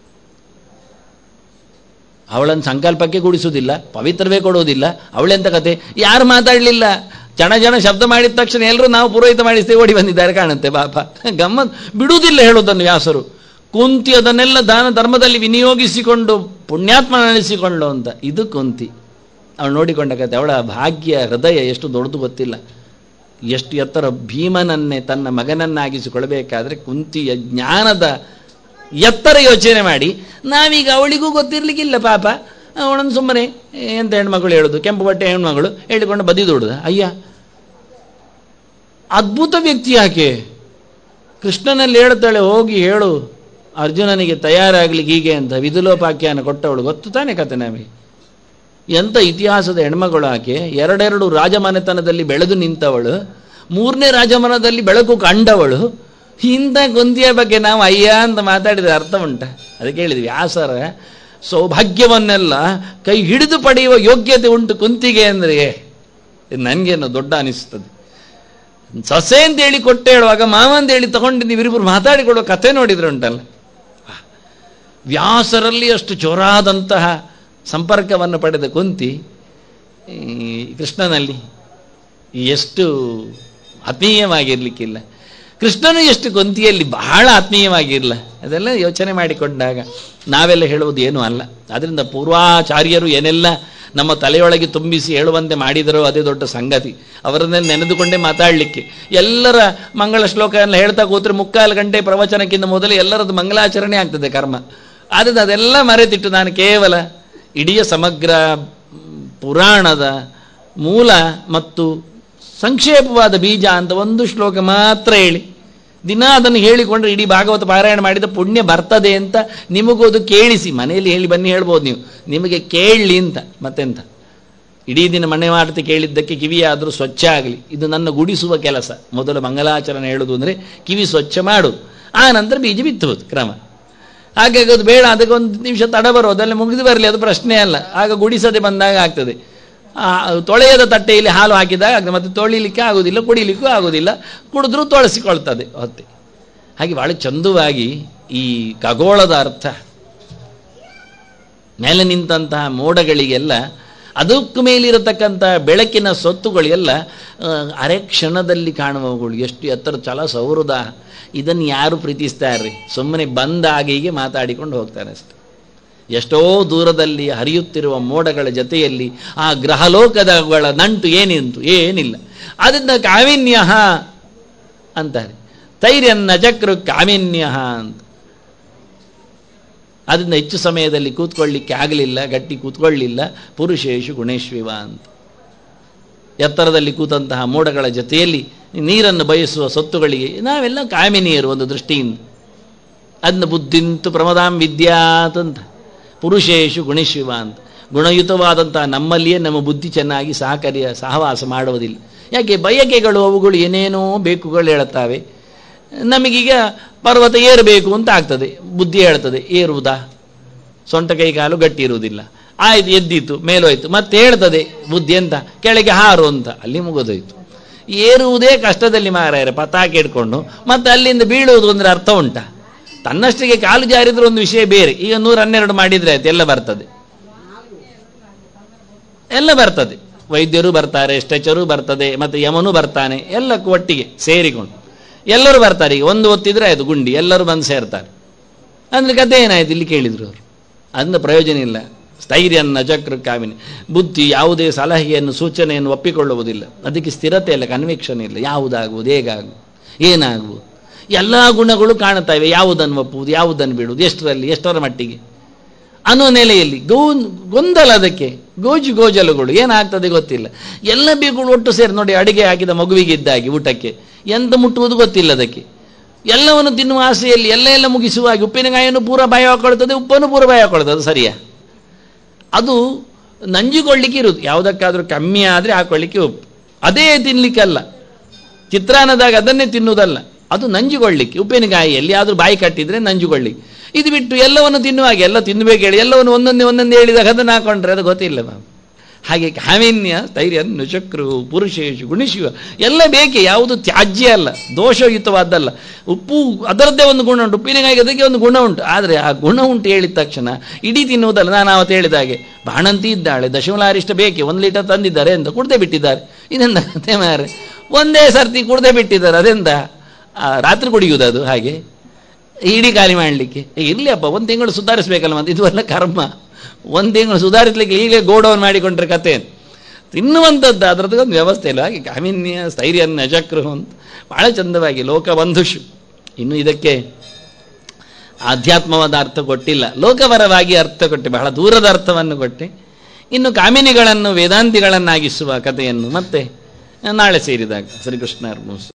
S1: ಅವಳನ್ನು ಸಂಕಲ್ಪಕ್ಕೆ ಕೂಡಿಸುವುದಿಲ್ಲ ಪವಿತ್ರವೇ ಕೊಡುವುದಿಲ್ಲ ಅವಳೆಂತ ಕತೆ ಯಾರು ಮಾತಾಡಲಿಲ್ಲ ಜನ ಜನ ಶಬ್ದ ಮಾಡಿದ ತಕ್ಷಣ ಎಲ್ಲರೂ ನಾವು ಪುರೋಹಿತ ಮಾಡಿಸ್ತೇವೆ ಓಡಿ ಬಂದಿದ್ದಾರೆ ಕಾಣುತ್ತೆ ಪಾಪ ಗಮ್ಮತ್ ಬಿಡುವುದಿಲ್ಲ ಹೇಳೋದನ್ನು ವ್ಯಾಸರು ಕುಂತಿ ಅದನ್ನೆಲ್ಲ ದಾನ ಧರ್ಮದಲ್ಲಿ ವಿನಿಯೋಗಿಸಿಕೊಂಡು ಪುಣ್ಯಾತ್ಮ ನೆನೆಸಿಕೊಂಡು ಅಂತ ಇದು ಕುಂತಿ ಅವಳು ನೋಡಿಕೊಂಡ ಕತೆ ಅವಳ ಭಾಗ್ಯ ಹೃದಯ ಎಷ್ಟು ದೊಡ್ಡದು ಗೊತ್ತಿಲ್ಲ ಎಷ್ಟು ಎತ್ತರ ಭೀಮನನ್ನೇ ತನ್ನ ಮಗನನ್ನಾಗಿಸಿಕೊಳ್ಬೇಕಾದ್ರೆ ಕುಂತಿಯ ಜ್ಞಾನದ ಎತ್ತರ ಯೋಚನೆ ಮಾಡಿ ನಾವೀಗ ಅವಳಿಗೂ ಗೊತ್ತಿರ್ಲಿಕ್ಕಿಲ್ಲ ಪಾಪ ಅವಳನ್ನು ಸುಮ್ಮನೆ ಎಂತ ಹೆಣ್ಮಗಳು ಹೇಳುದು ಕೆಂಪು ಬಟ್ಟೆ ಹೆಣ್ಮಗಳು ಹೇಳಿಕೊಂಡು ಬದಿ ದೊಡ್ಡದ ಅಯ್ಯ ಅದ್ಭುತ ವ್ಯಕ್ತಿ ಯಾಕೆ ಕೃಷ್ಣನಲ್ಲಿ ಹೇಳ್ತಾಳೆ ಹೋಗಿ ಹೇಳು ಅರ್ಜುನನಿಗೆ ತಯಾರಾಗ್ಲಿಕ್ಕೆ ಹೀಗೆ ಅಂತ ವಿದುಲೋಪಾಖ್ಯಾನ ಕೊಟ್ಟವಳು ಗೊತ್ತು ತಾನೇ ಕತೆ ನಮಗೆ ಎಂಥ ಇತಿಹಾಸದ ಹೆಣ್ಮಗಳು ಆಕೆ ಎರಡೆರಡು ರಾಜಮನೆತನದಲ್ಲಿ ಬೆಳೆದು ನಿಂತವಳು ಮೂರನೇ ರಾಜಮನದಲ್ಲಿ ಬೆಳಕು ಕಂಡವಳು ಇಂಥ ಕುಂತಿಯ ಬಗ್ಗೆ ನಾವು ಅಯ್ಯ ಅಂತ ಮಾತಾಡಿದ್ರೆ ಅರ್ಥ ಉಂಟ ಅದಕ್ಕೆ ಹೇಳಿದ್ವಿ ವ್ಯಾಸರ ಸೌಭಾಗ್ಯವನ್ನೆಲ್ಲ ಕೈ ಹಿಡಿದು ಪಡೆಯುವ ಯೋಗ್ಯತೆ ಉಂಟು ಕುಂತಿಗೆ ಅಂದರೆ ನನಗೇನು ದೊಡ್ಡ ಅನಿಸ್ತದೆ ಸೊಸೆ ಅಂತ ಹೇಳಿ ಕೊಟ್ಟೆ ಹೇಳುವಾಗ ಮಾವ ಅಂತ ಹೇಳಿ ತಗೊಂಡು ನೀವಿಬ್ಬರು ಮಾತಾಡಿಕೊಳ್ಳೋ ಕಥೆ ನೋಡಿದ್ರೆ ಉಂಟಲ್ಲ ವ್ಯಾಸರಲ್ಲಿ ಅಷ್ಟು ಚೋರಾದಂತಹ ಸಂಪರ್ಕವನ್ನು ಪಡೆದ ಕುಂತಿ ಈ ಕೃಷ್ಣನಲ್ಲಿ ಎಷ್ಟು ಆತ್ಮೀಯವಾಗಿರ್ಲಿಕ್ಕಿಲ್ಲ ಕೃಷ್ಣನು ಎಷ್ಟು ಕುಂತಿಯಲ್ಲಿ ಬಹಳ ಆತ್ಮೀಯವಾಗಿರಲ್ಲ ಅದೆಲ್ಲ ಯೋಚನೆ ಮಾಡಿಕೊಂಡಾಗ ನಾವೆಲ್ಲ ಹೇಳುವುದು ಏನೂ ಅಲ್ಲ ಅದರಿಂದ ಪೂರ್ವಾಚಾರ್ಯರು ಏನೆಲ್ಲ ನಮ್ಮ ತಲೆಯೊಳಗೆ ತುಂಬಿಸಿ ಹೇಳುವಂತೆ ಮಾಡಿದರೋ ಅದೇ ದೊಡ್ಡ ಸಂಗತಿ ಅವರನ್ನೇ ನೆನೆದುಕೊಂಡೇ ಮಾತಾಡಲಿಕ್ಕೆ ಎಲ್ಲರ ಮಂಗಳ ಶ್ಲೋಕ ಎಲ್ಲ ಹೇಳ್ತಾ ಕೂತ್ರೆ ಮುಕ್ಕಾಲು ಗಂಟೆ ಪ್ರವಚನಕ್ಕಿಂತ ಮೊದಲು ಎಲ್ಲರದ್ದು ಮಂಗಲಾಚರಣೆ ಆಗ್ತದೆ ಕರ್ಮ ಆದ್ದರಿಂದ ಅದೆಲ್ಲ ಮರೆತಿಟ್ಟು ನಾನು ಕೇವಲ ಇಡೀ ಸಮಗ್ರ ಪುರಾಣದ ಮೂಲ ಮತ್ತು ಸಂಕ್ಷೇಪವಾದ ಬೀಜ ಅಂತ ಒಂದು ಶ್ಲೋಕ ಮಾತ್ರ ಹೇಳಿ ದಿನ ಅದನ್ನು ಹೇಳಿಕೊಂಡ್ರೆ ಇಡೀ ಭಾಗವತ ಪಾರಾಯಣ ಮಾಡಿದ ಪುಣ್ಯ ಬರ್ತದೆ ಅಂತ ನಿಮಗೂ ಅದು ಕೇಳಿಸಿ ಮನೆಯಲ್ಲಿ ಹೇಳಿ ಬನ್ನಿ ಹೇಳ್ಬೋದು ನೀವು ನಿಮಗೆ ಕೇಳಲಿ ಅಂತ ಮತ್ತೆಂತ ಇಡೀ ದಿನ ಮನೆ ಮಾಡ್ತಿ ಕೇಳಿದ್ದಕ್ಕೆ ಕಿವಿಯಾದರೂ ಸ್ವಚ್ಛ ಆಗಲಿ ಇದು ನನ್ನ ಗುಡಿಸುವ ಕೆಲಸ ಮೊದಲು ಮಂಗಲಾಚರಣೆ ಹೇಳುವುದು ಅಂದರೆ ಕಿವಿ ಸ್ವಚ್ಛ ಮಾಡುದು ಆ ನಂತರ ಬೀಜ ಬಿತ್ತುವುದು ಕ್ರಮ ಹಾಗಾಗಿ ಅದು ಬೇಡ ಅದಕ್ಕೆ ಒಂದು ನಿಮಿಷ ತಡ ಬರೋದು ಅಲ್ಲಿ ಮುಗಿದು ಬರಲಿ ಅದು ಪ್ರಶ್ನೆ ಅಲ್ಲ ಆಗ ಗುಡಿಸದೆ ಬಂದಾಗ ಆಗ್ತದೆ ಆ, ತೊಳೆಯದ ತಟ್ಟೆಯಲ್ಲಿ ಹಾಲು ಹಾಕಿದಾಗ ಆಗ್ತದೆ ಮತ್ತೆ ತೊಳಿಲಿಕ್ಕೆ ಆಗುವುದಿಲ್ಲ ಕುಡಿಲಿಕ್ಕೂ ಆಗುವುದಿಲ್ಲ ಕುಡಿದ್ರೂ ತೊಳಸಿಕೊಳ್ತದೆ ಹೊತ್ತೆ ಹಾಗೆ ಭಾಳ ಚಂದವಾಗಿ ಈ ಖಗೋಳದ ಅರ್ಥ ಮೇಲೆ ನಿಂತಹ ಮೋಡಗಳಿಗೆಲ್ಲ ಅದಕ್ಕೂ ಮೇಲಿರತಕ್ಕಂಥ ಬೆಳಕಿನ ಸೊತ್ತುಗಳೆಲ್ಲ ಆ, ಅರೆ ಕ್ಷಣದಲ್ಲಿ ಕಾಣುವವುಗಳು ಎಷ್ಟು ಎತ್ತರ ಛಲ ಸೌಹೃದ ಇದನ್ನು ಯಾರು ಪ್ರೀತಿಸ್ತಾರ್ರಿ ಸುಮ್ಮನೆ ಬಂದಾಗ ಹೀಗೆ ಮಾತಾಡಿಕೊಂಡು ಹೋಗ್ತಾರೆ ಅಷ್ಟೆ ಎಷ್ಟೋ ದೂರದಲ್ಲಿ ಹರಿಯುತ್ತಿರುವ ಮೋಡಗಳ ಜೊತೆಯಲ್ಲಿ ಆ ಗ್ರಹಲೋಕದಗಳ ನಂಟು ಏನಿಂತು ಏನಿಲ್ಲ ಅದರಿಂದ ಕಾವಿನ್ಯ ಅಂತಾರೆ ತೈರ್ಯನ್ನ ಚಕ್ರ ಕಾಮಿನ್ಯ ಅಂತ ಅದರಿಂದ ಹೆಚ್ಚು ಸಮಯದಲ್ಲಿ ಕೂತ್ಕೊಳ್ಳಿಕ್ಕೆ ಆಗಲಿಲ್ಲ ಗಟ್ಟಿ ಕೂತ್ಕೊಳ್ಳಿಲ್ಲ ಪುರುಷೇಶು ಗುಣೇಶ್ವಿವ ಅಂತ ಎತ್ತರದಲ್ಲಿ ಕೂತಂತಹ ಮೋಡಗಳ ಜೊತೆಯಲ್ಲಿ ನೀರನ್ನು ಬಯಸುವ ಸೊತ್ತುಗಳಿಗೆ ನಾವೆಲ್ಲ ಕಾಮಿನಿಯರು ಒಂದು ದೃಷ್ಟಿಯಿಂದ ಅದನ್ನ ಬುದ್ಧಿಂತು ಪ್ರಮದಾಂ ವಿದ್ಯಾತ್ ಅಂತ ಪುರುಷೇಶು ಗುಣೇಶ್ವಿವ ಅಂತ ಗುಣಯುತವಾದಂತಹ ನಮ್ಮಲ್ಲಿಯೇ ನಮ್ಮ ಬುದ್ಧಿ ಚೆನ್ನಾಗಿ ಸಹಕಾರ್ಯ ಸಹವಾಸ ಮಾಡುವುದಿಲ್ಲ ಯಾಕೆ ಬಯಕೆಗಳು ಅವುಗಳು ಏನೇನೋ ಬೇಕುಗಳು ಹೇಳುತ್ತವೆ ನಮಗೀಗ ಪರ್ವತ ಏರಬೇಕು ಅಂತ ಆಗ್ತದೆ ಬುದ್ಧಿ ಹೇಳ್ತದೆ ಏರುವುದಾ ಸೊಂಟ ಕೈ ಕಾಲು ಗಟ್ಟಿ ಇರುವುದಿಲ್ಲ ಆಯ್ತು ಎದ್ದಿತ್ತು ಮೇಲೋಯ್ತು ಮತ್ತೆ ಹೇಳ್ತದೆ ಬುದ್ಧಿ ಅಂತ ಕೆಳಗೆ ಹಾರು ಅಂತ ಅಲ್ಲಿ ಮುಗಿದೋಯ್ತು ಏರುವುದೇ ಕಷ್ಟದಲ್ಲಿ ಮಾರಾಯರೆ ಪತಾಕೆ ಇಟ್ಕೊಂಡು ಮತ್ತೆ ಅಲ್ಲಿಂದ ಬೀಳುವುದು ಅಂದ್ರೆ ಅರ್ಥ ಉಂಟಾ ತನ್ನಷ್ಟಿಗೆ ಕಾಲು ಜಾರಿದ್ರೆ ಒಂದು ವಿಷಯ ಬೇರೆ ಈಗ ನೂರ ಹನ್ನೆರಡು ಮಾಡಿದ್ರೆ ಆಯ್ತು ಎಲ್ಲ ಬರ್ತದೆ ಎಲ್ಲ ಬರ್ತದೆ ವೈದ್ಯರು ಬರ್ತಾರೆ ಸ್ಟ್ರೆಚರು ಬರ್ತದೆ ಮತ್ತೆ ಯಮನು ಬರ್ತಾನೆ ಎಲ್ಲಕ್ಕೂ ಒಟ್ಟಿಗೆ ಸೇರಿಕೊಂಡು ಎಲ್ಲರೂ ಬರ್ತಾರೆ ಈಗ ಒಂದು ಒತ್ತಿದ್ರೆ ಆಯ್ತು ಗುಂಡಿ ಎಲ್ಲರೂ ಬಂದು ಸೇರ್ತಾರೆ ಅಂದ್ರೆ ಕತೆ ಏನಾಯ್ತು ಇಲ್ಲಿ ಕೇಳಿದ್ರು ಅವರು ಅದನ್ನ ಪ್ರಯೋಜನ ಇಲ್ಲ ಸ್ಥೈರ್ಯನ್ನ ಚಕ್ರ ಕಾಮಿನಿ ಬುದ್ಧಿ ಯಾವುದೇ ಸಲಹೆಯನ್ನು ಸೂಚನೆಯನ್ನು ಒಪ್ಪಿಕೊಳ್ಳುವುದಿಲ್ಲ ಅದಕ್ಕೆ ಸ್ಥಿರತೆ ಇಲ್ಲ ಕನ್ವಿಕ್ಷನ್ ಇಲ್ಲ ಯಾವುದಾಗುವುದು ಹೇಗಾಗುವುದು ಏನಾಗುವುದು ಎಲ್ಲ ಗುಣಗಳು ಕಾಣುತ್ತವೆ ಯಾವುದನ್ನು ಒಪ್ಪುವುದು ಯಾವುದನ್ನು ಬಿಡುವುದು ಎಷ್ಟರಲ್ಲಿ ಎಷ್ಟರ ಮಟ್ಟಿಗೆ ಅನ್ನೋ ನೆಲೆಯಲ್ಲಿ ಗೋ ಗೊಂದಲ ಅದಕ್ಕೆ ಗೋಜು ಗೋಜಲುಗಳು ಏನಾಗ್ತದೆ ಗೊತ್ತಿಲ್ಲ ಎಲ್ಲ ಬೇಗಳು ಒಟ್ಟು ಸೇರಿ ನೋಡಿ ಅಡಿಗೆ ಹಾಕಿದ ಮಗುವಿಗಿದ್ದಾಗಿ ಊಟಕ್ಕೆ ಎಂತ ಮುಟ್ಟುವುದು ಗೊತ್ತಿಲ್ಲ ಅದಕ್ಕೆ ಎಲ್ಲವನ್ನು ತಿನ್ನುವ ಆಸೆಯಲ್ಲಿ ಎಲ್ಲ ಎಲ್ಲ ಮುಗಿಸುವಾಗಿ ಉಪ್ಪಿನಕಾಯಿಯನ್ನು ಪೂರ ಬಾಯ ಹಾಕೊಳ್ತದೆ ಉಪ್ಪನ್ನು ಪೂರ ಬಾಯ ಹಾಕೊಳ್ತದೆ ಅದು ಸರಿಯಾ ಅದು ನಂಜಿಕೊಳ್ಳಿಕ್ಕೆ ಇರುವುದು ಯಾವುದಕ್ಕಾದ್ರೂ ಕಮ್ಮಿ ಆದರೆ ಹಾಕೊಳ್ಳಿಕ್ಕೆ ಉಪ್ಪು ಅದೇ ತಿನ್ಲಿಕ್ಕಲ್ಲ ಚಿತ್ರಾನ್ನದಾಗ ಅದನ್ನೇ ತಿನ್ನುವುದಲ್ಲ ಅದು ನಂಜುಕೊಳ್ಳಿಕ್ಕೆ ಉಪ್ಪಿನಕಾಯಿ ಎಲ್ಲಿಯಾದ್ರೂ ಬಾಯಿ ಕಟ್ಟಿದ್ರೆ ನಂಜುಕೊಳ್ಳಿಕ್ಕೆ ಇದು ಬಿಟ್ಟು ಎಲ್ಲವನ್ನು ತಿನ್ನುವಾಗ ಎಲ್ಲ ತಿನ್ನಬೇಕು ಹೇಳಿ ಎಲ್ಲವನ್ನು ಒಂದೊಂದೇ ಒಂದೊಂದೇ ಹೇಳಿದಾಗ ಅದನ್ನು ಹಾಕೊಂಡ್ರೆ ಅದು ಗೊತ್ತಿಲ್ಲ ಮ್ಯಾಮ್ ಹಾಗೆ ಕಾಮಿನ್ಯ ಸ್ಥೈರ್ಯ ನುಚಕ್ರು ಪುರುಷೇಶು ಗುಣಿಶಿವ ಎಲ್ಲ ಬೇಕೆ ಯಾವುದು ತ್ಯಾಜ್ಯ ಅಲ್ಲ ದೋಷಯುತವಾದ್ದಲ್ಲ ಉಪ್ಪು ಅದರದ್ದೇ ಒಂದು ಗುಣ ಉಂಟು ಉಪ್ಪಿನಕಾಯಿ ಅದಕ್ಕೆ ಒಂದು ಗುಣ ಉಂಟು ಆದರೆ ಆ ಗುಣ ಉಂಟು ಹೇಳಿದ ತಕ್ಷಣ ಇಡೀ ತಿನ್ನುವುದಲ್ಲ ನಾನು ಅವತ್ತು ಹೇಳಿದ ಹಾಗೆ ಬಾಣಂತಿ ಇದ್ದಾಳೆ ದಶಮಲಾರಿಷ್ಟ ಬೇಕೆ ಒಂದು ಲೀಟರ್ ತಂದಿದ್ದಾರೆ ಅಂತ ಕುಡ್ದೇ ಬಿಟ್ಟಿದ್ದಾರೆ ಇದೆಂದ ಕತೆ ಮಾರೆ ಒಂದೇ ಸರ್ತಿ ಕುಡ್ದೇ ಬಿಟ್ಟಿದ್ದಾರೆ ಅದೆಂದ ಆ, ರಾತ್ರಿ ಕುಡಿಯುವುದು ಅದು ಹಾಗೆ ಇಡೀ ಖಾಲಿ ಮಾಡಲಿಕ್ಕೆ ಇರಲಿ ಅಪ್ಪ ಒಂದು ತಿಂಗಳು ಸುಧಾರಿಸ್ಬೇಕಲ್ಲ ಮತ್ತೆ ಇದು ಎಲ್ಲ ಕರ್ಮ ಒಂದು ತಿಂಗಳು ಸುಧಾರಿಸ್ಲಿಕ್ಕೆ ಈಗಲೇ ಗೋಡೌನ್ ಮಾಡಿಕೊಂಡ್ರೆ ಕತೆ ತಿನ್ನುವಂಥದ್ದು ಅದರದ್ದು ಒಂದು ವ್ಯವಸ್ಥೆ ಇಲ್ಲ ಹಾಗೆ ಕಾಮಿನ್ಯ ಸ್ಥೈರ್ಯ ನಜಕ್ರು ಅಂತ ಬಹಳ ಚಂದವಾಗಿ ಲೋಕಬಂಧುಷು ಇನ್ನು ಇದಕ್ಕೆ ಆಧ್ಯಾತ್ಮವಾದ ಅರ್ಥ ಕೊಟ್ಟಿಲ್ಲ ಲೋಕವರವಾಗಿ ಅರ್ಥ ಕೊಟ್ಟೆ ಬಹಳ ದೂರದ ಅರ್ಥವನ್ನು ಕೊಟ್ಟೆ ಇನ್ನು ಕಾಮಿನಿಗಳನ್ನು ವೇದಾಂತಿಗಳನ್ನಾಗಿಸುವ ಕಥೆಯನ್ನು ಮತ್ತೆ ನಾಳೆ ಸೇರಿದಾಗ ಶ್ರೀಕೃಷ್ಣ ಅರ್ಪಣಿಸು